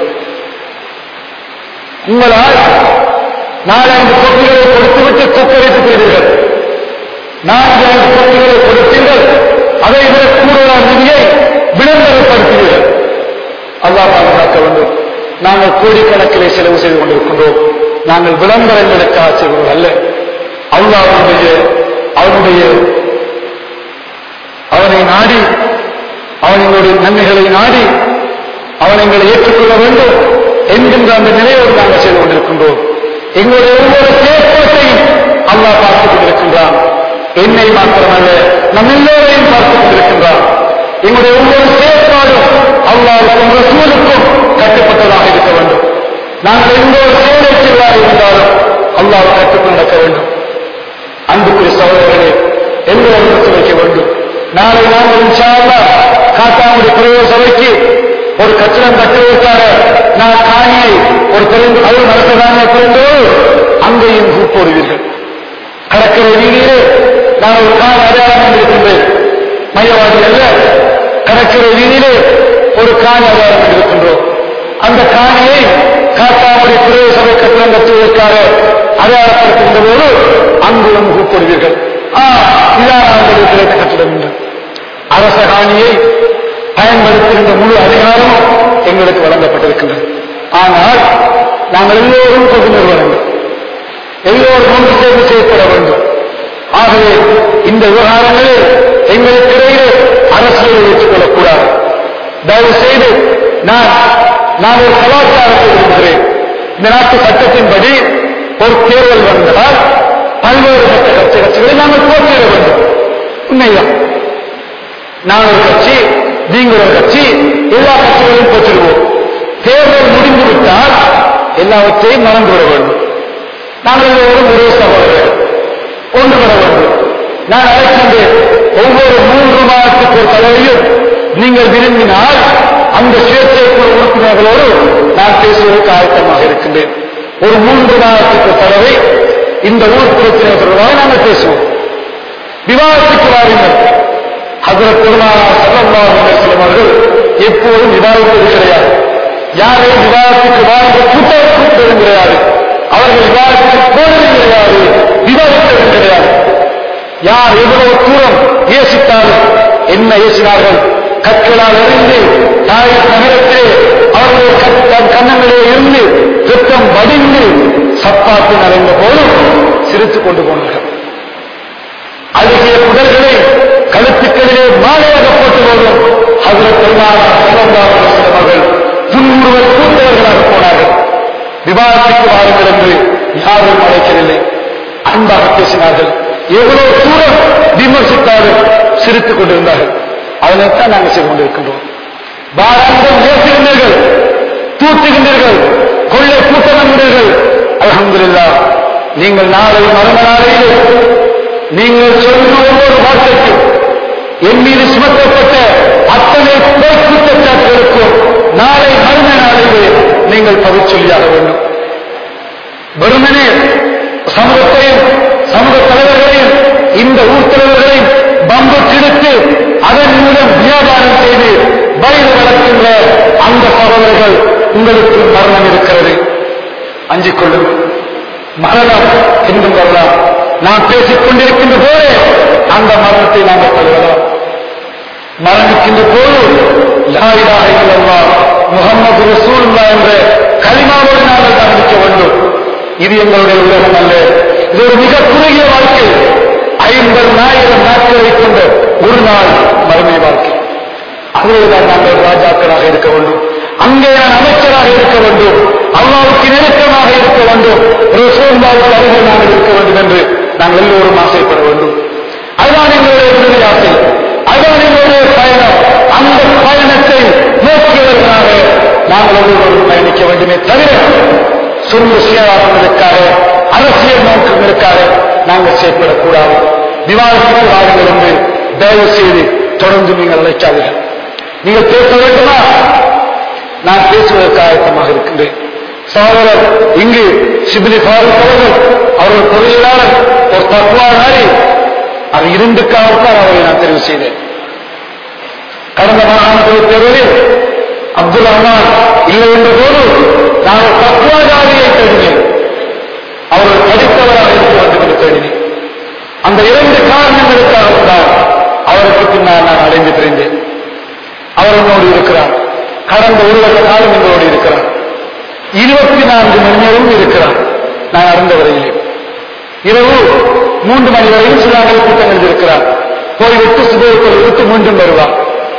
உங்களால் நாலஞ்சு கொப்பிகளை கொடுத்துவிட்டு கொப்பரைத்து போகிறீர்கள் நான்கு ஐந்து கொப்பிகளை கொடுத்தீர்கள் அதை விட கூடுதலான நிதியை விளம்பரப்படுத்துவீர்கள் அல்லாஹ் பாதுகாக்க வேண்டும் நாங்கள் கோடிக்கணக்கிலே செலவு செய்து கொண்டிருக்கின்றோம் நாங்கள் விளம்பரங்களுக்காக செய்வது அல்ல அல்லாஹ்வுடைய அவனுடைய அவனை நாடி அவன் எங்களுடைய நன்மைகளை நாடி அவன் எங்களை ஏற்றுக்கொள்ள வேண்டும் என்கின்ற அந்த நிலையோடு நாங்கள் செய்து கொண்டிருக்கின்றோம் எங்களுடைய ஒவ்வொரு செயற்பாட்டையும் அல்லாஹ் பார்த்துக் கொண்டிருக்கின்றான் என்னை மாத்திரமல்ல நம் எல்லோரையும் பார்த்துக் கொண்டிருக்கின்றான் எங்களுடைய ஒவ்வொரு செயற்பாடும் அல்லாவுக்கும் ரசூலுக்கும் கட்டுப்பட்டதாக இருக்க வேண்டும் நாங்கள் எந்த ஒரு செயலை செய்வதாக இருந்தாலும் அல்லாஹ் கட்டுப்பட்டு நடக்க வேண்டும் அன்புக்குரிய சகோதரர்களே எல்லோரும் நாளை நாங்கள் இன்ஷா அல்லாஹ் காத்தாமுடி பிரயோக சபைக்கு ஒரு கட்டிடம் கட்டுவதற்காக நான் காணியை ஒரு பெருந்து அது நடத்ததான பெருந்தோடு அங்கேயும் கூப்போடுவீர்கள் கடற்கரை வீதியிலே நான் ஒரு கால் அடையாளம் கொண்டிருக்கின்றேன் மையவாதி அல்ல கடற்கரை வீதியிலே ஒரு காணி அடையாளம் கொண்டிருக்கின்றோம் அந்த காணியை காத்தாமுடி பிரயோக சபை கட்டிடம் கட்டுவதற்காக அடையாளப்படுத்துகின்ற போது அங்குடன் கூப்பிடுவீர்கள் ஆ இதான் அவங்களுக்கு கிடைத்த கட்டிடம் என்று அரச காணியை பயன்படுத்துகின்ற முழு அதிகாரமும் எங்களுக்கு வழங்கப்பட்டிருக்கின்றது ஆனால் நாங்கள் எல்லோரும் பொது நிறுவனங்கள் எல்லோரும் ஒன்று சேர்ந்து செயல்பட வேண்டும் ஆகவே இந்த விவகாரங்களில் எங்களுக்கு இடையே அரசியலை வைத்துக் கொள்ளக்கூடாது தயவு செய்து நான் நான் ஒரு கலாச்சாரத்தை விரும்புகிறேன் இந்த நாட்டு சட்டத்தின்படி ஒரு தேர்தல் வந்தால் பல்வேறு மற்ற கட்சி கட்சிகளை நாங்கள் போட்டியிட வேண்டும் உண்மைதான் நான் ஒரு கட்சி நீங்கள் ஒரு கட்சி எல்லா கட்சிகளையும் போட்டிடுவோம் தேர்தல் முடிந்து விட்டால் எல்லாவற்றையும் மறந்துவிட வேண்டும் நாங்கள் எல்லோரும் ஒரே சகோதரர்கள் ஒன்றுபட வேண்டும் நான் அழைக்கின்றேன் ஒவ்வொரு மூன்று மாதத்துக்கு ஒரு தலைவையும் நீங்கள் விரும்பினால் அந்த சுயேட்சை குழு உறுப்பினர்களோடு நான் பேசுவதற்கு ஆயத்தமாக இருக்கின்றேன் ஒரு மூன்று மாதத்துக்கு ஒரு தடவை இந்த ஊர் பிரச்சனை தொடர்பாக நாங்கள் பேசுவோம் விவாதத்துக்கு வாருங்கள் ஹசரத் பெருமானா சல்லல்லாஹு அலைஹி வஸல்லம் அவர்கள் எப்போதும் விவாதிப்பது கிடையாது யாரையும் விவாதத்துக்கு வாழ்ந்த கூட்டம் கூப்பிட்டதும் கிடையாது அவர்கள் விவாதத்துக்கு போனதும் கிடையாது விவாதித்ததும் கிடையாது யார் எவ்வளவு தூரம் ஏசித்தாலும் என்ன ஏசினார்கள் கற்களால் எறிந்து தாய் நகரத்திலே அவர்கள் கண் கண்ணங்களே இருந்து ரத்தம் வடிந்து சப்பாத்து நிறைந்த போதும் சிரித்துக் கொண்டு போனார்கள் அழுகிய குடல்களை கழுத்துக்களிலே மாலையாக போட்டு போதும் அதில் பெருமானார் அவர்கள் துன்புறுவர் கூட்டவர்களாக போனார்கள் விவாதத்துக்கு வாருங்கள் என்று யாரும் அழைக்கவில்லை அன்பாக பேசினார்கள் எவ்வளவு தூரம் விமர்சித்தாலும் சிரித்துக் கொண்டிருந்தார்கள் அதனைத்தான் நாங்கள் செய்து கொண்டிருக்கின்றோம் பாராந்தம் ஏற்றுகின்றீர்கள் தூற்றுகின்றீர்கள் கொள்ளை கூட்டமின்றீர்கள் அலமதுல்லா நீங்கள் நாளை மரண நாளையிலே நீங்கள் சொல்லும் ஒவ்வொரு வார்த்தைக்கும் என் மீது சுமத்தப்பட்ட அத்தனை பொய் குற்றச்சாட்டுகளுக்கும் நாளை மறுமை நாளிலே நீங்கள் பதில் சொல்லியாக வேண்டும் வெறுமனே சமூகத்தையும் சமூக தலைவர்களையும் இந்த ஊர் தலைவர்களையும் பம்பு கிழித்து அதன் மூலம் வியாபாரம் செய்து வயது வளர்க்கின்ற அந்த சகோதரர்கள் உங்களுக்கு மரணம் இருக்கிறது அஞ்சிக் கொள்ளுங்கள் மரணம் என்றும் வரலாம் நாம் பேசிக் கொண்டிருக்கின்ற போதே அந்த மரணத்தை நாங்கள் தருவலாம் மரணிக்கின்ற போது லாயிலாக இல்லல்லா முகமது ரசூல்லா என்ற கலிமாவோடு நாங்கள் மரணிக்க வேண்டும் இது எங்களுடைய உலகம் அல்ல இது ஒரு மிக குறுகிய வாழ்க்கை ஐம்பது ஆயிரம் நாட்களை கொண்ட ஒரு நாள் மறுமை வாழ்க்கை அதில்தான் நாங்கள் ராஜாக்களாக இருக்க வேண்டும் அங்கே நான் அமைச்சராக இருக்க வேண்டும் அல்லாவுக்கு நெருக்கமாக இருக்க வேண்டும் ரசூல்லாவுக்கு அருகில் நாங்கள் இருக்க வேண்டும் என்று நாங்கள் எல்லோரும் ஆசைப்பட வேண்டும் அதுதான் எங்களுடைய விடுதலை ஆசை அதுதான் எங்களுடைய பயணம் அந்த பயணத்தை நோக்கியவர்களாக நாங்கள் ஒவ்வொருவரும் பயணிக்க வேண்டுமே தவிர சொந்த சுயவாதங்களுக்காக அரசியல் நோக்கங்களுக்காக நாங்கள் செயற்படக்கூடாது விவாதத்துக்கு வாருங்கள் என்று தயவு செய்து தொடர்ந்து நீங்கள் அழைக்காதீர்கள் நீங்கள் பேச வேண்டுமா நான் பேசுவதற்கு ஆயத்தமாக இருக்கின்றேன் சகோதரர் இங்கு சிபிலி ஃபாரூக் அவர்கள் அவர்கள் பொருளாளர் ஒரு தத்துவாதாரி அது இரண்டுக்காகத்தான் அவரை நான் தெரிவு செய்தேன் கடந்த மாகாணத்துவ தேர்தலில் அப்துல் ரஹ்மான் இல்லை என்ற போது நான் ஒரு தத்துவாதாரியை தேடினேன் அவர்கள் படித்தவராக இருக்க வேண்டும் என்று தேடினேன் அந்த இரண்டு காரணங்களுக்காக தான் அவருக்கு பின்னால் நான் அடைந்து பிரிந்தேன் அவர் என்னோடு இருக்கிறார் கடந்த ஒரு வருட காலம் எங்களோடு இருக்கிறார் இருபத்தி நான்கு மணி நேரம் இருக்கிறார் நான் அறிந்த வரையிலே இரவு மூன்று மணி வரையும் சிலாங்கல் கூட்டங்கள் இருக்கிறார் போய்விட்டு சுபத்தில் விட்டு மீண்டும் வருவார்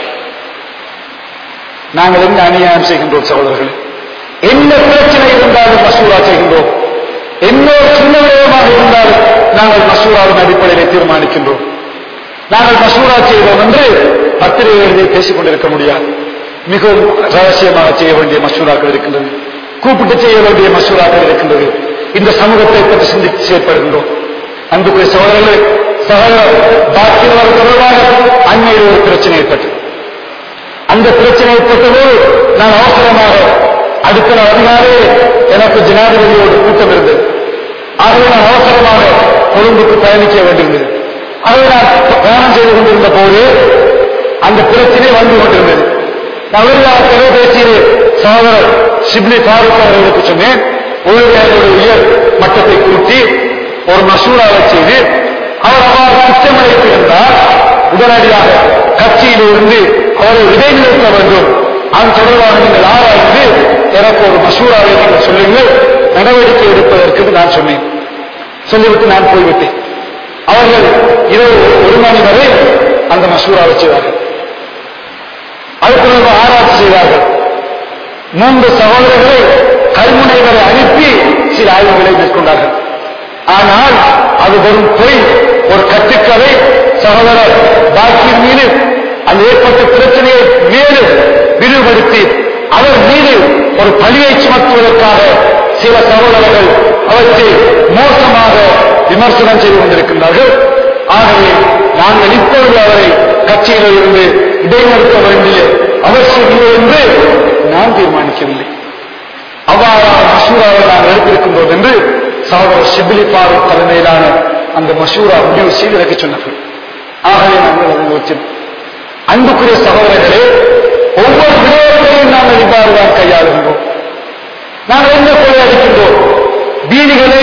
நாங்கள் என்ன அநியாயம் செய்கின்றோம் சகோதரர்கள் என்ன பிரச்சனை இருந்தாலும் மசூரா செய்கின்றோம் என்ன ஒரு சின்ன விடயமாக இருந்தாலும் நாங்கள் மசூராவின் அடிப்படையிலே தீர்மானிக்கின்றோம் நாங்கள் மசூரா செய்தோம் என்று பத்திரிகைகளிலே பேசிக் கொண்டிருக்க முடியாது மிகவும் ரகசியமாக செய்ய வேண்டிய மசூராக்கள் இருக்கின்றது கூப்பிட்டு செய்ய வேண்டிய மசூராக்கள் இருக்கின்றது இந்த சமூகத்தை பற்றி சிந்தித்து செயற்படுகின்றோம் அன்புக்குரிய சோழர்களே சகோதரர் பாக்கியவர் தொடர்பாக அண்மையில் ஒரு பிரச்சனை ஏற்பட்டது அந்த பிரச்சனை ஏற்பட்டபோது நான் அவசரமாக அடுத்த நாள் அதிகாலே எனக்கு ஜனாதிபதியோடு கூட்டம் இருந்தது ஆகவே நான் அவசரமாக கொழும்புக்கு பயணிக்க வேண்டியிருந்தது ஆகவே நான் பயணம் செய்து கொண்டிருந்த போது அந்த பிரச்சனை வந்து கொண்டிருந்தது அவர்களாக தொலைபேசியில் சகோதரர் சிப்லி ஃபாரூக் அவர்களுக்கு சொன்னேன் ஒழுங்கையோட உயர் மட்டத்தை கூட்டி ஒரு மசூராவை செய்து அவர் அவ்வாறு குற்றமளித்திருந்தால் உடனடியாக கட்சியில் இருந்து அவரை இடைநிறுத்த வேண்டும் அதன் தொடர்பாக நீங்கள் ஆராய்ந்து எனக்கு ஒரு மசூராவை நீங்கள் சொல்லுங்கள் நடவடிக்கை எடுப்பதற்கு நான் சொன்னேன் சொல்லிவிட்டு நான் போய்விட்டேன் அவர்கள் இரவு ஒரு மணி வரை அந்த மசூராவை செய்தார்கள் அதுக்கு ஆராய்ச்சி செய்தார்கள் மூன்று சகோதரர்களை கல்முனை வரை அனுப்பி சில ஆய்வுகளை மேற்கொண்டார்கள் ஆனால் அது வெறும் பொய் ஒரு கட்டுக்கதை சகோதரர் பாக்கியின் மீது அந்த ஏற்பட்ட பிரச்சனையை மேலும் விரிவுபடுத்தி அவர் மீது ஒரு பழியை சுமத்துவதற்காக சில சகோதரர்கள் அவற்றை மோசமாக விமர்சனம் செய்து கொண்டிருக்கின்றார்கள் ஆகவே நாங்கள் இப்பொழுது அவரை கட்சியில் இருந்து இடைநிறுத்த வேண்டிய அவசியம் இல்லை என்று நான் தீர்மானிக்கவில்லை அவ்வாறான மசூராவை நான் எடுத்திருக்கும் போது என்று சகோதரர் ஷிபிலி பாரூக் தலைமையிலான அந்த மசூரா முடிவு செய்து எனக்கு சொன்னார்கள் ஆகவே நாங்கள் அதை நோக்கினோம் அன்புக்குரிய சகோதரர்களே ஒவ்வொரு விடயத்தையும் நாங்கள் இவ்வாறு தான் கையாளுகின்றோம் நாங்கள் என்ன கொள்ளையடிக்கின்றோம் வீதிகளை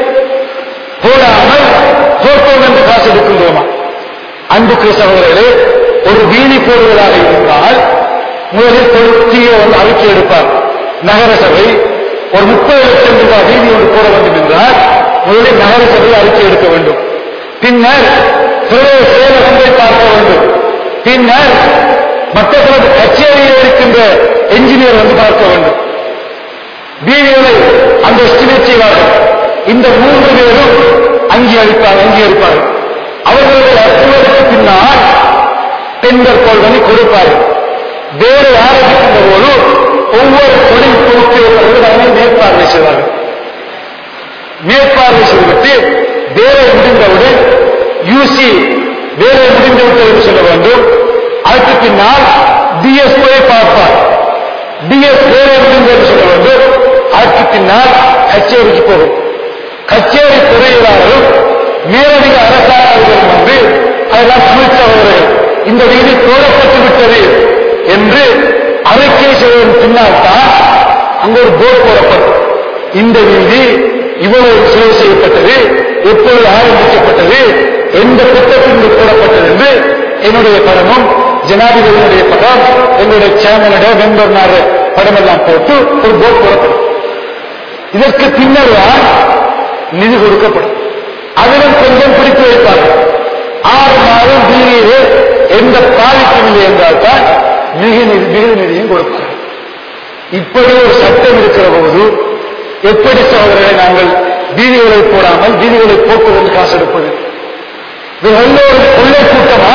போடாமல் தோற்போம் என்று காசு எடுக்கின்றோமா அன்புக்குரிய சகோதரர்களே ஒரு வீதி போடுவதாக இருந்தால் முதலில் தொழுத்திய ஒரு அறிக்கை எடுப்பார் நகர சபை ஒரு முப்பது லட்சம் ரூபாய் வீதி ஒன்று போட வேண்டும் என்றால் முதலில் நகர சபை அறிக்கை எடுக்க வேண்டும் பின்னர் பிரதேச செயலகத்தை பார்க்க வேண்டும் பின்னர் மட்டக்களப்பு கச்சேரியில் இருக்கின்ற என்ஜினியர் வந்து பார்க்க வேண்டும் வீதிகளை அந்த எஸ்டிமேட் செய்வார்கள் இந்த மூன்று பேரும் அங்கீகரிப்பார் அங்கீகரிப்பார்கள் அவர்களுடைய அற்புதத்துக்கு பின்னால் டெண்டர் கோல் பண்ணி கொடுப்பார்கள் வேறு ஆரம்பிக்கின்ற போது ஒவ்வொரு தொழில் பொறுப்பேற்பவர்கள் அதனை மேற்பார்வை செய்வார்கள் மேற்பார்வை செய்துவிட்டு வேலை முடிந்தவுடன் யூசி வேலை முடிந்துவிட்டது என்று சொல்ல வேண்டும் அதற்கு பின்னால் டிஎஸ் போய் பார்ப்பார் டிஎஸ் வேலை முடிந்தது என்று சொல்ல வேண்டும் அதற்கு பின்னால் கச்சேரிக்கு போகும் கச்சேரி துறையிலாளரும் மேலதிக அரசாங்கங்களும் வந்து அதெல்லாம் தமிழ் சகோதரர்கள் இந்த வீதி போடப்பட்டு விட்டது என்று அறிக்கை செய்வதன் பின்னால் தான் அங்க ஒரு போர்டு போடப்படும் இந்த வீதி இவ்வளவு செலவு செய்யப்பட்டது எப்பொழுது ஆரம்பிக்கப்பட்டது எந்த திட்டத்திற்கு போடப்பட்டது என்று என்னுடைய படமும் ஜனாதிபதியினுடைய படம் என்னுடைய சேனலுடைய மெம்பர் படம் எல்லாம் போட்டு ஒரு போர்டு போடப்படும் இதற்கு பின்னர் தான் நிதி கொடுக்கப்படும் அதிலும் கொஞ்சம் பிடித்து வைப்பார்கள் ஆறு மாதம் வீதியிலே எந்த பாதிப்பும் இல்லை என்றால் தான் மிக நிதி மிகுதி நிதியும் கொடுப்பார்கள் இப்படி ஒரு சட்டம் இருக்கிற போது எப்படி சகோதரரை நாங்கள் வீதிகளை போடாமல் வீதிகளை போக்குவதற்கு காசு எடுப்பது இது எல்லோரும் கொள்ளை கூட்டமா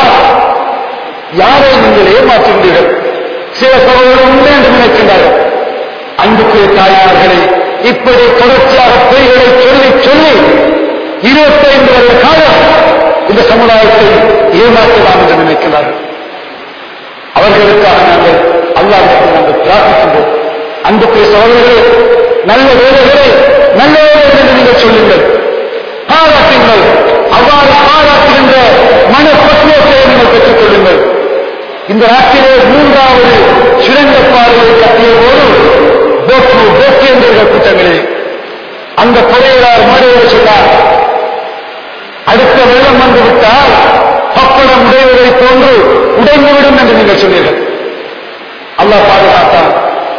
யாரை நீங்கள் ஏமாற்றுகிறீர்கள் சில சகோதரர்கள் உண்மை என்று நினைக்கின்றார்கள் அன்புக்குரிய தாயார்களை இப்படி தொடர்ச்சியாக பொய்களை சொல்லி சொல்லி இருபத்தைந்து வருட காலம் இந்த சமுதாயத்தை ஏமாற்றலாம் என்று நினைக்கிறார்கள் அவர்களுக்காக நாங்கள் அல்லாஹ்விடத்தில் நாங்கள் பிரார்த்திக்கின்றோம் அன்புக்குரிய சகோதரர்களே நல்ல வேலைகளை நல்ல வேலைகள் என்று நீங்கள் சொல்லுங்கள் பாராட்டுங்கள் அவ்வாறு பாராட்டுகின்ற மனப்பக்குவத்தை நீங்கள் பெற்றுக் கொள்ளுங்கள் இந்த நாட்டிலே மூன்றாவது சுரங்க பாதையை கட்டிய போது போக்கு போக்கேந்திரர்கள் கூட்டங்களே அந்த பொறையிலார் மாடுகளை சொன்னார் அடுத்த வெள்ளம் வந்து விட்டால் பப்படம் உடைவதை போன்று உடைந்துவிடும் என்று நீங்கள் சொன்னீர்கள் அல்லாஹ் பாதுகாத்தான்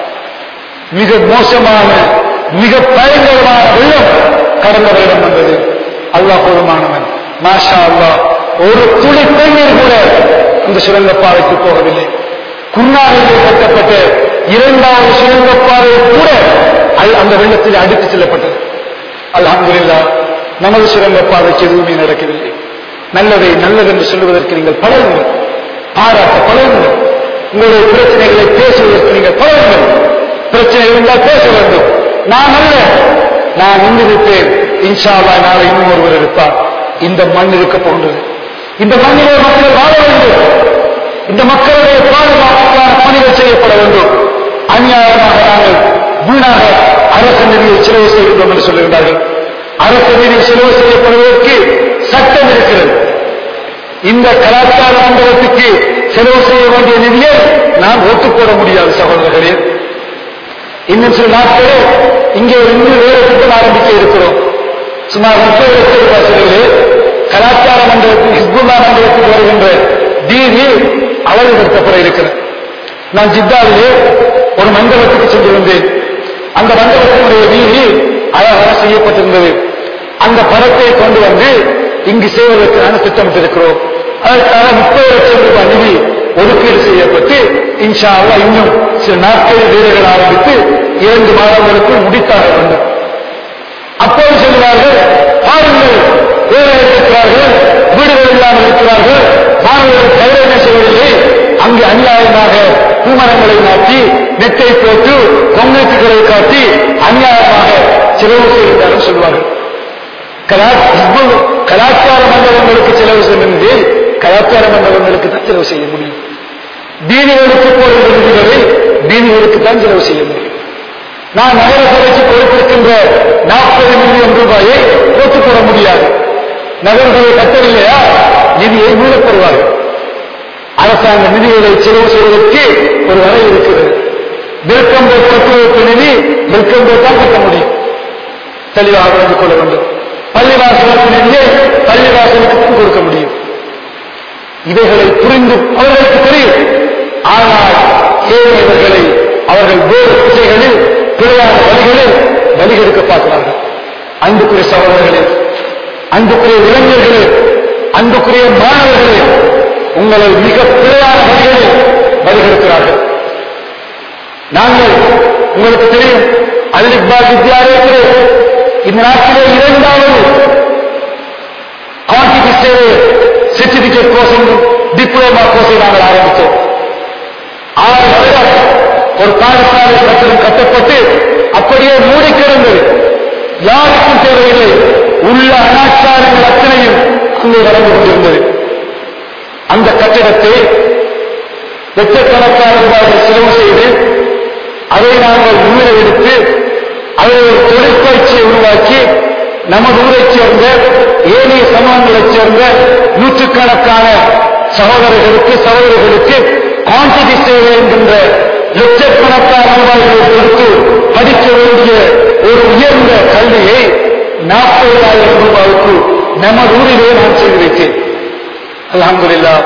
மிக மோசமான மிக பயங்கரமான வெள்ளம் கடந்த வருடம் வந்தது அல்லாஹ் போதுமானவன் மாஷா அல்லாஹ் ஒரு துளி தண்ணீர் கூட இந்த சுரங்கப்பாதைக்கு போகவில்லை குன்னாரிலே கட்டப்பட்ட இரண்டாவது சுரங்கப்பாதை கூட அல்- அந்த வெள்ளத்தில் அடித்துச் செல்லப்பட்டது அல்ஹம்துலில்லாஹ் நமது சுரங்கப்பாதைக்கு எதுவுமே நடக்கவில்லை நல்லதை நல்லது என்று சொல்லுவதற்கு நீங்கள் பழகுங்கள் பாராட்ட பழகுங்கள் உங்களுடைய பிரச்சனைகளை பேசுவதற்கு நீங்கள் பழகுங்கள் பிரச்சனை இருந்தால் பேச வேண்டும் நான் அல்ல நான் இன்று இருப்பேன் இன்ஷா அல்லாஹ் நாளை இன்னும் ஒருவர் இருப்பார் இந்த மண் இருக்க போன்றது இந்த மண்ணிலே மக்கள் வாழ வேண்டும் இந்த மக்களுடைய பாதுகாப்புக்கான பணிகள் செய்யப்பட வேண்டும் அநியாயமாக நாங்கள் வீணாக அரசு நிதியை செலவு செய்கின்றோம் என்று சொல்லுகின்றார்கள் அரசு நிதி செலவு செய்யப்படுவதற்கு சட்டம் இருக்கிறது இந்த கலாச்சார மண்டலத்துக்கு செலவு செய்ய வேண்டிய நிதியை நாம் ஒத்துப்போட முடியாது சகோதரர்களே இன்னும் சில நாட்களே இங்கே இன்னும் வேறு திட்டம் ஆரம்பிக்க இருக்கிறோம் சுமார் முப்பது லட்சம் ரூபாய் செலவில் கலாச்சார மண்டலத்தில் ஹிஸ்புல்லா மண்டலத்தில் வருகின்ற டிவி அழகுபடுத்தப்பட இருக்கிறது நான் ஜித்தாவிலே ஒரு மண்டபத்துக்கு சென்றிருந்தேன் அந்த மண்டபத்தினுடைய வீதி அழகாக செய்யப்பட்டிருந்தது அந்த படத்தை கொண்டு வந்து இங்கு செய்வதற்கு நாங்கள் திட்டமிட்டிருக்கிறோம் அதற்காக முப்பது லட்சம் ரூபாய் நிதி ஒதுக்கீடு செய்யப்பட்டு இன்ஷா அல்லாஹ் இன்னும் சில நாட்களில் வேலைகள் ஆரம்பித்து இரண்டு மாதங்களுக்குள் முடித்தாக வேண்டும் அப்போது சொல்லுவார்கள் பாருங்கள் வேலை இருக்கிறார்கள் வீடுகள் இல்லாமல் இருக்கிறார்கள் மாணவர்கள் கைரேனை செய்வதில்லை அங்கு அநியாயமாக பூமரங்களை மாற்றி நெட்டை போட்டு கொங்கத்துகளை காட்டி அநியாயமாக செலவு செய்கிறார்கள் சொல்வார்கள் கலா- ஹிஸ்புல் கலாச்சார மண்டலங்களுக்கு செலவு செய்வது கலாச்சார மண்டலங்களுக்கு தான் செலவு செய்ய முடியும் தீனிகளுக்கு போகிற நிதிகளை தீனிகளுக்கு தான் செலவு செய்ய முடியும் நான் நகர சபைக்கு கொடுத்திருக்கின்ற நாற்பது மில்லியன் ரூபாயை போட்டுக் போட முடியாது நகரசபை கட்டவில்லையா நிதியை மீளப் பெறுவார்கள் அரசாங்க நிதிகளை செலவு செய்வதற்கு ஒரு வரை இருக்கிறது விற்கம்போர் கட்டுவதற்கு நிதி விற்கம்போர் தான் கட்ட முடியும் தெளிவாக அறிந்து கொள்ள வேண்டும் பள்ளிவாசலுக்கு நிதியை பள்ளிவாசலுக்கு தான் கொடுக்க முடியும் இவைகளை புரிந்து அவர்களுக்கு தெரியும் ஆனால் ஏன் இவர்களை அவர்கள் வேறு திசைகளில் பிழையான வழிகளில் வழிகெடுக்க பார்க்கிறார்கள் அன்புக்குரிய சகோதரர்களே அன்புக்குரிய இளைஞர்களே அன்புக்குரிய மாணவர்களே உங்களை மிக பிழையான வழிகளில் வழிகெடுக்கிறார்கள் நாங்கள் உங்களுக்கு தெரியும் அலிபால் வித்யாலயத்திலே இந்த நாட்டிலே இரண்டாவது குவான்டிட்டி சேவை சர்டிபிகேட் கோர்ஸ் டிப்ளமா கோர்ஸை நாங்கள் ஆரம்பித்தோம் ஆறு வருடம் ஒரு பாடசாலை கட்டடம் கட்டப்பட்டு அப்படியே மூடி கிடந்தது யாருக்கும் தேவையில்லை உள்ள அனாச்சாரங்கள் அத்தனையும் அங்கே நடந்து கொண்டிருந்தது அந்த கட்டிடத்தை லட்சக்கணக்கான ரூபாய்கள் செலவு செய்து அதை நாங்கள் உள்ளே எடுத்து அதை ஒரு தொழிற்பயிற்சியை உருவாக்கி நமது ஊரைச் சேர்ந்த ஏனைய சமூகங்களைச் சேர்ந்த நூற்றுக்கணக்கான சகோதரர்களுக்கு சகோதரர்களுக்கு குவான்டிட்டி சேவை என்கின்ற லட்சக்கணக்கான ரூபாய்களை கொடுத்து படிக்க வேண்டிய ஒரு உயர்ந்த கல்வியை நாற்பதாயிரம் ரூபாய்க்கு நமது ஊரிலே நான் செய்து வைத்தேன் அல்ஹம்துலில்லாஹ்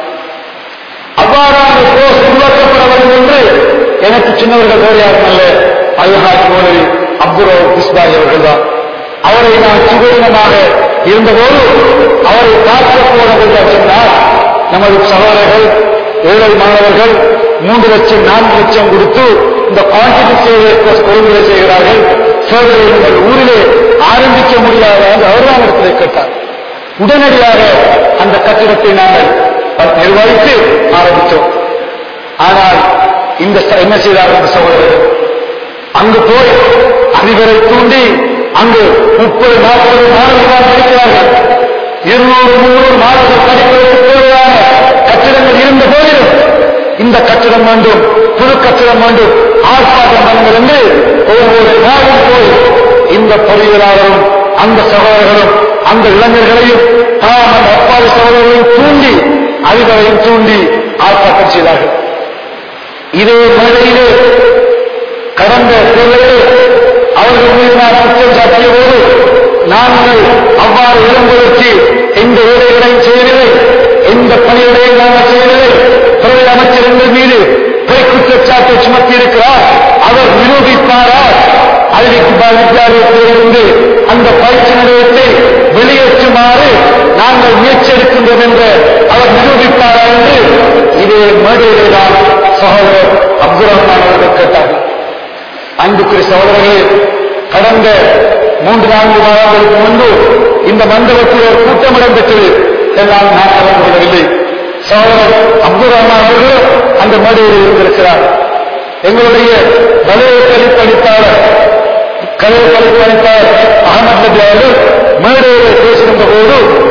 அவ்வாறான கோர்ஸ் உருவாக்கப்பட வேண்டும் என்று எனக்கு சின்னவர்கள் வேறு யாரும் அல்ல அல்ஹாஜ் மௌலவி அப்துல் பிஸ்பாய் அவர்கள் தான் அவரை நான் சுகீனமாக இருந்தபோது அவரை பார்க்க போனவர்கள் சொன்னால் நமது சகோதரர்கள் ஏழை மாணவர்கள் மூன்று லட்சம் நான்கு லட்சம் கொடுத்து இந்த குவான்டிட்டி சேவை கோர்ஸ் கொள்முதலை செய்கிறார்கள் சோதனை உங்கள் ஊரிலே ஆரம்பிக்க முடியாத என்று அவர்தான் இடத்திலே கேட்டார் உடனடியாக அந்த கட்டிடத்தை நாங்கள் நிர்வகித்து ஆரம்பித்தோம் ஆனால் இந்த ச- என்ன செய்தார்கள் இந்த சகோதரர்கள் அங்கு போய் அதிபரை தூண்டி அங்கு முப்பது நாற்பது மாணவர்கள் படிக்கிறார்கள் இருநூறு முன்னூறு மாணவர்கள் படிப்பதற்கு தேவையான கட்டிடங்கள் இருந்த போதிலும் இந்த கட்டிடம் வேண்டும் புது கட்டிடம் வேண்டும் ஆர்ப்பாட்டம் வேண்டும் என்று ஒவ்வொரு நாளும் போய் இந்த பொறியியலாளரும் அந்த சகோதரர்களும் அந்த இளைஞர்களையும் தாம் அந்த அப்பாவி சகோதரர்களையும் தூண்டி அதிபரையும் தூண்டி ஆர்ப்பாட்டம் செய்தார்கள் இதே மேடையிலே கடந்த தேர்தலில் அவர்கள் மீது நான் குற்றம் சாட்டிய போது நாங்கள் அவ்வாறு எழும்புவதற்கு எந்த வேலைகளையும் செய்யவில்லை எந்த பணிகளையும் நாங்கள் செய்யவில்லை துறை அமைச்சர் எங்கள் மீது பொய் குற்றச்சாட்டை சுமத்தி இருக்கிறார் அவர் நிரூபிப்பாரா அறிவிக்கு வித்தியாலயத்திலிருந்து அந்த பயிற்சி நிலையத்தை வெளியேற்றுமாறு நாங்கள் முயற்சி எடுக்கின்றோம் என்று அவர் நிரூபிப்பாரா என்று இதே மேடையிலே தான் சகோதரர் அப்துல் ரஹ்மான் அவர்கள் கேட்டார்கள் அன்புக்குரிய சகோதரர்களே கடந்த மூன்று நான்கு மாதங்களுக்கு முன்பு இந்த மண்டபத்தில் ஒரு கூட்டம் இடம்பெற்றது எல்லாம் நான் கலந்து கொள்ளவில்லை சகோதரர் அப்துல் ரஹ்மான் அவர்கள் அந்த மேடையில் இருந்திருக்கிறார் எங்களுடைய வலைய கழிப்பளிப்பாளர் கலை கழிப்பளிப்பாளர் அகமது நபி அவர்கள் மேடையில் பேசுகின்ற போது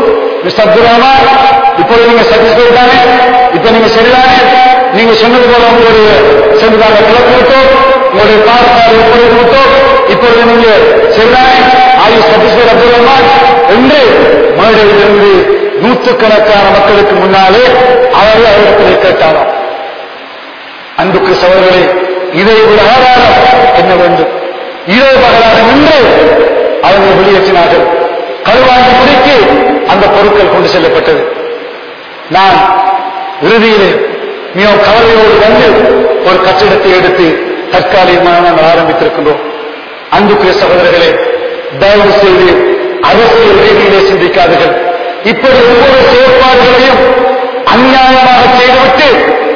மிஸ்டர் அப்துல் ரஹ்மான் இப்பொழுது நீங்க சாட்டிஸ்ஃபைட் தானே இப்ப நீங்க சரிதானே நீங்க சொன்னது போல உங்களுடைய சென்றாங்க கிளப்பி விட்டோம் உங்களுடைய பாடசாலை ஒப்புதல் விட்டோம் இப்பொழுது நீங்க சரிதானே ஆயு சாட்டிஸ்ஃபைட் அப்துல் ரஹ்மான் என்று மேடையிலிருந்து நூற்றுக்கணக்கான மக்களுக்கு முன்னாலே அவர்கள் அவரிடத்தில் கேட்டாராம் அன்புக்கு சவர்களே இதை விட ஆதாரம் என்ன வேண்டும் இதோ பகலாக நின்று அவர்கள் வெளியேற்றினார்கள் கருவாங்கி முடிக்கு அந்த பொருட்கள் கொண்டு செல்லப்பட்டது நான் இறுதியிலே மிகவும் கவலையோடு வந்து ஒரு கட்டிடத்தை எடுத்து தற்காலிகமாக நாங்கள் ஆரம்பித்திருக்கின்றோம் அன்புக்குரிய சகோதரர்களே தயவு செய்து அரசியல் ரீதியிலே சிந்திக்காதீர்கள் இப்படி ஒவ்வொரு செயற்பாடுகளையும் அநியாயமாக செய்துவிட்டு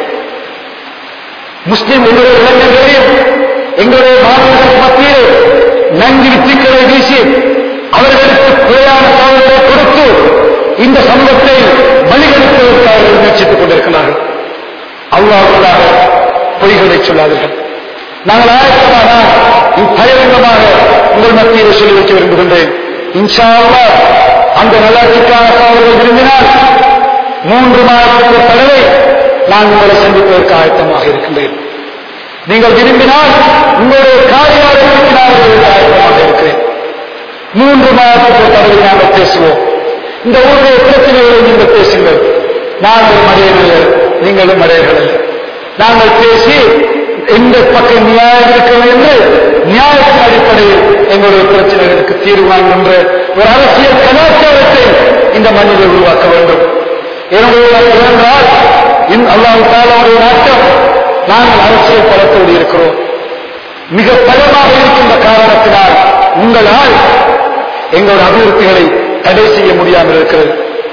முஸ்லிம் எங்களுடைய இளைஞர்களையும் எங்களுடைய மாணவர்கள் மத்தியில் நன்றி தீக்களை வீசி அவர்களுக்கு குறையான தகவல்களை கொடுத்து இந்த சமூகத்தை வழிகெடுப்பதற்காக அவர்கள் முயற்சித்துக் கொண்டிருக்கிறார்கள் அல்லாஹர்களாக பொய்களை சொல்லாதீர்கள் நாங்கள் ஆயத்தமாக பகிரங்கமாக உங்கள் மத்தியில் சொல்லி வைக்க விரும்புகின்றேன் இன்ஷா அல்லாஹ் அந்த நல்லாட்சிக்காக அவர்கள் விரும்பினால் மூன்று மாதத்துக்கு ஒரு தடவை நான் உங்களை சந்திப்பதற்கு ஆயத்தமாக இருக்கின்றேன் நீங்கள் விரும்பினால் உங்களுடைய காரியாலயத்திற்கு நான் உங்களுக்கு ஆயத்தமாக இருக்கிறேன் மூன்று மாதத்துக்கு ஒரு தடவை நாங்கள் பேசுவோம் இந்த ஊருடைய பிரச்சனைகளை நீங்கள் பேசுங்கள் நாங்கள் மடையர்கள் நீங்களும் மடையர்கள் அல்ல நாங்கள் பேசி எந்த பக்கம் நியாயம் இருக்கிறது என்று நியாயத்தின் அடிப்படையில் எங்களுடைய பிரச்சனைகளுக்கு தீர்வு காண்கின்ற ஒரு அரசியல் கலாச்சாரத்தை இந்த மண்ணிலே உருவாக்க வேண்டும் என்னுடைய ஏனென்றால் அல்லாஹு தாலாவுடைய நாட்டம் நாங்கள் அரசியல் பலத்தோடு இருக்கிறோம் மிக பலமாக இருக்கின்ற காரணத்தினால் உங்களால் எங்களுடைய அபிவிருத்திகளை தடை செய்ய முடியாமல் இருக்கிறது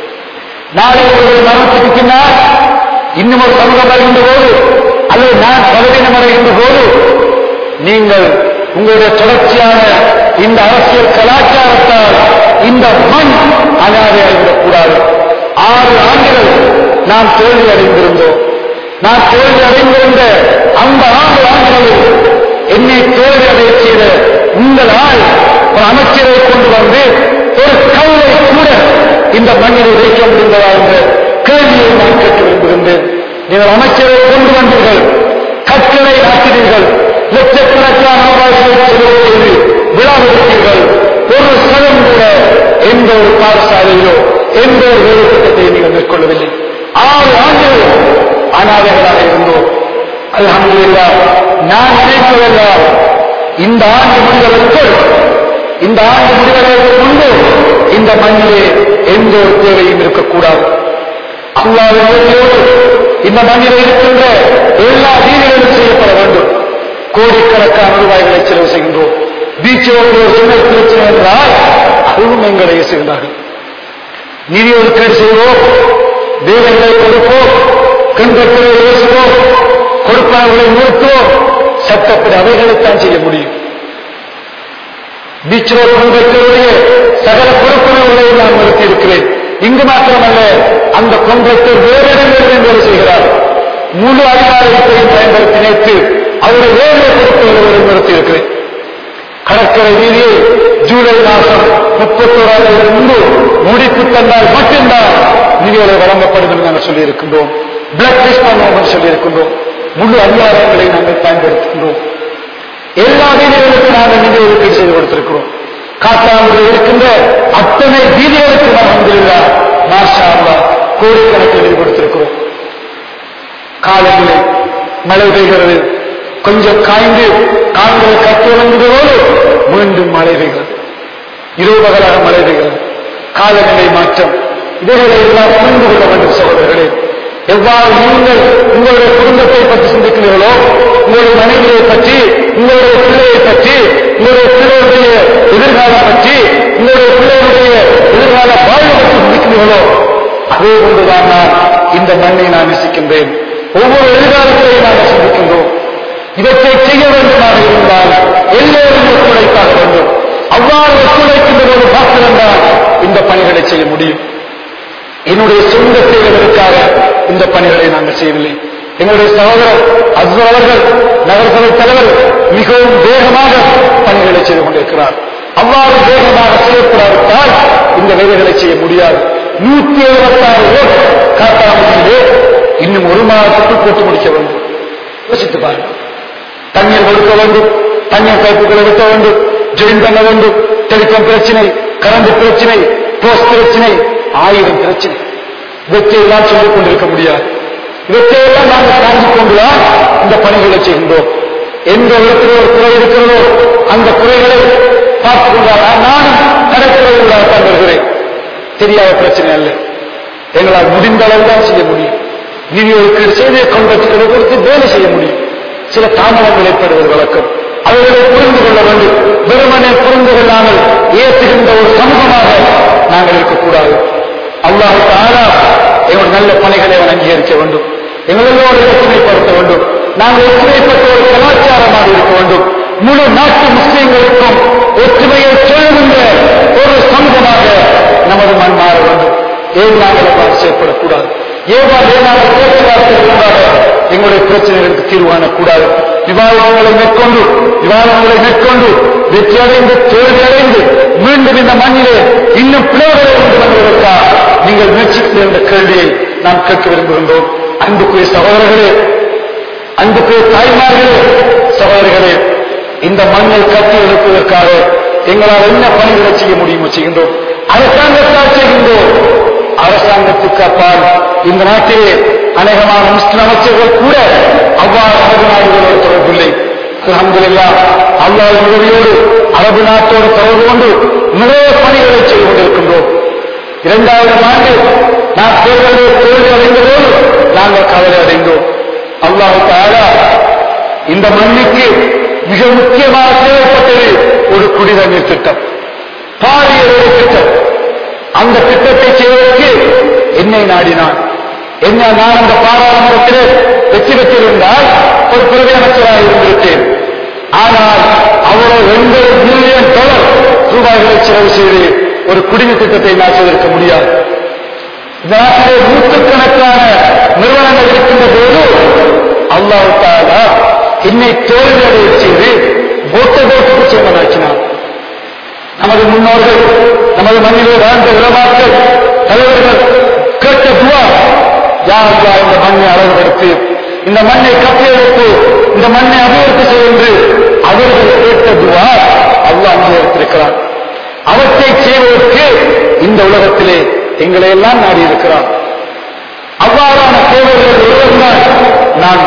நாளை ஒரு மரணத்துக்கு பின்னால் இன்னும் ஒரு சமூகம் வருகின்ற போது அல்லது நான் பலவீனம் அடைகின்ற போது நீங்கள் உங்களுடைய தொடர்ச்சியான இந்த அரசியல் கலாச்சாரத்தால் இந்த மண் அனாதையாகிவிடக் கூடாது ஆறு ஆண்டுகள் நாம் தோல்வி அடைந்திருந்தோம் நான் தோல்வி அடைந்திருந்த அந்த ஆறு ஆண்டுகளில் என்னை தோல்வி அடைய செய்த உங்களால் ஒரு அமைச்சரை கொண்டு வந்து ஒரு கல்லை கூட இந்த மண்ணில் வைக்க முடிந்ததா என்ற கேள்வியை நான் கேட்டு விரும்புகின்றேன் நீங்கள் அமைச்சரை கொண்டு வந்தீர்கள் கற்களை ஆக்கினீர்கள் லட்சக்கணக்கான ரூபாய்களை செலவு செய்து விழாவெடுத்தீர்கள் ஒரு சதம் கூட எந்த ஒரு பாடசாலையிலோ எந்த ஒரு வேலை திட்டத்தை நீங்கள் மேற்கொள்ளவில்லை ஆறு ஆண்டுகள் அனாதைகளாக இருந்தோம் அல்ஹம்துலில்லா நான் நினைப்பதெல்லாம் இந்த ஆண்டு முடிவதற்குள் இந்த ஆண்டு முடிவதற்கு முன்பு இந்த மண்ணிலே எந்த ஒரு தேவையும் இருக்கக்கூடாது அல்லாவினோடு இந்த மண்ணில் இருக்கின்ற எல்லா வீடுகளும் செய்யப்பட வேண்டும் கோடிக்கணக்கான ரூபாய்களை செலவு செய்கின்றோம் பீச்சோடு ஒரு சின்ன பிரச்சனை என்றால் அதுவும் எங்களை செய்கிறார்கள் நிதி ஒதுக்கீடு செய்வோம் தெய்வங்களை கொடுப்போம் கண்கட்டுகளை பேசுவோம் கொடுப்பவர்களை நிறுத்துவோம் சட்டப்படி அவைகளைத்தான் செய்ய முடியும் பீச் ரோட் கண்கட்டுடைய சகல பொறுப்புணர்வுகளை நான் நிறுத்தி இருக்கிறேன் இங்கு மாத்திரமல்ல அந்த கொண்டத்தில் வேறு இடங்களிலும் வேலை செய்கிறார் முழு அதிகாரத்தையும் பயன்படுத்தி நினைத்து அவருடைய வேலை பொறுப்புகளை நிறுத்தி இருக்கிறேன் கடற்கரை வீதியில் ஜூலை மாதம் முப்பத்தோராம் தேதி முன்பு முடிப்பு தந்தால் மட்டும்தான் நிதிகளை வழங்கப்படும் என்று நாங்கள் சொல்லியிருக்கின்றோம் பிளட் டெஸ்ட் பண்ணுவோம் என்று சொல்லியிருக்கின்றோம் முழு அதிகாரங்களை நாங்கள் பயன்படுத்துகின்றோம் எல்லா வீதிகளுக்கும் நாங்கள் நிதி ஒதுக்கீடு செய்து கொடுத்திருக்கிறோம் காத்தாங்குடியில் இருக்கின்ற அத்தனை வீதிகளுக்கு நாம் வந்திருந்தா மாஷா அல்லா கோடிக்கணக்கில் நிதி கொடுத்திருக்கிறோம் காலையில் மழை பெய்கிறது கொஞ்சம் காய்ந்து காண்கள் கத்து வந்ததோடு மீண்டும் மழை பெய்கிறது இரவு பகலாக மழை பெய்கிறது காலநிலை மாற்றம் இவைகளை எல்லாம் புரிந்து கொள்ள வேண்டும் சகோதரர்களே எவ்வாறு நீங்கள் உங்களுடைய குடும்பத்தை பற்றி சிந்திக்கிறீர்களோ உங்களுடைய மனைவியை பற்றி உங்களுடைய பிள்ளையை பற்றி உங்களுடைய பிள்ளையுடைய எதிர்காலம் பற்றி உங்களுடைய பிள்ளையுடைய எதிர்கால வாழ்வு பற்றி சிந்திக்கிறீர்களோ அதே கொண்டுதான் நான் இந்த மண்ணை நான் நேசிக்கின்றேன் ஒவ்வொரு எதிர்காலத்தையும் நாங்கள் சிந்திக்கின்றோம் இவற்றை செய்ய வேண்டுமாக இருந்தால் எல்லோரும் ஒத்துழைத்தாக வேண்டும் அவ்வாறு ஒத்துழைக்கின்ற ஒரு மாத்திரம்தான் இந்த பணிகளை செய்ய முடியும் என்னுடைய சொந்த தேவைகளுக்காக இந்த பணிகளை நாங்கள் செய்யவில்லை எங்களுடைய சகோதரர் அஸ்வர் அவர்கள் நகரசபை தலைவர் மிகவும் வேகமாக பணிகளை செய்து கொண்டிருக்கிறார் அவ்வாறு வேகமாக செய்யப்படாவிட்டால் இந்த வேலைகளை செய்ய முடியாது நூத்தி எழுபத்தாறு ஓட் காட்டாமலே இன்னும் ஒரு மாதத்துக்குள் போட்டு முடிக்க வேண்டும் யோசித்து பாருங்க தண்ணீர் கொடுக்க வேண்டும் தண்ணீர் பைப்புகளை வெட்ட வேண்டும் ஜெயின் பண்ண வேண்டும் டெலிகாம் பிரச்சனை கரண்ட் பிரச்சனை போஸ்ட் பிரச்சனை ஆயிரம் பிரச்சனை இவற்றையெல்லாம் சொல்லிக் கொண்டிருக்க முடியாது இவற்றையெல்லாம் நாங்கள் தாங்கிக் கொண்டுதான் இந்த பணிகளை செய்கின்றோம் எந்த இடத்தில் ஒரு குறை இருக்கிறதோ அந்த குறைகளை பார்த்துக் கொண்டால் நானும் கடைக்குறைகளாகத்தான் வருகிறேன் தெரியாத பிரச்சனை அல்ல எங்களால் முடிந்த அளவு தான் செய்ய முடியும் நிதி ஒதுக்கீடு செய்து கம்பத்துக்களை கொடுத்து வேலை செய்ய முடியும் சில தாமதங்கள் ஏற்படுவது வழக்கம் அவர்களை புரிந்து கொள்ள வேண்டும் வெறுமனே புரிந்து கொள்ளாமல் ஏற்றுகின்ற ஒரு சமூகமாக நாங்கள் இருக்கக்கூடாது அல்லாஹ் தாரா எங்கள் நல்ல பணிகளை அவன் அங்கீகரிக்க வேண்டும் எங்களோடு ஒற்றுமைப்படுத்த வேண்டும் நாங்கள் ஒற்றுமைப்பட்ட ஒரு கலாச்சாரமாக இருக்க வேண்டும் முழு நாட்டு முஸ்லிம்களுக்கும் ஒற்றுமையை சொல்லுகின்ற ஒரு சமூகமாக நமது மண் மாற வேண்டும் ஏன் நாங்கள் அவ்வாறு செயற்படக்கூடாது ஏவாறு ஏனாக பேச்சுவார்த்தைகளாக எங்களுடைய பிரச்சனைகளுக்கு தீர்வு காணக்கூடாது விவாதங்களை மேற்கொண்டு விவாதங்களை மேற்கொண்டு வெற்றி அடைந்து தோல்வி அடைந்து மீண்டும் இந்த மண்ணிலே இன்னும் பிளவுகளை கொண்டு வருவதற்காக நீங்கள் முயற்சிக்கிறீர்கள் என்ற கேள்வியை நாம் கேட்க விரும்புகின்றோம் அன்புக்குரிய சகோதரர்களே அன்புக்குரிய தாய்மார்களே சகோதரர்களே இந்த மண்ணை கட்டி எழுப்புவதற்காக எங்களால் என்ன பணிகளை செய்ய முடியுமோ செய்கின்றோம் அரசாங்கத்தால் செய்கின்றோம் அரசாங்கத்துக்கு அப்பால் இந்த நாட்டிலே அநேகமான முஸ்லிம் அமைச்சர்கள் கூட அவ்வாறு அரபு நாடுகளோடு தொடர்பில்லை அலமதுல்லா அல்லாஹ் உதவியோடு அரபு நாட்டோடு தொடர்பு கொண்டு நிறைய பணிகளை செய்து கொண்டிருக்கின்றோம் இரண்டாயிரம் ஆண்டு நான் தேர்தலில் தோல்வி அடைந்ததோடு நாங்கள் கவலை அடைந்தோம் அல்லாஹு தாரா இந்த மண்ணுக்கு மிக முக்கியமாக தேவைப்பட்டது ஒரு குடிநீர் திட்டம் பாரிய ஒரு திட்டம் அந்த திட்டத்தை செய்வதற்கு என்னை நாடினான் என்ன நான் அந்த பாராளுமன்றத்தில் வெற்றி பெற்றிருந்தால் ஒரு பிரதி அமைச்சராக இருந்திருக்கேன் ஆனால் அவ்வளவு எண்பது மில்லியன் டாலர் ரூபாய்களை செலவு செய்து ஒரு குடிநீர் திட்டத்தை நான் செய்திருக்க முடியாது இந்த நாட்டிலே நூற்றுக்கணக்கான நிறுவனங்கள் இருக்கின்ற போது அல்லாஹ் தாலா என்னை தோல்வியடைய செய்து ஓட்ட போட்டுக்கு செல்வனாக்கினான் நமது முன்னோர்கள் நமது மண்ணிலே வாழ்ந்த உலமாக்கள் தலைவர்கள் கேட்ட துவா யாருக்கா இந்த மண்ணை அழகுபடுத்தி இந்த மண்ணை கட்டியெடுத்து இந்த மண்ணை அபிவிருத்தி செய்ய என்று அவர்கள் கேட்ட துவா அல்லாஹ் அங்கீகரித்திருக்கிறான் அவற்றை செய்வதற்கு இந்த உலகத்திலே எங்களை எல்லாம் நாடி இருக்கிறான் அவ்வாறான தேவைகள் ஒருவர்தான் நான்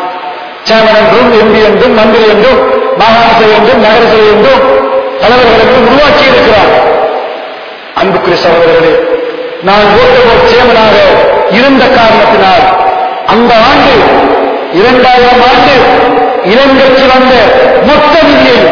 சேமன் என்றும் எம்பி என்றும் மந்திரி என்றும் மாகாண சபை என்றும் நகர சபை என்றும் தலைவர்கள் என்றும் உருவாக்கி இருக்கிறார் அன்புக்குரிய சகோதரர்களே நான் ஓட்டபோர் சேமனாக இருந்த காரணத்தினால் அந்த ஆண்டு இரண்டாயிரம் ஆண்டு இலங்கைக்கு வந்த மொத்த நிதியை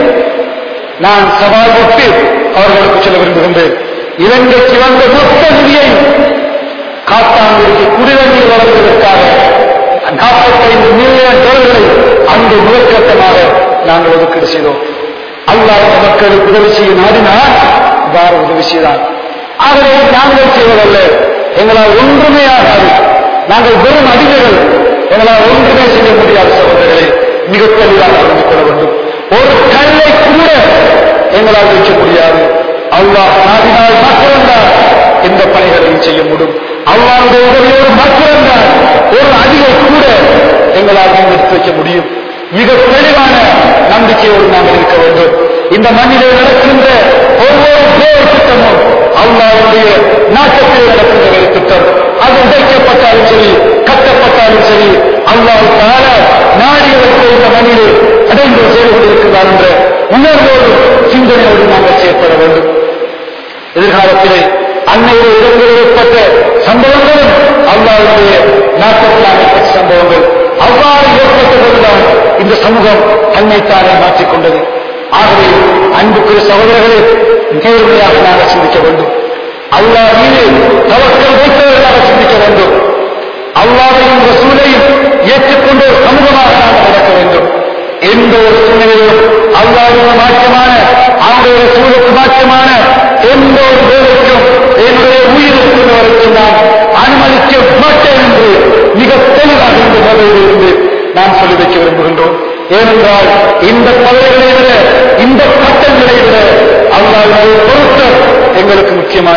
நான் சவால் விட்டு அவர்களுக்கு சொல்ல விரும்புகின்றேன் இலங்கைக்கு வந்த மொத்த நிதியை காத்தாண்டிற்கு குடிநீர் வழங்குவதற்காக நாற்பத்தைந்து மில்லியன் டாலர்களை அங்கு முதற்கட்டமாக நாங்கள் ஒதுக்கீடு செய்தோம் அல்லாத மக்களுக்கு உதவி செய்ய நாடினால் வார உதவி செய்தார் ஆகவே நாங்கள் செய்வதல்ல எங்களால் ஒன்றுமே ஆகாது நாங்கள் வெறும் அதிகர்கள் எங்களால் ஒன்றுமே செய்ய முடியாத சகோதரர்களை மிக தெளிவாக அறிந்து கொள்ள வேண்டும் ஒரு கல்லை கூட எங்களால் வைக்க முடியாது அல்லாஹ் நாடினால் மாத்திரம்தான் இந்த பணிகளையும் செய்ய முடியும் அல்லாவுடைய உதவியோடு மாத்திரம்தான் ஒரு அதிகை கூட எங்களால் எடுத்து வைக்க முடியும் மிக தெளிவான நம்பிக்கையோடு நாம் இருக்க வேண்டும் இந்த மண்ணிலே நடக்கின்ற ஒவ்வொரு வேறு திட்டமும் அல்லாவுடைய நாட்டத்தில் நடக்கின்ற வேறு திட்டம் அது உடைக்கப்பட்டாலும் சரி கட்டப்பட்டாலும் சரி அல்லாவுக்கான நாடியவற்றை இந்த மண்ணிலே அடைந்து செய்து கொண்டிருக்கிறார் என்ற உணர்வோடு சிந்தனையோடு நாங்கள் செயற்பட வேண்டும் எதிர்காலத்திலே அன்னையிலே இடங்களில் ஏற்பட்ட சம்பவங்களும் அல்லாவுடைய நாட்டத்தில் ஏற்பட்ட சம்பவங்கள் அவ்வாறு ஏற்பட்டதுதான் இந்த சமூகம் தன்னைத்தானே மாற்றிக்கொண்டது ஆகவே அன்புக்குரிய சகோதரர்களே நேர்மையாக நாங்கள் சிந்திக்க வேண்டும் அல்லாஹ் மீது தவக்கல் வைத்தவர்களாக சிந்திக்க வேண்டும் அல்லாவையும் ரசூலையும் ஏற்றுக்கொண்ட ஒரு சமூகமாக நாங்கள் நடக்க வேண்டும் எந்த ஒரு சூழ்நிலையிலும் அல்லாவுடைய மாற்றமான அவருடைய சூழலுக்கு மாற்றமான எந்த ஒரு வேலைக்கும் என்னுடைய உயிருக்கு வரைக்கும் நான் அனுமதிக்க மாட்டேன் என்று மிக தெளிவாக இந்த பதவியில் இருந்து நான் சொல்லி வைக்க விரும்புகின்றோம் ஏனென்றால் இந்த பதவிகளை விட இந்த பட்டங்களை விட அல்லாவுடைய பொருத்தம் எங்களுக்கு முக்கியமானது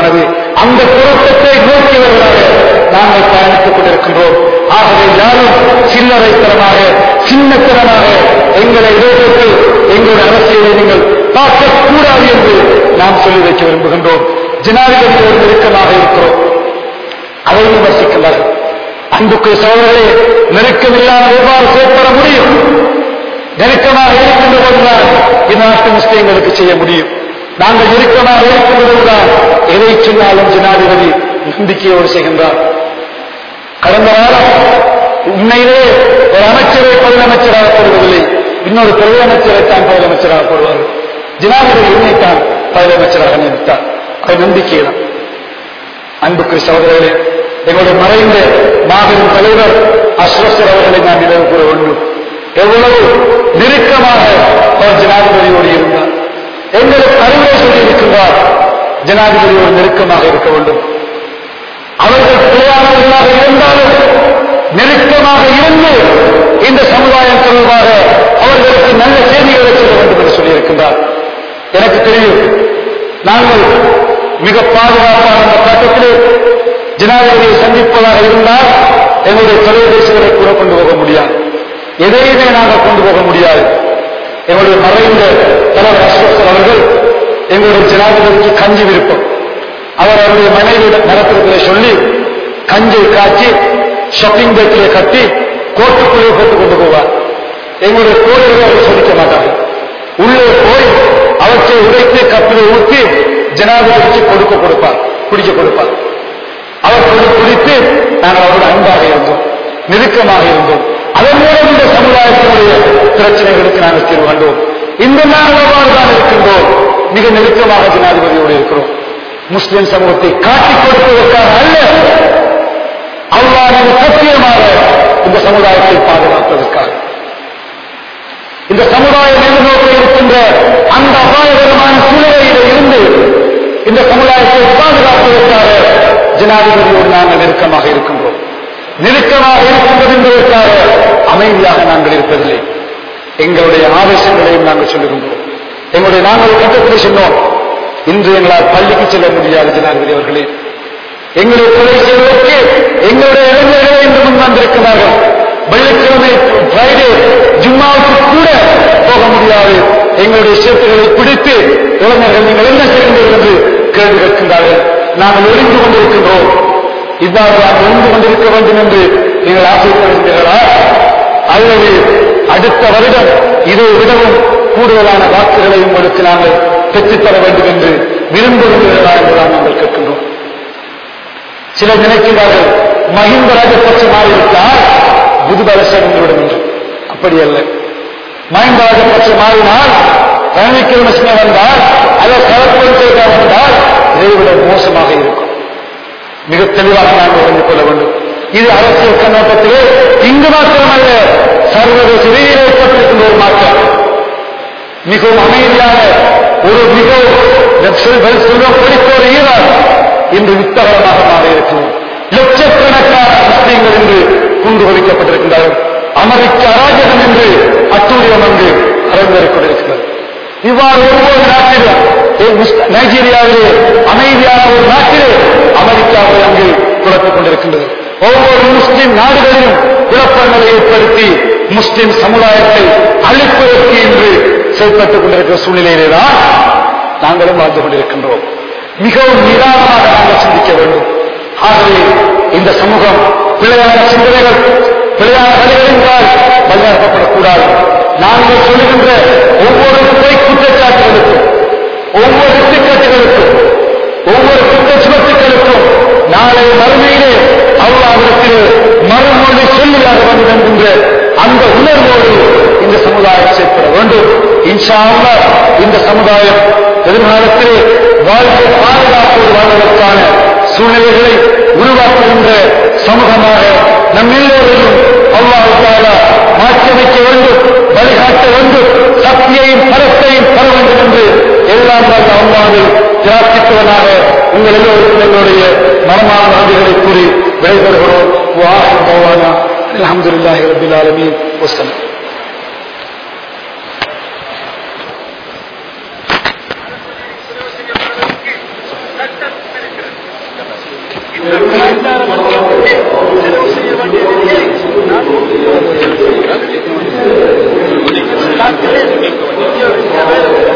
அந்த பொருத்தத்தை நோக்கியவர்களாக நாங்கள் பயணித்துக் கொண்டிருக்கின்றோம் ஆகவே யாரும் சில்லறைத்தனமாக சின்னத்தனமாக எங்களை இடைவெட்டு எங்களுடைய அரசியலை நீங்கள் பார்க்கக்கூடாது என்று நாம் சொல்லி வைக்க விரும்புகின்றோம் ஜனாதிபதியோடு நெருக்கமாக இருக்கிறோம் அதை விமர்சிக்கிறார்கள் அன்புக்கு சோழர்களே நெருக்கமில்லாமல் எவ்வாறு செயற்பட முடியும் நெருக்கமாக இருக்கின்ற போதுதான் இந்நாட்டு முஸ்லீம்களுக்கு செய்ய முடியும் நாங்கள் நெருக்கமாக இருக்கின்ற போதுதான் எதை சொன்னாலும் ஜனாதிபதி நம்பிக்கையோடு செய்கின்றார் கடந்த வாரம் உண்மையிலே ஒரு அமைச்சரை முதலமைச்சராக போடுவதில்லை இன்னொரு பிரதி அமைச்சரை தான் முதலமைச்சராக போடுவார்கள் ஜனாதிபதி என்னைத்தான் முதலமைச்சராக நியமித்தார் அது நம்பிக்கை தான் அன்புக்கு சகோதரர்களே எங்களுடைய மறைந்த மாபெரும் தலைவர் அஸ்வசர் அவர்களை நான் நினைவு கூற வேண்டும் எவ்வளவு நெருக்கமாக அவர் ஜனாதிபதியோடு இருந்தார் எங்களுக்கு அறிவுரை சொல்லி இருக்கின்றார் ஜனாதிபதியோடு நெருக்கமாக இருக்க வேண்டும் அவர்கள் பிழையானவர்களாக இருந்தாலும் நெருக்கமாக இருந்து இந்த சமுதாயம் தொடர்பாக அவர்களுக்கு நல்ல செய்திகளை சொல்ல வேண்டும் என்று சொல்லியிருக்கின்றார் எனக்கு தெரியும் நாங்கள் மிக பாதுகாப்பான அந்த கட்டத்திலே ஜனாதிபதியை சந்திப்பதாக இருந்தால் எங்களுடைய தொலைபேசிகளை கூட கொண்டு போக முடியாது எதையுமே நாங்கள் கொண்டு போக முடியாது எங்களுடைய மறைந்த தலைவர் அஸ்வசர் அவர்கள் எங்களுடைய ஜனாதிபதிக்கு கஞ்சி விருப்பம் அவர் அவருடைய மனைவி நடத்திரத்திலே சொல்லி கஞ்சை காய்ச்சி ஷாப்பிங் பேக்கிலே கட்டி கோட்டுக்குள்ளே போட்டுக் கொண்டு போவார் எங்களுடைய கோயில்களை அவர் சோதிக்க மாட்டார்கள் உள்ளே போய் அவற்றை உடைத்து கப்பிலே ஊற்றி ஜனாதிபதிக்கு கொடுக்க கொடுப்பார் குடிக்க கொடுப்பார் அவர் கொண்டு குடித்து நாங்கள் அவரோட அன்பாக இருந்தோம் நெருக்கமாக இருந்தோம் அதன் மூலம் இந்த சமுதாயத்தினுடைய பிரச்சனைகளுக்கு நாங்கள் தீர்வு கண்டோம் இந்த நாங்கள் அவ்வாறு தான் இருக்கின்றோம் மிக நெருக்கமாக ஜனாதிபதியோடு இருக்கிறோம் முஸ்லிம் சமூகத்தை காட்டிக் கொடுப்பதற்காக அல்ல அல்லாவின் சத்தியமாக இந்த சமுதாயத்தை பாதுகாப்பதற்காக இந்த சமுதாயம் எதிர்நோக்க இருக்கின்ற அந்த அபாயகரமான சூழ்நிலையில இருந்து இந்த சமுதாயத்தை பாதுகாப்பதற்காக ஜனாதிபதியோடு நாங்கள் நெருக்கமாக இருக்கின்றோம் நெருக்கமாக இருக்கின்றது என்பதற்காக அமைதியாக நாங்கள் இருப்பதில்லை எங்களுடைய ஆவேசங்களையும் நாங்கள் சொல்லுகின்றோம் எங்களுடைய நாங்கள் ஒரு கட்டத்தில் சொன்னோம் இன்று எங்களால் பள்ளிக்கு செல்ல முடியாது ஜனாதிபதி அவர்களே எங்களை கொலை செய்வதற்கு எங்களுடைய இளைஞர்களே இன்று முன் வந்திருக்கிறார்கள் வெள்ளிக்கிழமை ஃப்ரைடே ஜும்மாவுக்கு கூட போக முடியாது எங்களுடைய சேத்துகளை பிடித்து இளைஞர்கள் நீங்கள் என்ன செய்கின்றீர்கள் என்று கேள்வி கேட்கின்றார்கள் நாங்கள் ஒளிந்து கொண்டிருக்கின்றோம் இவ்வாறு நாம் ஒளிந்து கொண்டிருக்க வேண்டும் என்று நீங்கள் ஆசைப்படுகின்றீர்களா அல்லது அடுத்த வருடம் இதை விடவும் கூடுதலான வாக்குகளை உங்களுக்கு நாங்கள் பெற்றுத்தர வேண்டும் என்று விரும்புகிறீர்களா என்றுதான் நாங்கள் கேட்கின்றோம் சிலர் நினைக்கிறார்கள் மஹிந்த ராஜபக்ச மாறிவிட்டால் புதுபலசம் வந்துவிடும் என்று அப்படி அல்ல மஹிந்த ராஜபக்ச மாறினால் ரணில் விக்ரமசிங்க வந்தால் அல்லது சரத்வந்தேகா வந்தால் இதைவிட மோசமாக இருக்கும் மிக தெளிவாக நாங்கள் விளங்கிக் கொள்ள வேண்டும் இது அரசியல் கண்ணோட்டத்திலே இங்கு மாத்திரமல்ல சர்வதேச ரீதியில் ஏற்பட்டிருக்கின்ற ஒரு மாற்றம் மிகவும் அமைதியான ஒரு மிகவும் செல்வம் படித்த ஒரு ஈரான் இன்று வித்தகரமாக மாறியிருக்கிறோம் லட்சக்கணக்கான முஸ்லீம்கள் என்று குண்டு ஒழிக்கப்பட்டிருக்கின்றார்கள் அமெரிக்க அராஜகம் என்று அட்டூழியம் என்று அரங்கேறிக் கொண்டிருக்கிறது இவ்வாறு ஒவ்வொரு நாட்டிலும் நைஜீரியாவிலே அமைதியான ஒரு நாட்டிலே அமெரிக்காவை அங்கு குழப்பிக் கொண்டிருக்கின்றது ஒவ்வொரு முஸ்லிம் நாடுகளிலும் குழப்பங்களை ஏற்படுத்தி முஸ்லிம் சமுதாயத்தை அழிப்பதற்கு என்று செயல்பட்டுக் கொண்டிருக்கிற சூழ்நிலையிலேதான் நாங்களும் வாழ்ந்து கொண்டிருக்கின்றோம் மிகவும் நிதானமாக நாங்கள் சிந்திக்க வேண்டும் ஆகவே இந்த சமூகம் பிழையான சிந்தனைகள் பிழையான வழிகளின்றால் வழிநடத்தப்படக்கூடாது நாங்கள் சொல்லுகின்ற ஒவ்வொரு பொய் குற்றச்சாட்டுகளுக்கும் ஒவ்வொரு திட்டத்துகளுக்கும் ஒவ்வொரு குற்ற சுமத்துக்களுக்கும் நாளை மறுமையிலே அல்லாவிடத்தில் மறுமொழி சொல்லியாக வேண்டும் என்கின்ற அந்த உணர்வோடு இந்த சமுதாயம் செயற்பட வேண்டும் இன்ஷா அல்லாஹ் இந்த சமுதாயம் எதிர்காலத்திலே வாழ்க்கை பாதுகாப்போடு வாழ்வதற்கான சூழ்நிலைகளை உருவாக்குகின்ற சமூகமாக நம் எல்லோரையும் அல்லாஹால மாற்றியமைக்க வேண்டும் வழிகாட்ட வேண்டும் சக்தியையும் பரத்தையும் பெற வேண்டும் என்று எல்லாம் வல்ல அல்லாவை பிரார்த்திப்பவனாக உங்கள் எல்லோருக்கும் எங்களுடைய மனமான நன்றிகளை கூறி விடைபெறுகிறோம் வாஹிம் பவானா அல்ஹம்துலில்லாஹி ரப்பில் ஆலமீன் வஸ்ஸலாம் சட்டம் இருக்கிறது செலவு செய்ய வேண்டியதில்லை நான் நாட்களே